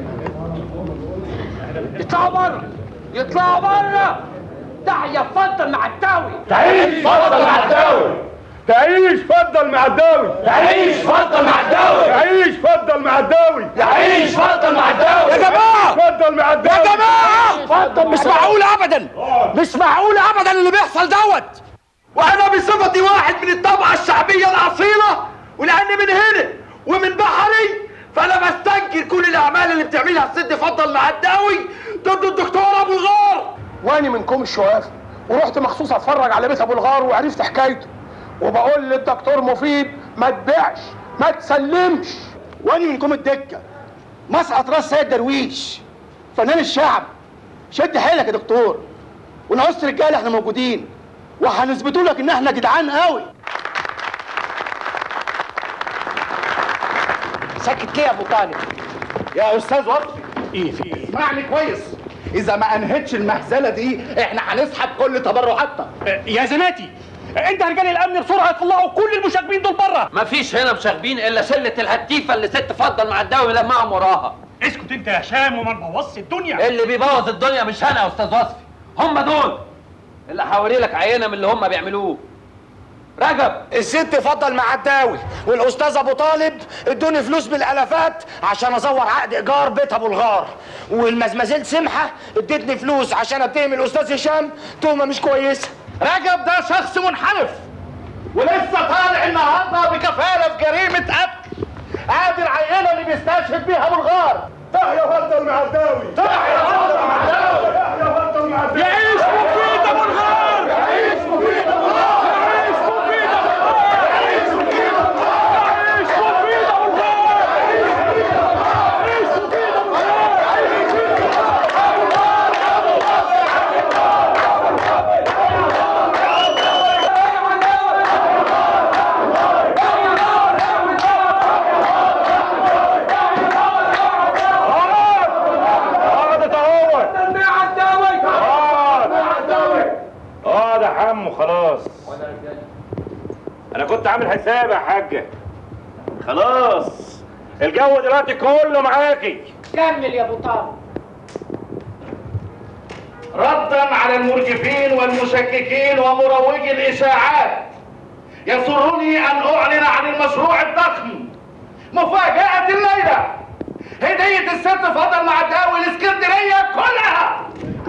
يطلعوا بره يطلعوا بره داعية فضل مع الداوي تعيش فضل مع الداوي تعيش فضل مع الداوي تعيش فضل مع الداوي تعيش فضل مع الداوي تعيش فضل مع الداوي يا جماعة فضل مع الداوي يا جماعة مش معقول ابدا مش معقول ابدا اللي بيحصل دوت وانا بصفتي واحد من الطبقة الشعبية الاصيلة ولان من هنا ومن بحري فانا بستنكر كل الاعمال اللي بتعملها الست فضل مع الداوي ضد الدكتور ابو الغار واني منكم الشواف ورحت مخصوص اتفرج على بيت ابو الغار وعرفت حكايته وبقول للدكتور مفيد ما تبيعش ما تسلمش واني منكم الدكه مسقط راس سيد درويش فنان الشعب شد حيلك يا دكتور ونعوز رجاله احنا موجودين وهنثبتوا لك ان احنا جدعان قوي ساكت ليه يا ابو طالب يا استاذ وصفي ايه في ايه اسمعني كويس اذا ما انهتش المهزله دي احنا هنسحب كل تبرعاتنا يا زناتي انت رجال الامن بسرعه طلعوا كل المشاغبين دول بره مفيش هنا مشاغبين الا شله الهتيفه اللي ست فضل مع الداوي لمعهم وراها اسكت انت يا هشام وما تبوظش الدنيا اللي بيبوظ الدنيا مش انا يا استاذ وصفي هم دول اللي هوري لك عينه من اللي هم بيعملوه رجب الست فضل مع الداوي والاستاذ ابو طالب ادوني فلوس بالالافات عشان ازور عقد ايجار بيت ابو الغار والمزمزيل سمحه ادتني فلوس عشان اتهم الاستاذ هشام تهمه مش كويسه رجب ده شخص منحرف ولسه طالع النهارده بكفاله في جريمه قتل ادي العينه اللي بيستشهد بيها ابو الغار تحيا فضل مع الداوي تحيا فضل مع الداوي تحيا فضل مع الداوي يعيش مفيد ابو الغار يعيش مفيد ابو الغار يعيش مفيد ابو الغار يعيش مفيد ابو الغار يعيش مفيد ابو الغار يعيش مفيد ابو الغار اقعد اهوت اقعد اقعد يا حمو خلاص انا كنت عامل حساب يا حاجه خلاص الجو دلوقتي كله معاكي كمل يا ابو طارق ردا على المرجفين والمشككين ومروجي الاشاعات يسرني ان اعلن عن المشروع الضخم مفاجاه الليله هديه الست فضل مع الداوي الاسكندريه كلها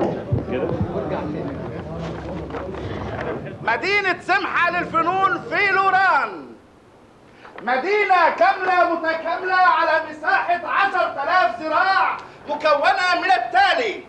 مدينه سمحه للفنون في لوران مدينة كاملة متكاملة على مساحة 10000 ذراع مكونة من التالي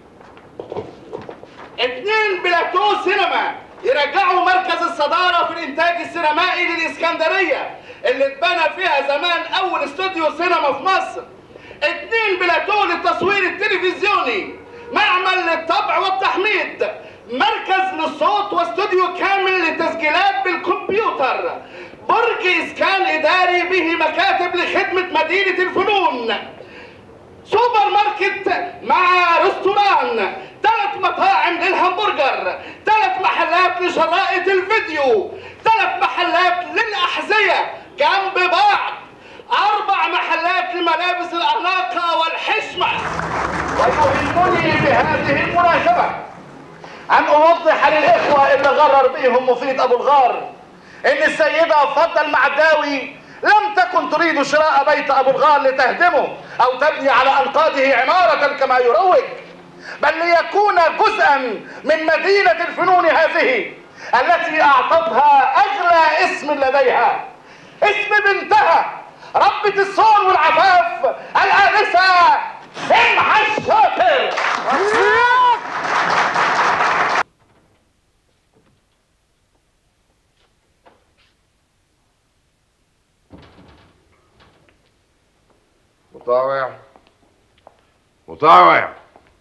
اثنين بلاتو سينما يرجعوا مركز الصدارة في الإنتاج السينمائي للإسكندرية اللي اتبنى فيها زمان أول استوديو سينما في مصر اثنين بلاتو للتصوير التلفزيوني معمل للطبع والتحميض مركز للصوت واستوديو كامل للتسجيلات بالكمبيوتر برج إسكان إداري به مكاتب لخدمة مدينة الفنون سوبر ماركت مع ريستوران ثلاث مطاعم للهمبرجر ثلاث محلات لشرائط الفيديو ثلاث محلات للأحذية جنب بعض أربع محلات لملابس الأناقة والحشمة ويهمني بهذه المناسبة أن أوضح للإخوة اللي غرر بيهم مفيد أبو الغار إن السيدة فضل معداوي لم تكن تريد شراء بيت أبو الغار لتهدمه أو تبني على أنقاضه عمارة كما يروج بل ليكون جزءا من مدينة الفنون هذه التي أعطتها أغلى اسم لديها اسم بنتها ربة الصون والعفاف الآنسة سمحة الشاطر مطاوع مطاوع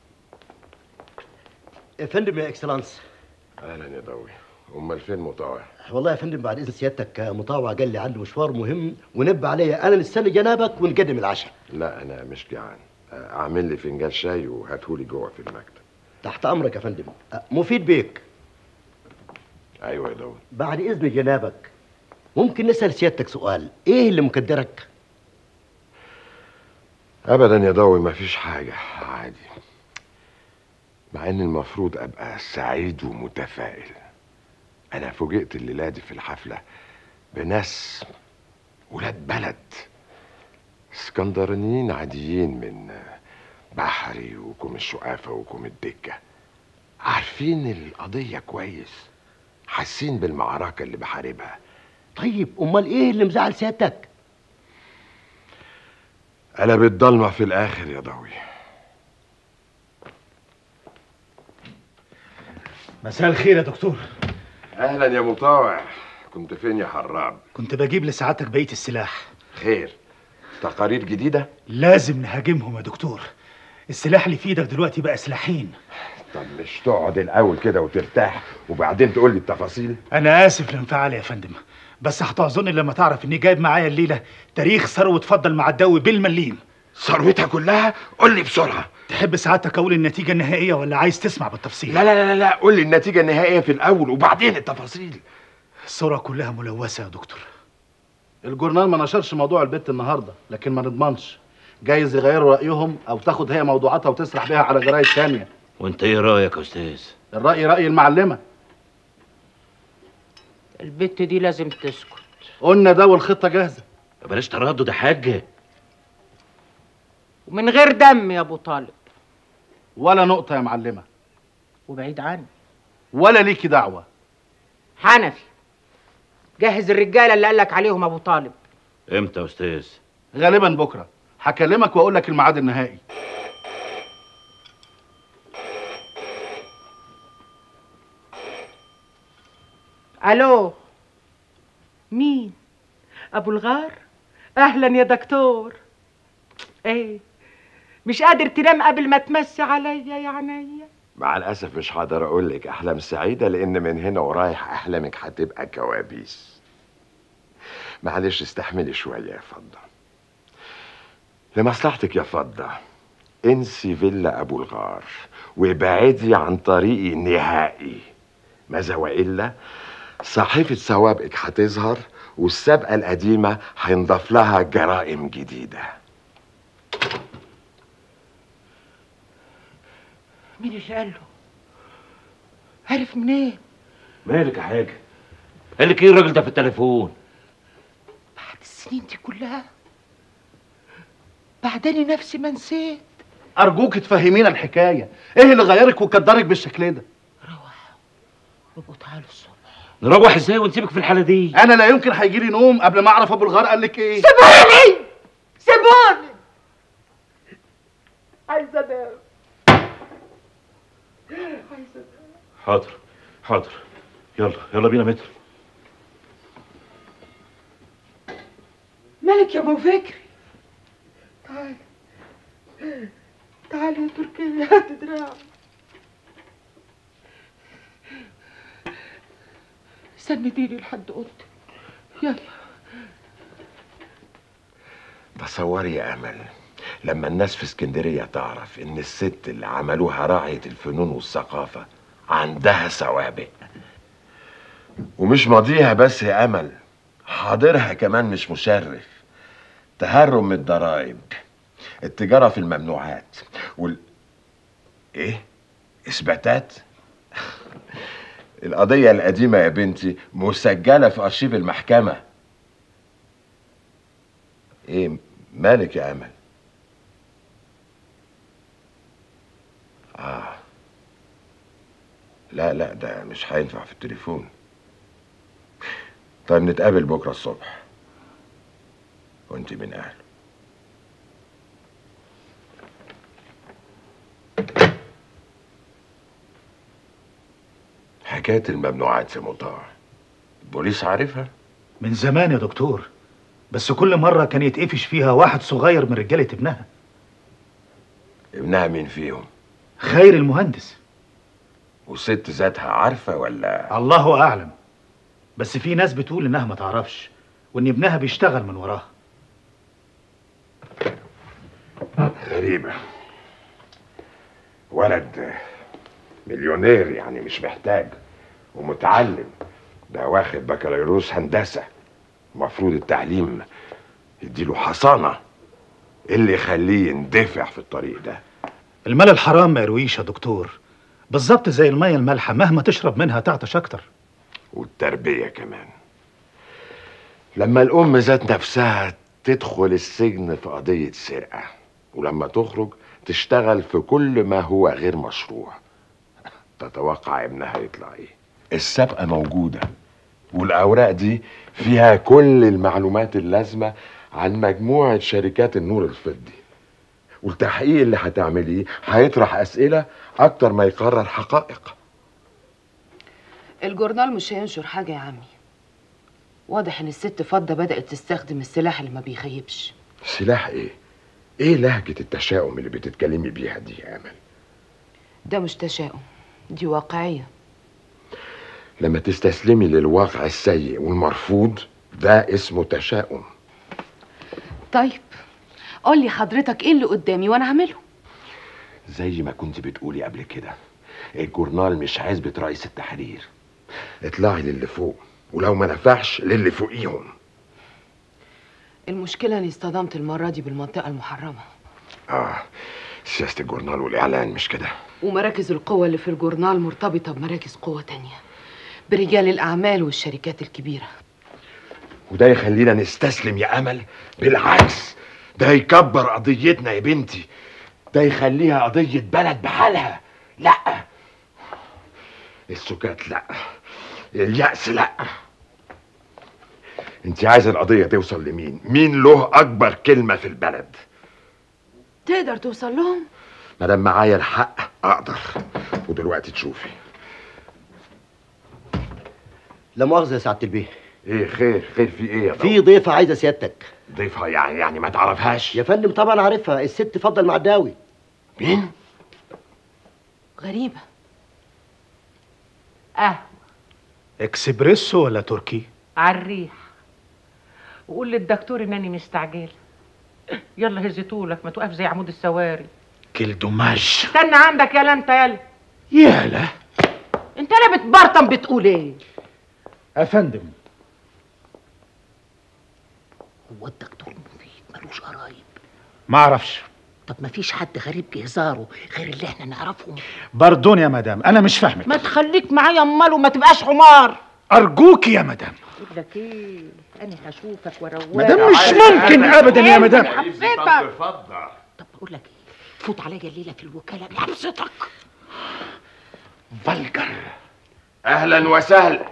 يا فندم يا اكسلانس اهلا يا ضوي امال فين مطاوع والله يا فندم بعد اذن سيادتك مطاوع قال لي عنده مشوار مهم ونبه عليا انا نستنى جنابك ونقدم العشاء لا انا مش جعان اعمل لي فنجان شاي وهاتهولي جوه في المكتب تحت امرك يا فندم أه، مفيد بيك ايوه يا داود بعد اذن جنابك ممكن نسال سيادتك سؤال ايه اللي مكدرك ابدا يا ضوي مفيش حاجه عادي مع ان المفروض ابقى سعيد ومتفائل انا فوجئت الليله دي في الحفله بناس ولاد بلد اسكندرانيين عاديين من بحري وكوم الشقافه وكوم الدكه عارفين القضيه كويس حاسين بالمعركه اللي بحاربها طيب امال ايه اللي مزعل سيادتك قلبت ضلمه في الاخر يا ضوي مساء الخير يا دكتور اهلا يا مطاوع كنت فين يا حرام كنت بجيب لسعادتك بقيه السلاح خير تقارير جديده لازم نهاجمهم يا دكتور السلاح اللي في ايدك دلوقتي بقى سلاحين طب مش تقعد الاول كده وترتاح وبعدين تقول لي التفاصيل انا اسف لانفعالي يا فندم بس هتعذرني لما تعرف اني جايب معايا الليله تاريخ ثروه فضل مع الدوي بالمليم ثروتها كلها قول لي بسرعه تحب سعادتك اقول النتيجه النهائيه ولا عايز تسمع بالتفصيل لا لا لا لا قول لي النتيجه النهائيه في الاول وبعدين التفاصيل الصوره كلها ملوثه يا دكتور الجورنال ما نشرش موضوع البت النهارده لكن ما نضمنش جايز يغيروا رايهم او تاخد هي موضوعاتها وتسرح بيها على جرايد تانية وانت ايه رايك يا استاذ الراي راي المعلمه البت دي لازم تسكت قلنا ده والخطه جاهزه بلاش تردد يا حاج ومن غير دم يا ابو طالب ولا نقطه يا معلمه وبعيد عني ولا ليكي دعوه حنفي جهز الرجاله اللي قالك عليهم ابو طالب امتى يا استاذ غالبا بكره هكلمك واقول لك الميعاد النهائي الو مين ابو الغار اهلا يا دكتور ايه مش قادر تنام قبل ما تمسي عليا يا عينيا مع الاسف مش هقدر اقول لك احلام سعيده لان من هنا ورايح احلامك هتبقى كوابيس معلش استحملي شويه يا فضه لمصلحتك يا فضه انسي فيلا ابو الغار وابعدي عن طريقي نهائي ماذا والا صحيفه سوابقك هتظهر والسابقه القديمه هينضاف لها جرائم جديده مين اللي قال له عرف منين مالك يا حاج قال لك ايه الراجل ده في التليفون السنين دي كلها بعدني نفسي ما نسيت ارجوك تفهمينا الحكايه ايه اللي غيرك وكدرك بالشكل ده ابقوا تعالوا الصبح نروح ازاي ونسيبك في الحاله دي انا لا يمكن هيجي لي نوم قبل ما اعرف ابو الغار قال لك ايه سيبوني سيبوني عايزه انام عايزه انام حاضر حاضر يلا يلا بينا متر مالك يا ابو فكري تعال تعال يا تركيا هات دراعي سنديني لحد اوضتي يلا تصوري يا امل لما الناس في اسكندريه تعرف ان الست اللي عملوها راعيه الفنون والثقافه عندها سوابق ومش ماضيها بس يا امل حاضرها كمان مش مشرف تهرب من الضرائب التجاره في الممنوعات وال ايه اثباتات القضيه القديمه يا بنتي مسجله في ارشيف المحكمه ايه مالك يا امل اه لا لا ده مش هينفع في التليفون طيب نتقابل بكره الصبح وانت من اهله حكايه الممنوعات يا مطاع البوليس عارفها من زمان يا دكتور بس كل مرة كان يتقفش فيها واحد صغير من رجالة ابنها ابنها مين فيهم خير المهندس والست ذاتها عارفه ولا الله أعلم بس في ناس بتقول إنها ما تعرفش وإن ابنها بيشتغل من وراها غريبه ولد مليونير يعني مش محتاج ومتعلم ده واخد بكالوريوس هندسة المفروض التعليم يديله حصانة إيه اللي يخليه يندفع في الطريق ده المال الحرام ما يرويش يا دكتور بالظبط زي المية المالحة مهما تشرب منها تعطش أكتر والتربية كمان لما الأم ذات نفسها تدخل السجن في قضية سرقة ولما تخرج تشتغل في كل ما هو غير مشروع تتوقع ابنها يطلع ايه السابقة موجودة والأوراق دي فيها كل المعلومات اللازمة عن مجموعة شركات النور الفضي والتحقيق اللي هتعمليه هيطرح أسئلة أكتر ما يقرر حقائق الجورنال مش هينشر حاجة يا عمي واضح ان الست فضة بدأت تستخدم السلاح اللي ما بيخيبش سلاح ايه؟ ايه لهجة التشاؤم اللي بتتكلمي بيها دي يا امل؟ ده مش تشاؤم دي واقعية لما تستسلمي للواقع السيء والمرفوض ده اسمه تشاؤم طيب قول لي حضرتك ايه اللي قدامي وانا اعمله زي ما كنت بتقولي قبل كده الجورنال مش عزبة رئيس التحرير اطلعي للي فوق ولو ما نفعش للي فوقيهم المشكلة اني اصطدمت المرة دي بالمنطقة المحرمة اه سياسة الجورنال والإعلان مش كده ومراكز القوة اللي في الجورنال مرتبطة بمراكز قوة تانية برجال الأعمال والشركات الكبيرة وده يخلينا نستسلم يا أمل بالعكس ده يكبر قضيتنا يا بنتي ده يخليها قضية بلد بحالها لا السكات لا اليأس لا انت عايزة القضية توصل لمين مين له أكبر كلمة في البلد تقدر توصل لهم مادام معايا الحق أقدر ودلوقتي تشوفي لا مؤاخذة يا سعادة البيه ايه خير خير في ايه يا في ضيفة عايزة سيادتك ضيفها يعني يعني ما تعرفهاش يا فندم طبعا عارفها الست فضل معداوي مين؟ غريبة اه اكسبريسو ولا تركي على الريح وقول للدكتور انني مستعجله يلا هزيتولك ما توقف زي عمود السواري كيل دوماج استنى عندك يلا انت يلا يالا انت لا بتبرطم بتقول ايه يا فندم هو الدكتور مفيد ملوش قرايب ما اعرفش طب ما فيش حد غريب بيهزاره غير اللي احنا نعرفهم باردون يا مدام انا مش فاهمك ما تخليك معايا امال وما تبقاش حمار ارجوك يا مدام اقول لك ايه انا هشوفك واروقك مدام مش ممكن ابدا يا مدام حبيتك طب بقول لك ايه فوت عليا الليله في الوكاله لابستك فالجر اهلا وسهلا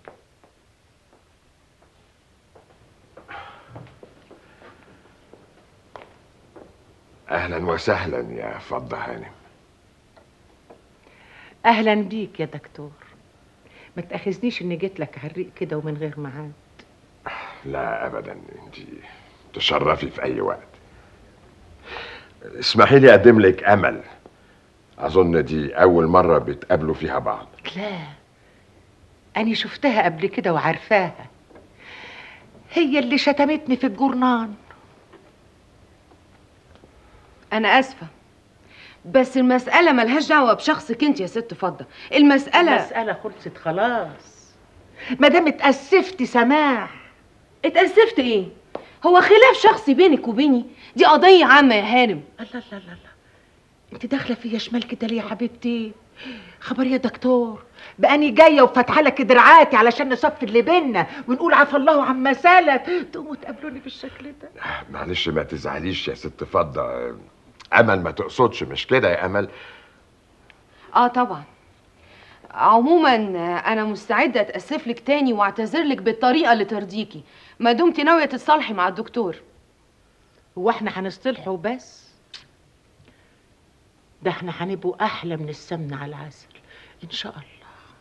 اهلا وسهلا يا فضة هانم اهلا بيك يا دكتور ما تاخذنيش اني جيت لك على الريق كده ومن غير ميعاد لا ابدا انت تشرفي في اي وقت اسمحي لي اقدم لك امل اظن دي اول مره بتقابلوا فيها بعض لا أنا شفتها قبل كده وعارفاها هي اللي شتمتني في الجورنان أنا آسفة بس المسألة ملهاش دعوة بشخصك أنت يا ست فضة المسألة المسألة خلصت خلاص ما دام اتأسفت سماح اتأسفت إيه؟ هو خلاف شخصي بينك وبيني دي قضية عامة يا هانم الله الله الله الله انت داخله فيا شمال كده ليه يا حبيبتي خبر يا دكتور بقاني جايه وفاتحه لك دراعاتي علشان نصفي اللي بينا ونقول عفى الله عما سلف تقوموا تقابلوني بالشكل ده معلش ما تزعليش يا ست فضة امل ما تقصدش مش كده يا امل آه طبعا عموما أنا مستعدة أتأسف لك تاني وأعتذر لك بالطريقة اللي ترضيكي ما دمتي ناوية تتصالحي مع الدكتور هو احنا هنصطلحوا بس ده احنا هنبقوا احلى من السمن على العسل ان شاء الله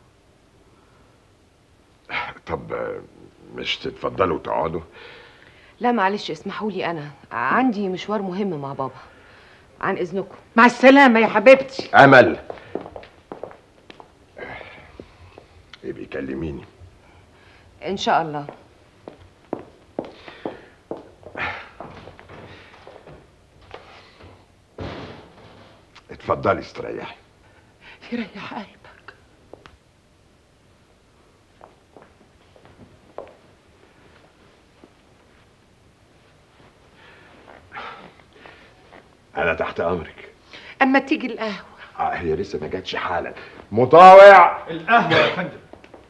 طب مش تتفضلوا تقعدوا لا معلش اسمحوا لي أنا عندي مشوار مهم مع بابا عن إذنكم مع السلامه يا حبيبتي امل يبقى كلميني إن شاء الله اتفضلي استريحي يريح قلبك انا تحت امرك اما تيجي القهوه آه هي لسه ما جاتش حالا مطاوع القهوه يا فندم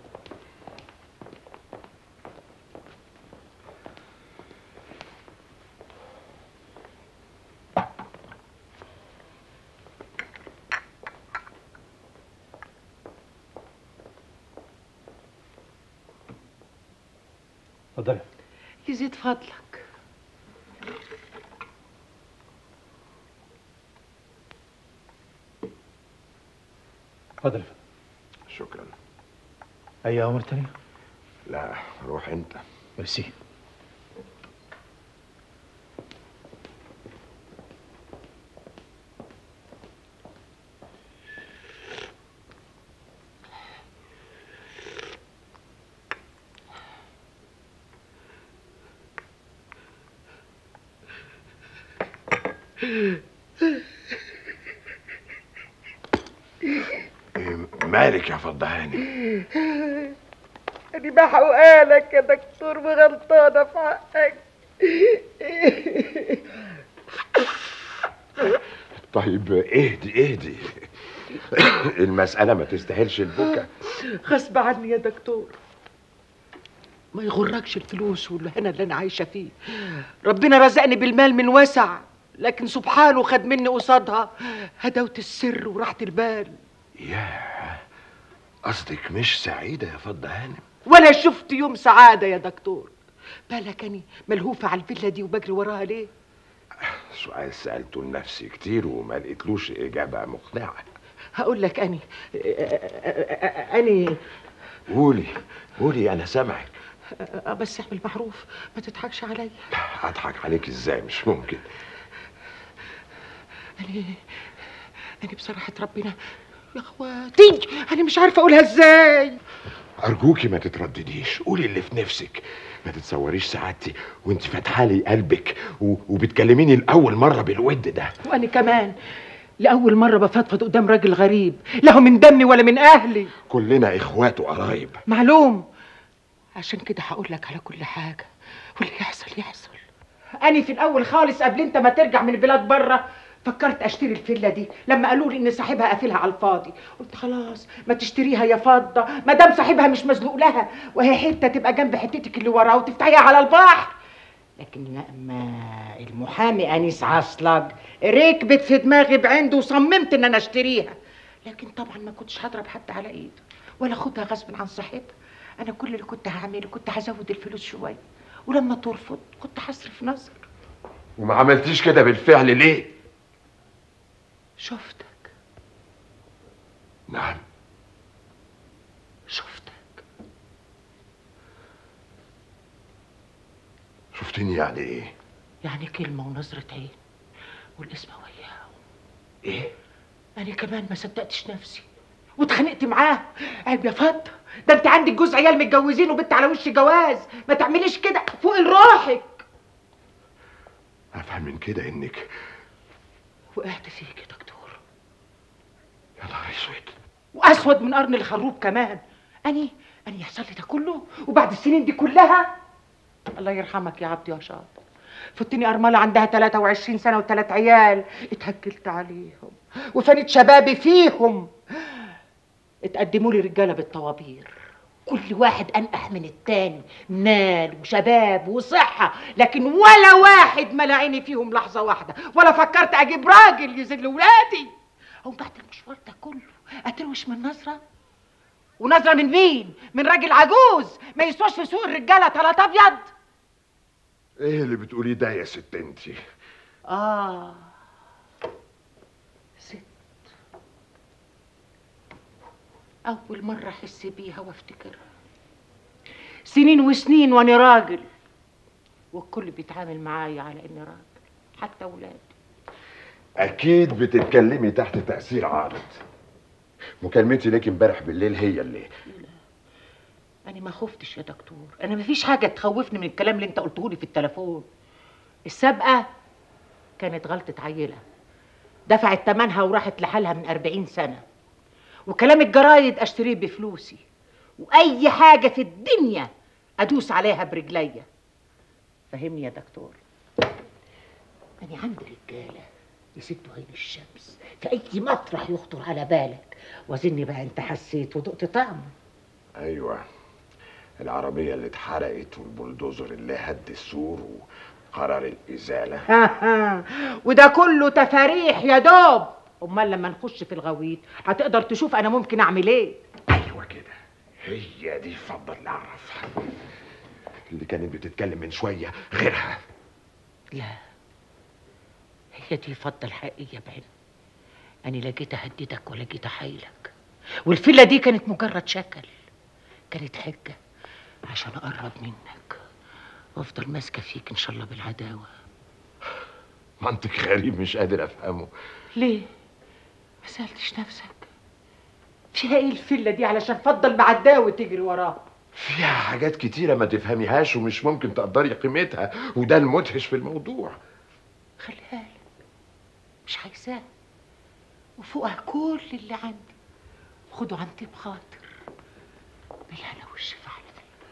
اتفضلي يزيد فضلك اتفضلي شكرا اي امر تاني لا روح انت ميرسي إيه، مالك يا فضهاني أنا بحقوقالك يا دكتور وغلطانة في حقك طيب اهدي اهدي المسألة ما تستاهلش البكا غصب عني يا دكتور ما يغركش الفلوس والهنا اللي أنا عايشة فيه ربنا رزقني بالمال من وسع لكن سبحانه خد مني قصادها هدوة السر وراحة البال ياه قصدك مش سعيدة يا فضة هانم ولا شفت يوم سعادة يا دكتور بالك أني ملهوفة على الفيلا دي وبجري وراها ليه سؤال سألته لنفسي كتير وما لقيتلوش إجابة مقنعة هقول لك أني أني قولي قولي أنا سامعك آه، بس اعمل معروف ما تضحكش عليا أضحك عليك إزاي مش ممكن أنا أنا بصراحة ربنا يا اخواتي أنا مش عارفة أقولها إزاي أرجوكي ما تتردديش قولي اللي في نفسك ما تتصوريش سعادتي وانت فاتحه لي قلبك و... وبتكلميني لأول مرة بالود ده وأنا كمان لأول مرة بفضفض قدام راجل غريب لا هو من دمي ولا من أهلي كلنا إخوات وقرايب معلوم عشان كده هقول لك على كل حاجة واللي يحصل يحصل أنا في الأول خالص قبل أنت ما ترجع من البلاد بره فكرت اشتري الفيلا دي لما قالوا لي ان صاحبها قافلها على الفاضي قلت خلاص ما تشتريها يا فضه ما دام صاحبها مش مزلوق لها وهي حته تبقى جنب حتتك اللي وراها وتفتحيها على البحر لكن لما المحامي انيس عصلج ركبت في دماغي بعنده وصممت ان انا اشتريها لكن طبعا ما كنتش هضرب حد على ايده ولا اخدها غصب عن صاحبها انا كل اللي كنت هعمله كنت هزود الفلوس شويه ولما ترفض كنت هصرف نظر وما عملتيش كده بالفعل ليه؟ شفتك نعم شفتك شفتني يعني ايه؟ يعني كلمة ونظرة عين والاسم وياها ايه؟ أنا كمان ما صدقتش نفسي واتخانقت معاه عيب يا فضة ده انت عندك جوز عيال متجوزين وبنت على وش جواز ما تعمليش كده فوق روحك افهم من كده انك وقعت فيك يا دكتور يا نهار اسود واسود من قرن الخروب كمان اني اني يحصل لي ده كله وبعد السنين دي كلها الله يرحمك يا عبد يا شاطر فتني أرملة عندها 23 سنة وثلاث عيال اتهجلت عليهم وفنت شبابي فيهم اتقدموا لي رجالة بالطوابير كل واحد أنقح من التاني مال وشباب وصحة لكن ولا واحد ملا عيني فيهم لحظة واحدة ولا فكرت أجيب راجل يذل ولادي أو بعد المشوار ده كله أتروش من نظرة ونظرة من مين؟ من راجل عجوز ما يسواش في سوق الرجالة تلات أبيض ايه اللي بتقوليه ده يا ست انتي؟ آه ست أول مرة أحس بيها وأفتكرها سنين وسنين وأنا راجل والكل بيتعامل معايا على إني راجل حتى أولادي اكيد بتتكلمي تحت تأثير عارض مكالمتي ليك امبارح بالليل هي اللي أنا ما خفتش يا دكتور أنا مفيش حاجة تخوفني من الكلام اللي أنت قلته لي في التليفون السابقة كانت غلطة عيلة دفعت تمنها وراحت لحالها من أربعين سنة وكلام الجرايد اشتريه بفلوسي واي حاجه في الدنيا ادوس عليها برجليا فهمني يا دكتور انا عندي رجاله يسدوا عين الشمس في اي مطرح يخطر على بالك واظن بقى انت حسيت وذقت طعمه ايوه العربيه اللي اتحرقت والبلدوزر اللي هد السور وقرار الازاله وده كله تفاريح يا دوب امال لما نخش في الغويط هتقدر تشوف انا ممكن اعمل ايه هي دي فضل اللي اعرفها اللي كانت بتتكلم من شويه غيرها لا هي دي الفضة الحقيقية بعين أنا لا جيت أهددك ولا جيت أحايلك والفيلة دي كانت مجرد شكل كانت حجة عشان أقرب منك وأفضل ماسكة فيك إن شاء الله بالعداوة منطق غريب مش قادر افهمه ليه؟ ما سألتش نفسك فيها إيه الفيلة دي علشان فضل بعداوة تجري وراها فيها حاجات كتيره ما تفهميهاش ومش ممكن تقدري قيمتها وده المدهش في الموضوع خليها لك مش عايزاه وفوقها كل اللي عندي خده عن طيب خاطر بالهنا والشفا على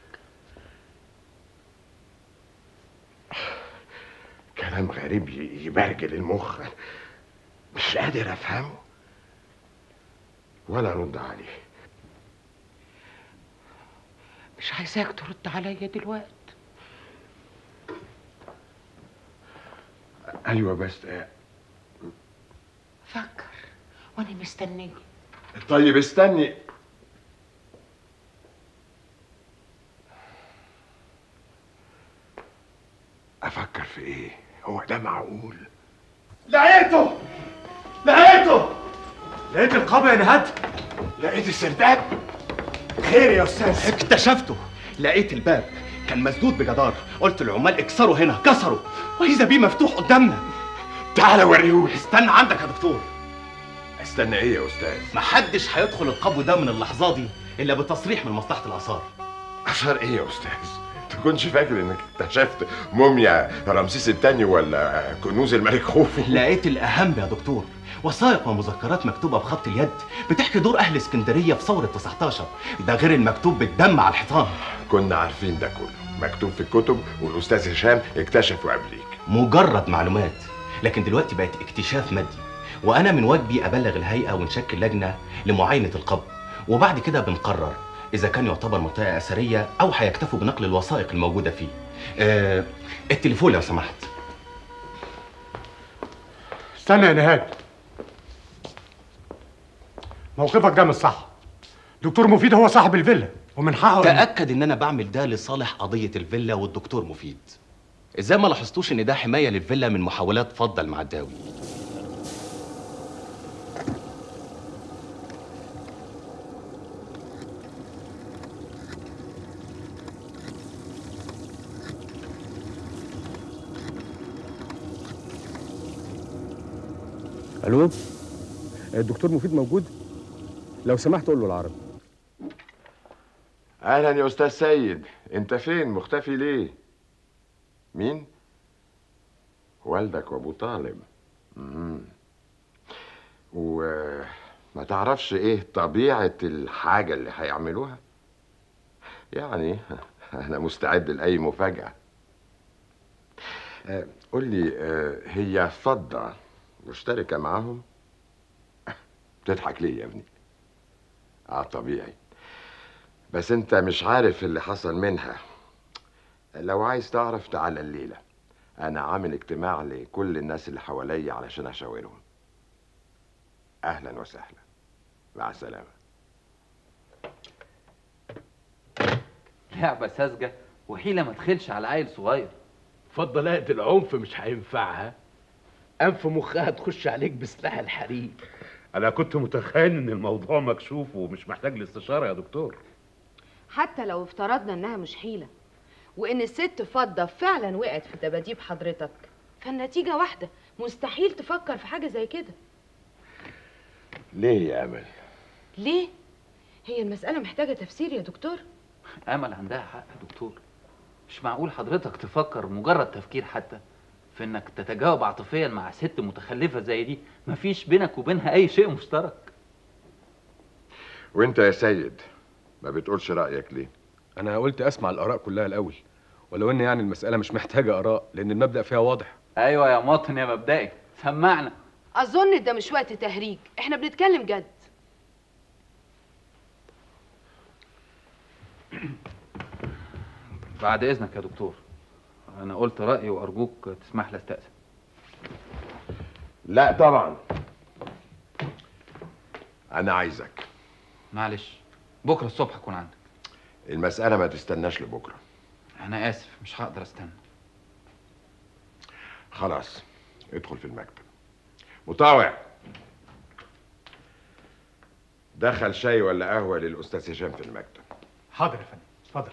كلام غريب ي- يبرجل المخ مش قادر افهمه ولا ارد عليه مش عايزاك ترد عليا دلوقتي ايوه بس فكر وانا مستنيه طيب استني افكر في ايه هو ده معقول لقيته لقيته لقيت القبر يا نهاد لقيت السرداب خير يا استاذ اكتشفته لقيت الباب كان مسدود بجدار قلت للعمال اكسروا هنا كسروا واذا بيه مفتوح قدامنا تعالى وريهولي استنى عندك يا دكتور استنى ايه يا استاذ محدش هيدخل القبو ده من اللحظه دي الا بتصريح من مصلحه الاثار اثار ايه يا استاذ تكونش فاكر انك اكتشفت موميا رمسيس الثاني ولا كنوز الملك خوفو لقيت الاهم يا دكتور وثائق ومذكرات مكتوبه بخط اليد بتحكي دور اهل اسكندريه في ثوره 19 ده غير المكتوب بالدم على الحيطان كنا عارفين ده كله مكتوب في الكتب والاستاذ هشام اكتشفه قبليك مجرد معلومات لكن دلوقتي بقت اكتشاف مادي وانا من واجبي ابلغ الهيئه ونشكل لجنه لمعاينه القبر وبعد كده بنقرر اذا كان يعتبر منطقه اثريه او هيكتفوا بنقل الوثائق الموجوده فيه آه التليفون لو سمحت استنى يا نهاد موقفك ده مش صح دكتور مفيد هو صاحب الفيلا ومن حقه إن- تاكد ان انا بعمل ده لصالح قضيه الفيلا والدكتور مفيد ازاي ما لاحظتوش ان ده حمايه للفيلا من محاولات فض المعداوي الو الدكتور مفيد موجود لو سمحت قول له العربي اهلا يا استاذ سيد انت فين مختفي ليه مين والدك وابو طالب مم. وما تعرفش ايه طبيعة الحاجة اللي هيعملوها يعني انا مستعد لاي مفاجأة آه، قول لي آه، هي فضة مشتركة معاهم بتضحك ليه يا ابني اه طبيعي بس انت مش عارف اللي حصل منها لو عايز تعرف تعالى الليلة انا عامل اجتماع لكل الناس اللي حواليا علشان اشاورهم اهلا وسهلا مع السلامة لعبة ساذجة وحيلة ما تخلش على عيل صغير فضلات العنف مش هينفعها انف مخها تخش عليك بسلاح الحريق انا كنت متخيل ان الموضوع مكشوف ومش محتاج لاستشاره يا دكتور حتى لو افترضنا انها مش حيلة وان الست فضة فعلا وقعت في دباديب حضرتك فالنتيجة واحدة مستحيل تفكر في حاجة زي كده ليه يا امل ليه؟ هي المسألة محتاجة تفسير يا دكتور امل عندها حق يا دكتور مش معقول حضرتك تفكر مجرد تفكير حتى في انك تتجاوب عاطفيا مع ست متخلفه زي دي مفيش بينك وبينها اي شيء مشترك وانت يا سيد ما بتقولش رايك ليه انا قلت اسمع الاراء كلها الاول ولو ان يعني المساله مش محتاجه اراء لان المبدا فيها واضح ايوه يا مواطن يا مبدئي سمعنا اظن ده مش وقت تهريج احنا بنتكلم جد بعد اذنك يا دكتور انا قلت رايي وارجوك تسمح لي استاذن لا طبعا انا عايزك معلش بكره الصبح اكون عندك المساله ما تستناش لبكره انا اسف مش هقدر استنى خلاص ادخل في المكتب مطاوع دخل شاي ولا قهوه للاستاذ هشام في المكتب حاضر يا فندم اتفضل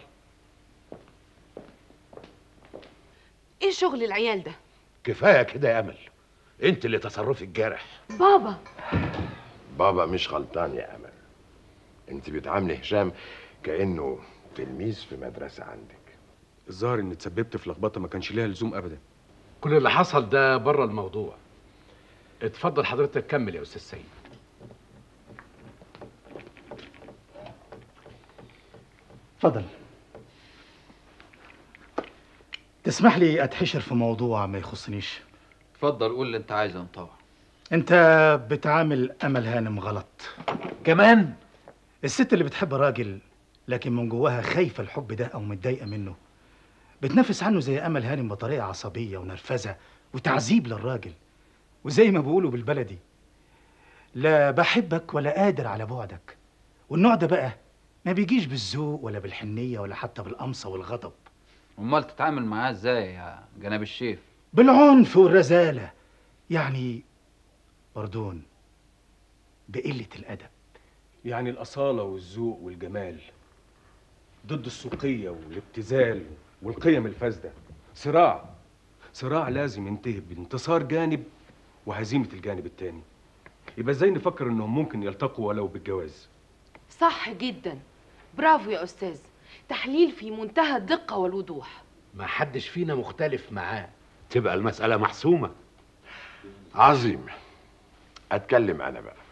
ايه شغل العيال ده كفايه كده يا امل انت اللي تصرفك جارح بابا بابا مش غلطان يا امل انت بتعاملي هشام كانه تلميذ في مدرسه عندك الظاهر ان اتسببت في لخبطه ما كانش ليها لزوم ابدا كل اللي حصل ده بره الموضوع اتفضل حضرتك كمل يا استاذ سيد اتفضل تسمح لي اتحشر في موضوع ما يخصنيش اتفضل قول اللي انت عايزه يا مطوع انت بتعامل امل هانم غلط كمان الست اللي بتحب راجل لكن من جواها خايفه الحب ده او متضايقه منه بتنفس عنه زي امل هانم بطريقه عصبيه ونرفزه وتعذيب للراجل وزي ما بيقولوا بالبلدي لا بحبك ولا قادر على بعدك والنوع ده بقى ما بيجيش بالذوق ولا بالحنيه ولا حتى بالقمصه والغضب امال تتعامل معاه ازاي يا جناب الشيف بالعنف والرزاله يعني بردون بقله الادب يعني الاصاله والذوق والجمال ضد السوقيه والابتذال والقيم الفاسده صراع صراع لازم ينتهي بانتصار جانب وهزيمه الجانب التاني يبقى ازاي نفكر انهم ممكن يلتقوا ولو بالجواز صح جدا برافو يا استاذ تحليل في منتهى الدقه والوضوح ما حدش فينا مختلف معاه تبقى المساله محسومه عظيم اتكلم انا بقى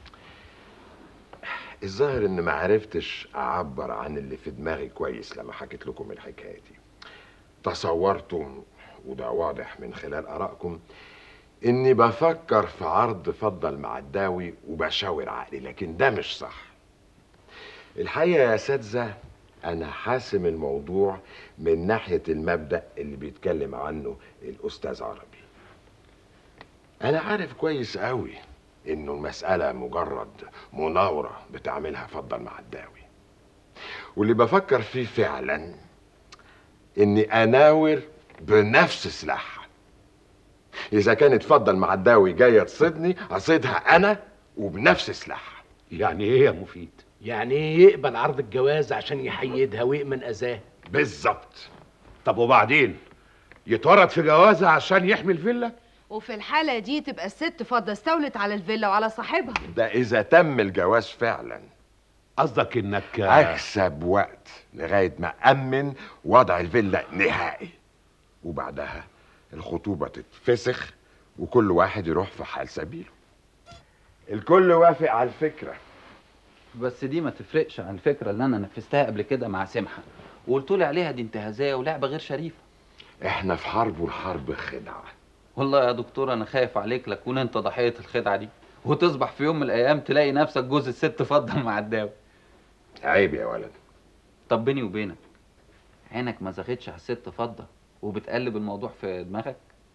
الظاهر ان ما عرفتش اعبر عن اللي في دماغي كويس لما حكيت لكم الحكايه دي تصورتم وده واضح من خلال ارائكم اني بفكر في عرض فضل معداوي وبشاور عقلي لكن ده مش صح الحقيقه يا اساتذه انا حاسم الموضوع من ناحيه المبدا اللي بيتكلم عنه الاستاذ عربي انا عارف كويس قوي انه المساله مجرد مناوره بتعملها فضل معداوي واللي بفكر فيه فعلا اني اناور بنفس سلاحها اذا كانت فضل معداوي جايه تصيدني اصيدها انا وبنفس سلاحها يعني ايه يا مفيد يعني ايه يقبل عرض الجواز عشان يحيدها ويأمن اذاه بالظبط طب وبعدين يتورط في جوازه عشان يحمي الفيلا وفي الحاله دي تبقى الست فاضله استولت على الفيلا وعلى صاحبها ده اذا تم الجواز فعلا قصدك انك اكسب وقت لغايه ما امن وضع الفيلا نهائي وبعدها الخطوبه تتفسخ وكل واحد يروح في حال سبيله الكل وافق على الفكره بس دي ما تفرقش عن الفكره اللي انا نفذتها قبل كده مع سمحه وقلت لي عليها دي انتهازيه ولعبه غير شريفه احنا في حرب والحرب خدعه والله يا دكتور انا خايف عليك لكون انت ضحيه الخدعه دي وتصبح في يوم من الايام تلاقي نفسك جوز الست فضل مع الداوي عيب يا ولد طب بيني وبينك عينك ما زاغتش على الست فضه وبتقلب الموضوع في دماغك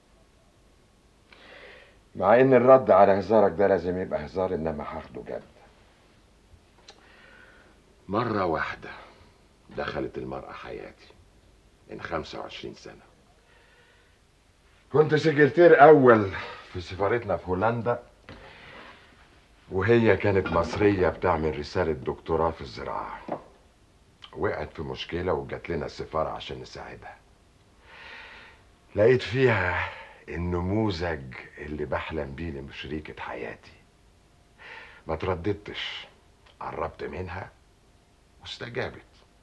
مع ان الرد على هزارك ده لازم يبقى هزار انما هاخده جد مرة واحدة دخلت المرأة حياتي من 25 سنة كنت سكرتير أول في سفارتنا في هولندا وهي كانت مصرية بتعمل رسالة دكتوراه في الزراعة وقعت في مشكلة وجات لنا السفارة عشان نساعدها لقيت فيها النموذج اللي بحلم بيه لشريكة حياتي ما ترددتش قربت منها واستجابت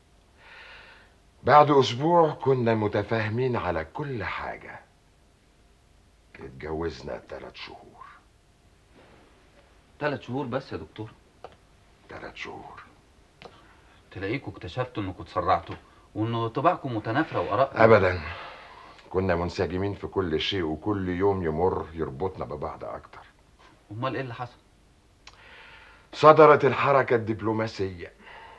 بعد اسبوع كنا متفاهمين على كل حاجة اتجوزنا ثلاث شهور ثلاث شهور بس يا دكتور ثلاث شهور تلاقيكوا اكتشفتوا انكم اتسرعتوا وان طباعكم متنافره وارائكم ابدا كنا منسجمين في كل شيء وكل يوم يمر يربطنا ببعض اكتر امال ايه اللي حصل صدرت الحركة الدبلوماسية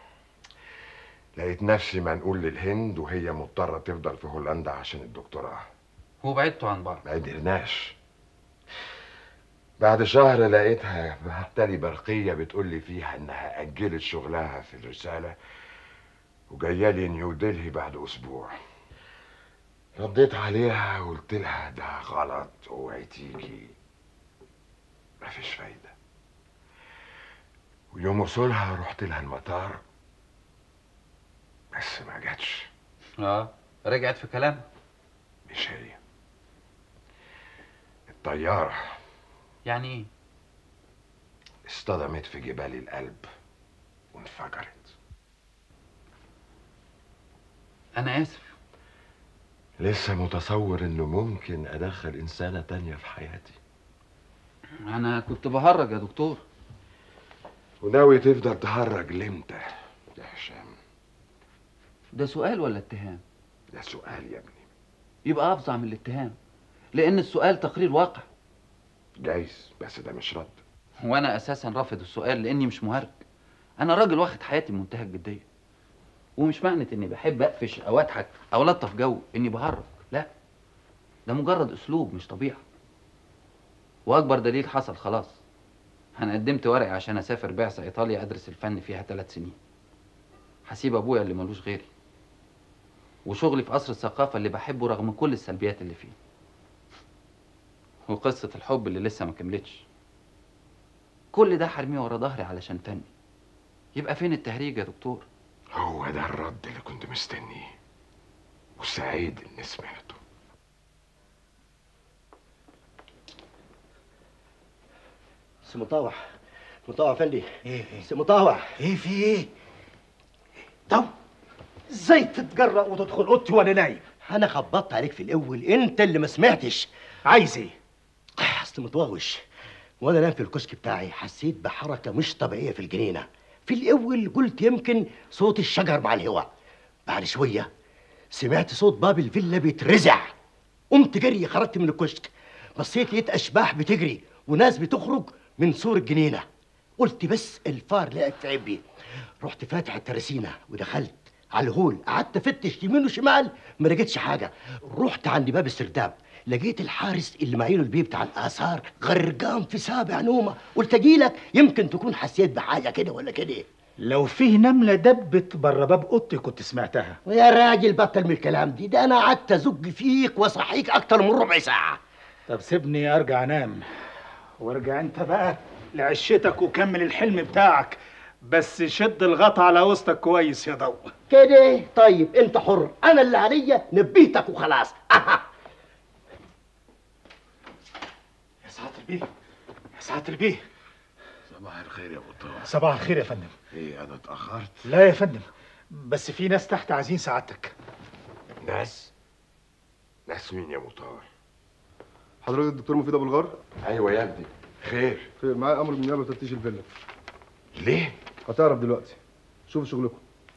لقيت نفسي منقول للهند وهي مضطرة تفضل في هولندا عشان الدكتوراه وبعدتوا عن بعض ما قدرناش بعد شهر لقيتها بعتلي برقية بتقول لي فيها انها اجلت شغلها في الرسالة وجاية لي نيو دلهي بعد اسبوع رديت عليها وقلت لها ده غلط اوعي تيجي مفيش فايدة ويوم وصولها رحت لها المطار بس ما جاتش اه رجعت في كلام مش هي الطيارة يعني ايه اصطدمت في جبال القلب وانفجرت انا اسف لسه متصور انه ممكن ادخل انسانة تانية في حياتي انا كنت بهرج يا دكتور وناوي تفضل تهرج لامتى يا هشام ده سؤال ولا اتهام ده سؤال يا ابني يبقى افظع من الاتهام لان السؤال تقرير واقع جايز بس ده مش رد وانا اساسا رافض السؤال لاني مش مهرج انا راجل واخد حياتي بمنتهى الجديه ومش معنى اني بحب اقفش او اضحك او الطف جو اني بهرج لا ده مجرد اسلوب مش طبيعه واكبر دليل حصل خلاص انا قدمت ورقي عشان اسافر بعثه ايطاليا ادرس الفن فيها ثلاث سنين هسيب ابويا اللي ملوش غيري وشغلي في قصر الثقافه اللي بحبه رغم كل السلبيات اللي فيه وقصه الحب اللي لسه ما كملتش كل ده حرميه ورا ظهري علشان فني يبقى فين التهريج يا دكتور هو ده الرد اللي كنت مستنيه وسعيد اني سمعته سي مطاوع مطاوع فندي ايه ايه سي مطاوع ايه في ايه طب ازاي تتجرأ وتدخل اوضتي وانا نايم انا خبطت عليك في الاول انت اللي ما سمعتش عايز ايه اصل متوغوش وانا نايم في الكشك بتاعي حسيت بحركه مش طبيعيه في الجنينه في الاول قلت يمكن صوت الشجر مع الهواء بعد شويه سمعت صوت باب الفيلا بيترزع قمت جري خرجت من الكشك بصيت لقيت اشباح بتجري وناس بتخرج من سور الجنينه قلت بس الفار لعب في عبي رحت فاتح الترسينه ودخلت على الهول قعدت افتش يمين وشمال ما لقيتش حاجه رحت عند باب السرداب لقيت الحارس اللي معينه البيه بتاع الاثار غرقان في سابع نومه قلت اجيلك يمكن تكون حسيت بحاجه كده ولا كده لو فيه نملة دبت بره باب اوضتي كنت سمعتها يا راجل بطل من الكلام دي ده انا قعدت ازج فيك واصحيك اكتر من ربع ساعه طب سيبني ارجع انام وارجع انت بقى لعشتك وكمل الحلم بتاعك بس شد الغطا على وسطك كويس يا ضو كده طيب انت حر انا اللي عليا نبيتك وخلاص يا سعادة البيه يا سعادة البيه صباح الخير يا ابو طه صباح الخير يا فندم ايه انا اتاخرت لا يا فندم بس في ناس تحت عايزين سعادتك ناس ناس مين يا ابو طاهر حضرتك الدكتور مفيد ابو الغار ايوه يا ابني خير خير معايا امر بالنيابه لتفتيش الفيلا ليه هتعرف دلوقتي شوفوا شغلكم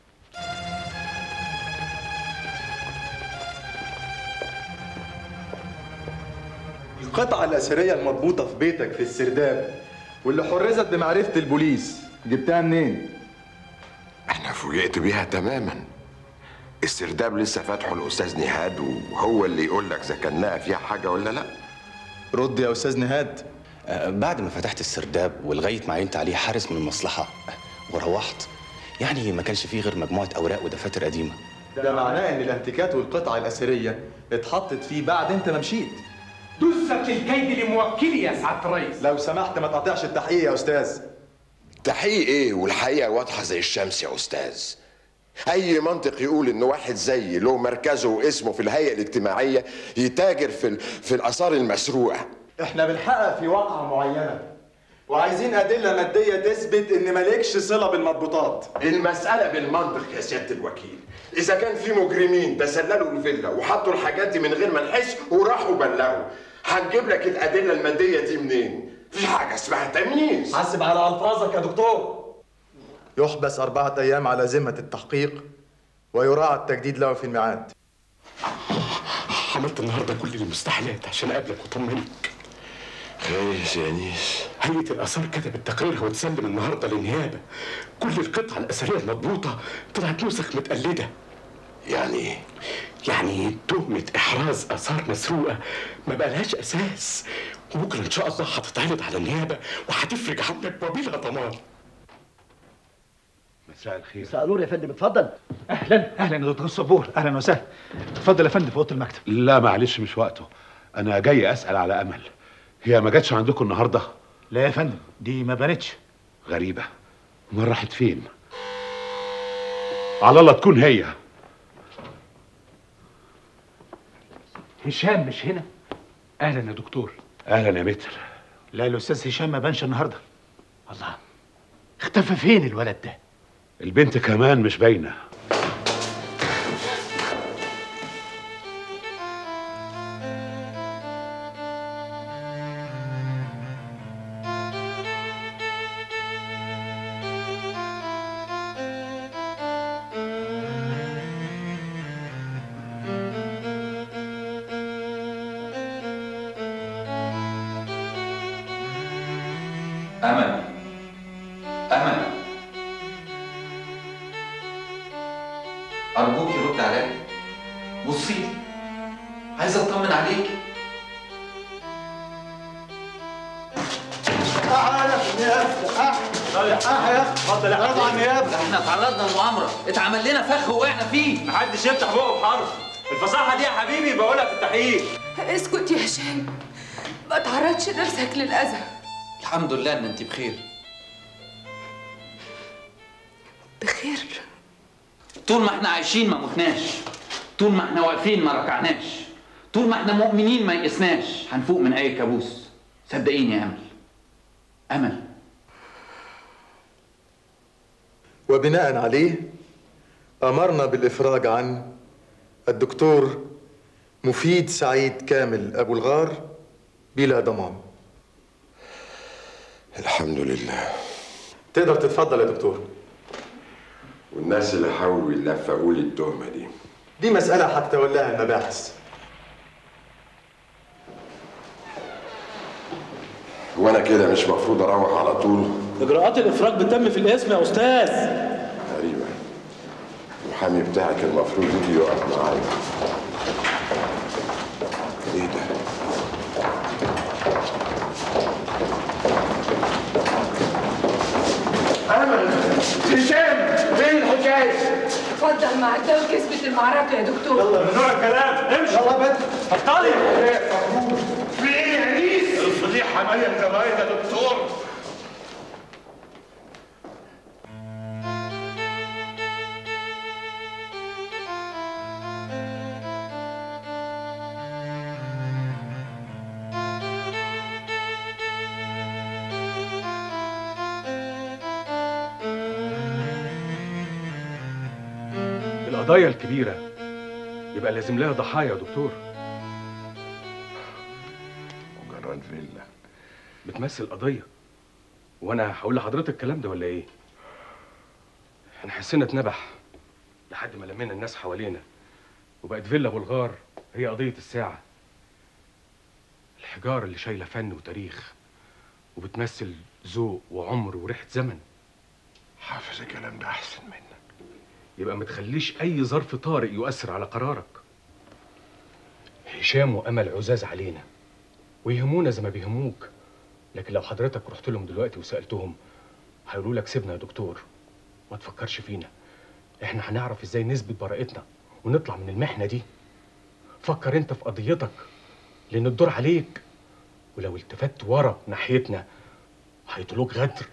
القطعة الأثرية المربوطة في بيتك في السرداب واللي حرزت بمعرفة البوليس جبتها منين؟ انا فوجئت بيها تماما السرداب لسه فاتحه الاستاذ نهاد وهو اللي يقول لك اذا كان لقى فيها حاجه ولا لا رد يا أستاذ نهاد آه، بعد ما فتحت السرداب ولغايه ما عينت عليه حارس من المصلحه وروحت يعني ما كانش فيه غير مجموعه اوراق ودفاتر قديمه ده معناه إن الانتيكات والقطعة الأثرية اتحطت فيه بعد أنت ما مشيت دسك الكيد لموكلي يا سعادة الرئيس لو سمحت ما تقطعش التحقيق يا أستاذ تحقيق ايه والحقيقه واضحه زي الشمس يا استاذ اي منطق يقول ان واحد زي له مركزه واسمه في الهيئه الاجتماعيه يتاجر في ال- في الاثار المسروقه إحنا بنحقق في واقعة معينة وعايزين أدلة مادية تثبت إن مالكش صلة بالمضبوطات المسألة بالمنطق يا سيادة الوكيل إذا كان في مجرمين تسللوا الفيلا وحطوا الحاجات دي من غير ما نحس وراحوا بلغوا هنجيب لك الأدلة المادية دي منين؟ في حاجة اسمها تمييز حاسب على ألفاظك يا دكتور يحبس أربعة أيام على ذمة التحقيق ويراعى التجديد له في الميعاد عملت النهارده كل المستحيلات عشان اقابلك واطمنك كويس يا انيس هيئة الآثار كتبت تقريرها وتسلم النهارده للنيابة كل القطع الأثرية المضبوطة طلعت نسخ متقلدة يعني ايه؟ يعني تهمة إحراز آثار مسروقة ما بقالهاش أساس وبكرة إن شاء الله هتتعرض على النيابة وهتفرج عنك وبلا ضمان مساء الخير مساء النور يا فندم اتفضل اهلا اهلا يا دكتور صبور اهلا وسهلا اتفضل يا فندم في اوضه المكتب لا معلش مش وقته انا جاي اسال على امل هي ما جاتش عندكم النهارده لا يا فندم دي ما بانتش غريبه امال راحت فين على الله تكون هي هشام مش هنا اهلا يا دكتور اهلا يا متر لا الاستاذ هشام ما بانش النهارده الله اختفى فين الولد ده البنت كمان مش باينه أمل أمل أرجوك رد عليا بصي لي عايز أطمن عليك تعالى في النيابة اه يا اتفضل يا على النيابة ده احنا تعرضنا لمؤامرة اتعمل لنا فخ وقعنا فيه محدش يفتح بقه بحرف الفصاحة دي يا حبيبي بقولها في التحقيق اسكت يا هشام ما تعرضش نفسك للأذى الحمد لله إن أنت بخير بخير طول ما احنا عايشين ما متناش طول ما احنا واقفين ما ركعناش طول ما احنا مؤمنين ما يئسناش هنفوق من اي كابوس صدقيني يا امل امل وبناء عليه أمرنا بالإفراج عن الدكتور مفيد سعيد كامل أبو الغار بلا ضمان الحمد لله تقدر تتفضل يا دكتور والناس اللي حاولوا يلفقوا لي التهمه دي دي مسألة هتتولاها المباحث وانا كده مش مفروض اروح على طول اجراءات الافراج بتتم في الاسم يا استاذ تقريبا المحامي بتاعك المفروض يجي يقف معايا ايه ده امل هشام فين الحكايه اتفضل مع ده وكسبت المعركة يا دكتور يلا ممنوع الكلام امشي يلا بنت اتفضلي في ايه يا انيس الفضيحه ماليه الجرايد يا دكتور القضايا الكبيرة يبقى لازم لها ضحايا يا دكتور مجرد فيلا بتمثل قضية وانا هقول لحضرتك الكلام ده ولا ايه؟ احنا حسنا اتنبح لحد ما لمينا الناس حوالينا وبقت فيلا بلغار هي قضية الساعة الحجارة اللي شايلة فن وتاريخ وبتمثل ذوق وعمر وريحة زمن حافظ الكلام ده احسن منك يبقى ما تخليش اي ظرف طارئ يؤثر على قرارك هشام وامل عزاز علينا ويهمونا زي ما بيهموك لكن لو حضرتك رحت لهم دلوقتي وسالتهم هيقولوا لك سيبنا يا دكتور ما تفكرش فينا احنا هنعرف ازاي نثبت براءتنا ونطلع من المحنه دي فكر انت في قضيتك لان الدور عليك ولو التفت ورا ناحيتنا هيطلوك غدر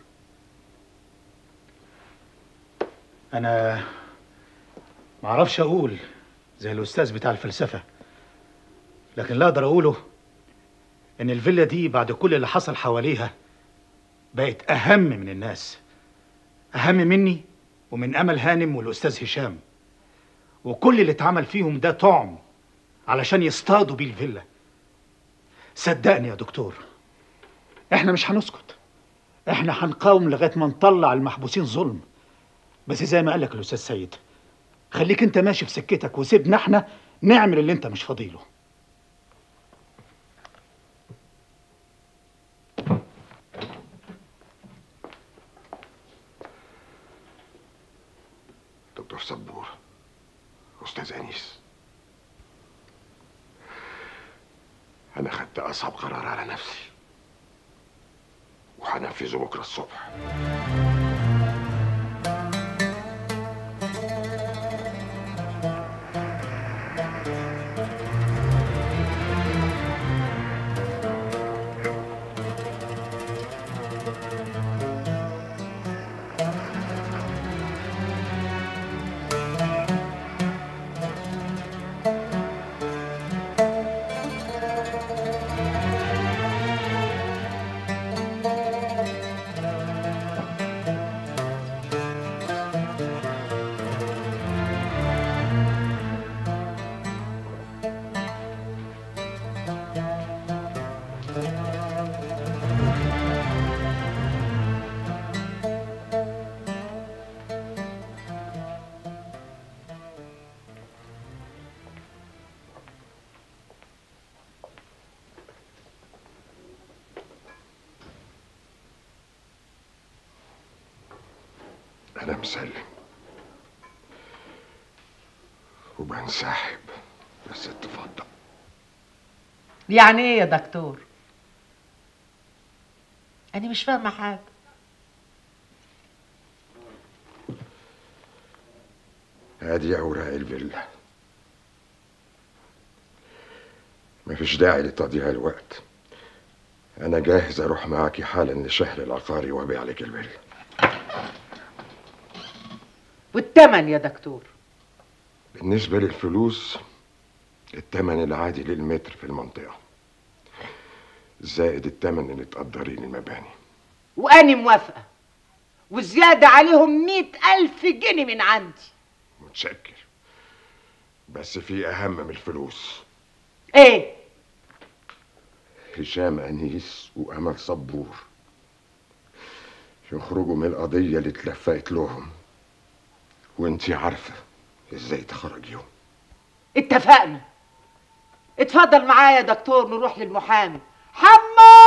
انا ما اعرفش اقول زي الاستاذ بتاع الفلسفه لكن اللي اقدر اقوله ان الفيلا دي بعد كل اللي حصل حواليها بقت اهم من الناس اهم مني ومن امل هانم والاستاذ هشام وكل اللي اتعمل فيهم ده طعم علشان يصطادوا بيه الفيلا صدقني يا دكتور احنا مش هنسكت احنا هنقاوم لغايه ما نطلع المحبوسين ظلم بس زي ما قال لك الاستاذ سيد خليك انت ماشي في سكتك وسيبنا احنا نعمل اللي انت مش فاضيله دكتور صبور استاذ انيس انا خدت اصعب قرار على نفسي وهنفذه بكره الصبح انا مسلم وبنسحب بس اتفضل يعني ايه يا دكتور انا مش فاهمه حاجه ادي اوراق الفيلا مفيش داعي لتضييع الوقت انا جاهز اروح معاكي حالا لشهر العقاري وابيع لك الفيلا والتمن يا دكتور بالنسبة للفلوس التمن العادي للمتر في المنطقة زائد التمن اللي تقدريه للمباني واني موافقه وزياده عليهم مئة ألف جنيه من عندي متشكر بس في أهم من الفلوس ايه هشام أنيس وأمل صبور يخرجوا من القضية اللي اتلفقت لهم وانتي عارفة ازاي تخرجيهم اتفقنا اتفضل معايا يا دكتور نروح للمحامي حمو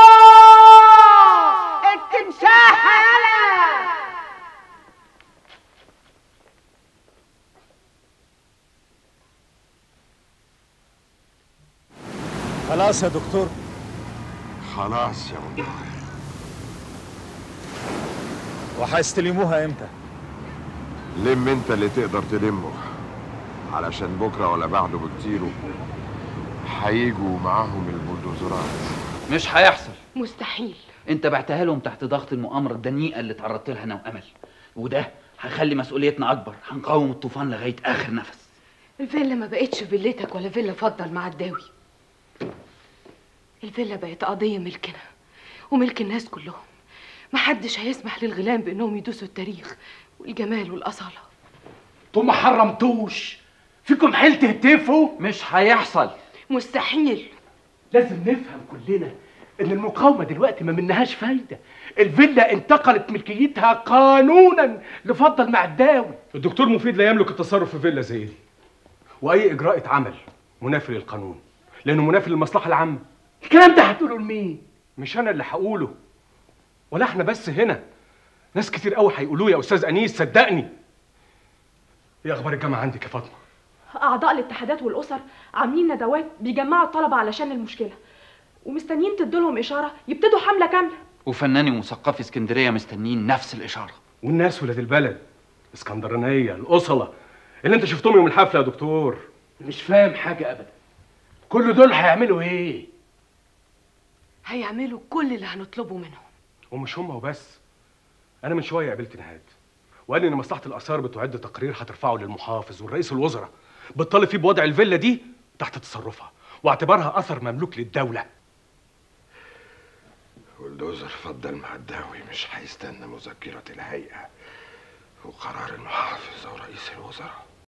التمساح يالا خلاص يا دكتور خلاص يا مدير وهيستلموها امتى لم انت اللي تقدر تلمه علشان بكرة ولا بعده بكتير هيجوا معاهم البلدوزرات مش هيحصل مستحيل انت بعتها لهم تحت ضغط المؤامره الدنيئه اللي تعرضت لها انا وامل وده هيخلي مسؤوليتنا اكبر هنقاوم الطوفان لغايه اخر نفس الفيلا ما بقتش فيلتك ولا فيلا فضل مع الداوي الفيلا بقت قضية ملكنا وملك الناس كلهم محدش هيسمح للغلام بانهم يدوسوا التاريخ والجمال والاصاله انتوا ما حرمتوش فيكم حيل تهتفوا مش هيحصل مستحيل لازم نفهم كلنا ان المقاومه دلوقتي ما منهاش فايده الفيلا انتقلت ملكيتها قانونا لفضل معداوي الدكتور مفيد لا يملك التصرف في فيلا زي دي واي اجراء اتعمل منافي للقانون لانه منافي للمصلحه العامه الكلام ده هتقوله لمين مش انا اللي هقوله ولا احنا بس هنا ناس كتير قوي هيقولوه يا استاذ انيس صدقني ايه اخبار الجامعه عندك يا فاطمه أعضاء الاتحادات والأسر عاملين ندوات بيجمعوا الطلبة علشان المشكلة ومستنيين تدولهم إشارة يبتدوا حملة كاملة وفناني ومثقفي اسكندريه مستنيين نفس الاشاره والناس ولاد البلد اسكندرانيه الاصله اللي انت شفتهم يوم الحفله يا دكتور مش فاهم حاجه ابدا كل دول هيعملوا ايه هيعملوا كل اللي هنطلبه منهم ومش هم وبس انا من شويه قابلت نهاد وقال لي ان مصلحه الاثار بتعد تقرير هترفعه للمحافظ والرئيس الوزراء بتطالب فيه بوضع الفيلا دي تحت تصرفها واعتبارها اثر مملوك للدوله والدوزر فضل معداوي مش هيستنى مذكرة الهيئة وقرار المحافظ أو رئيس الوزراء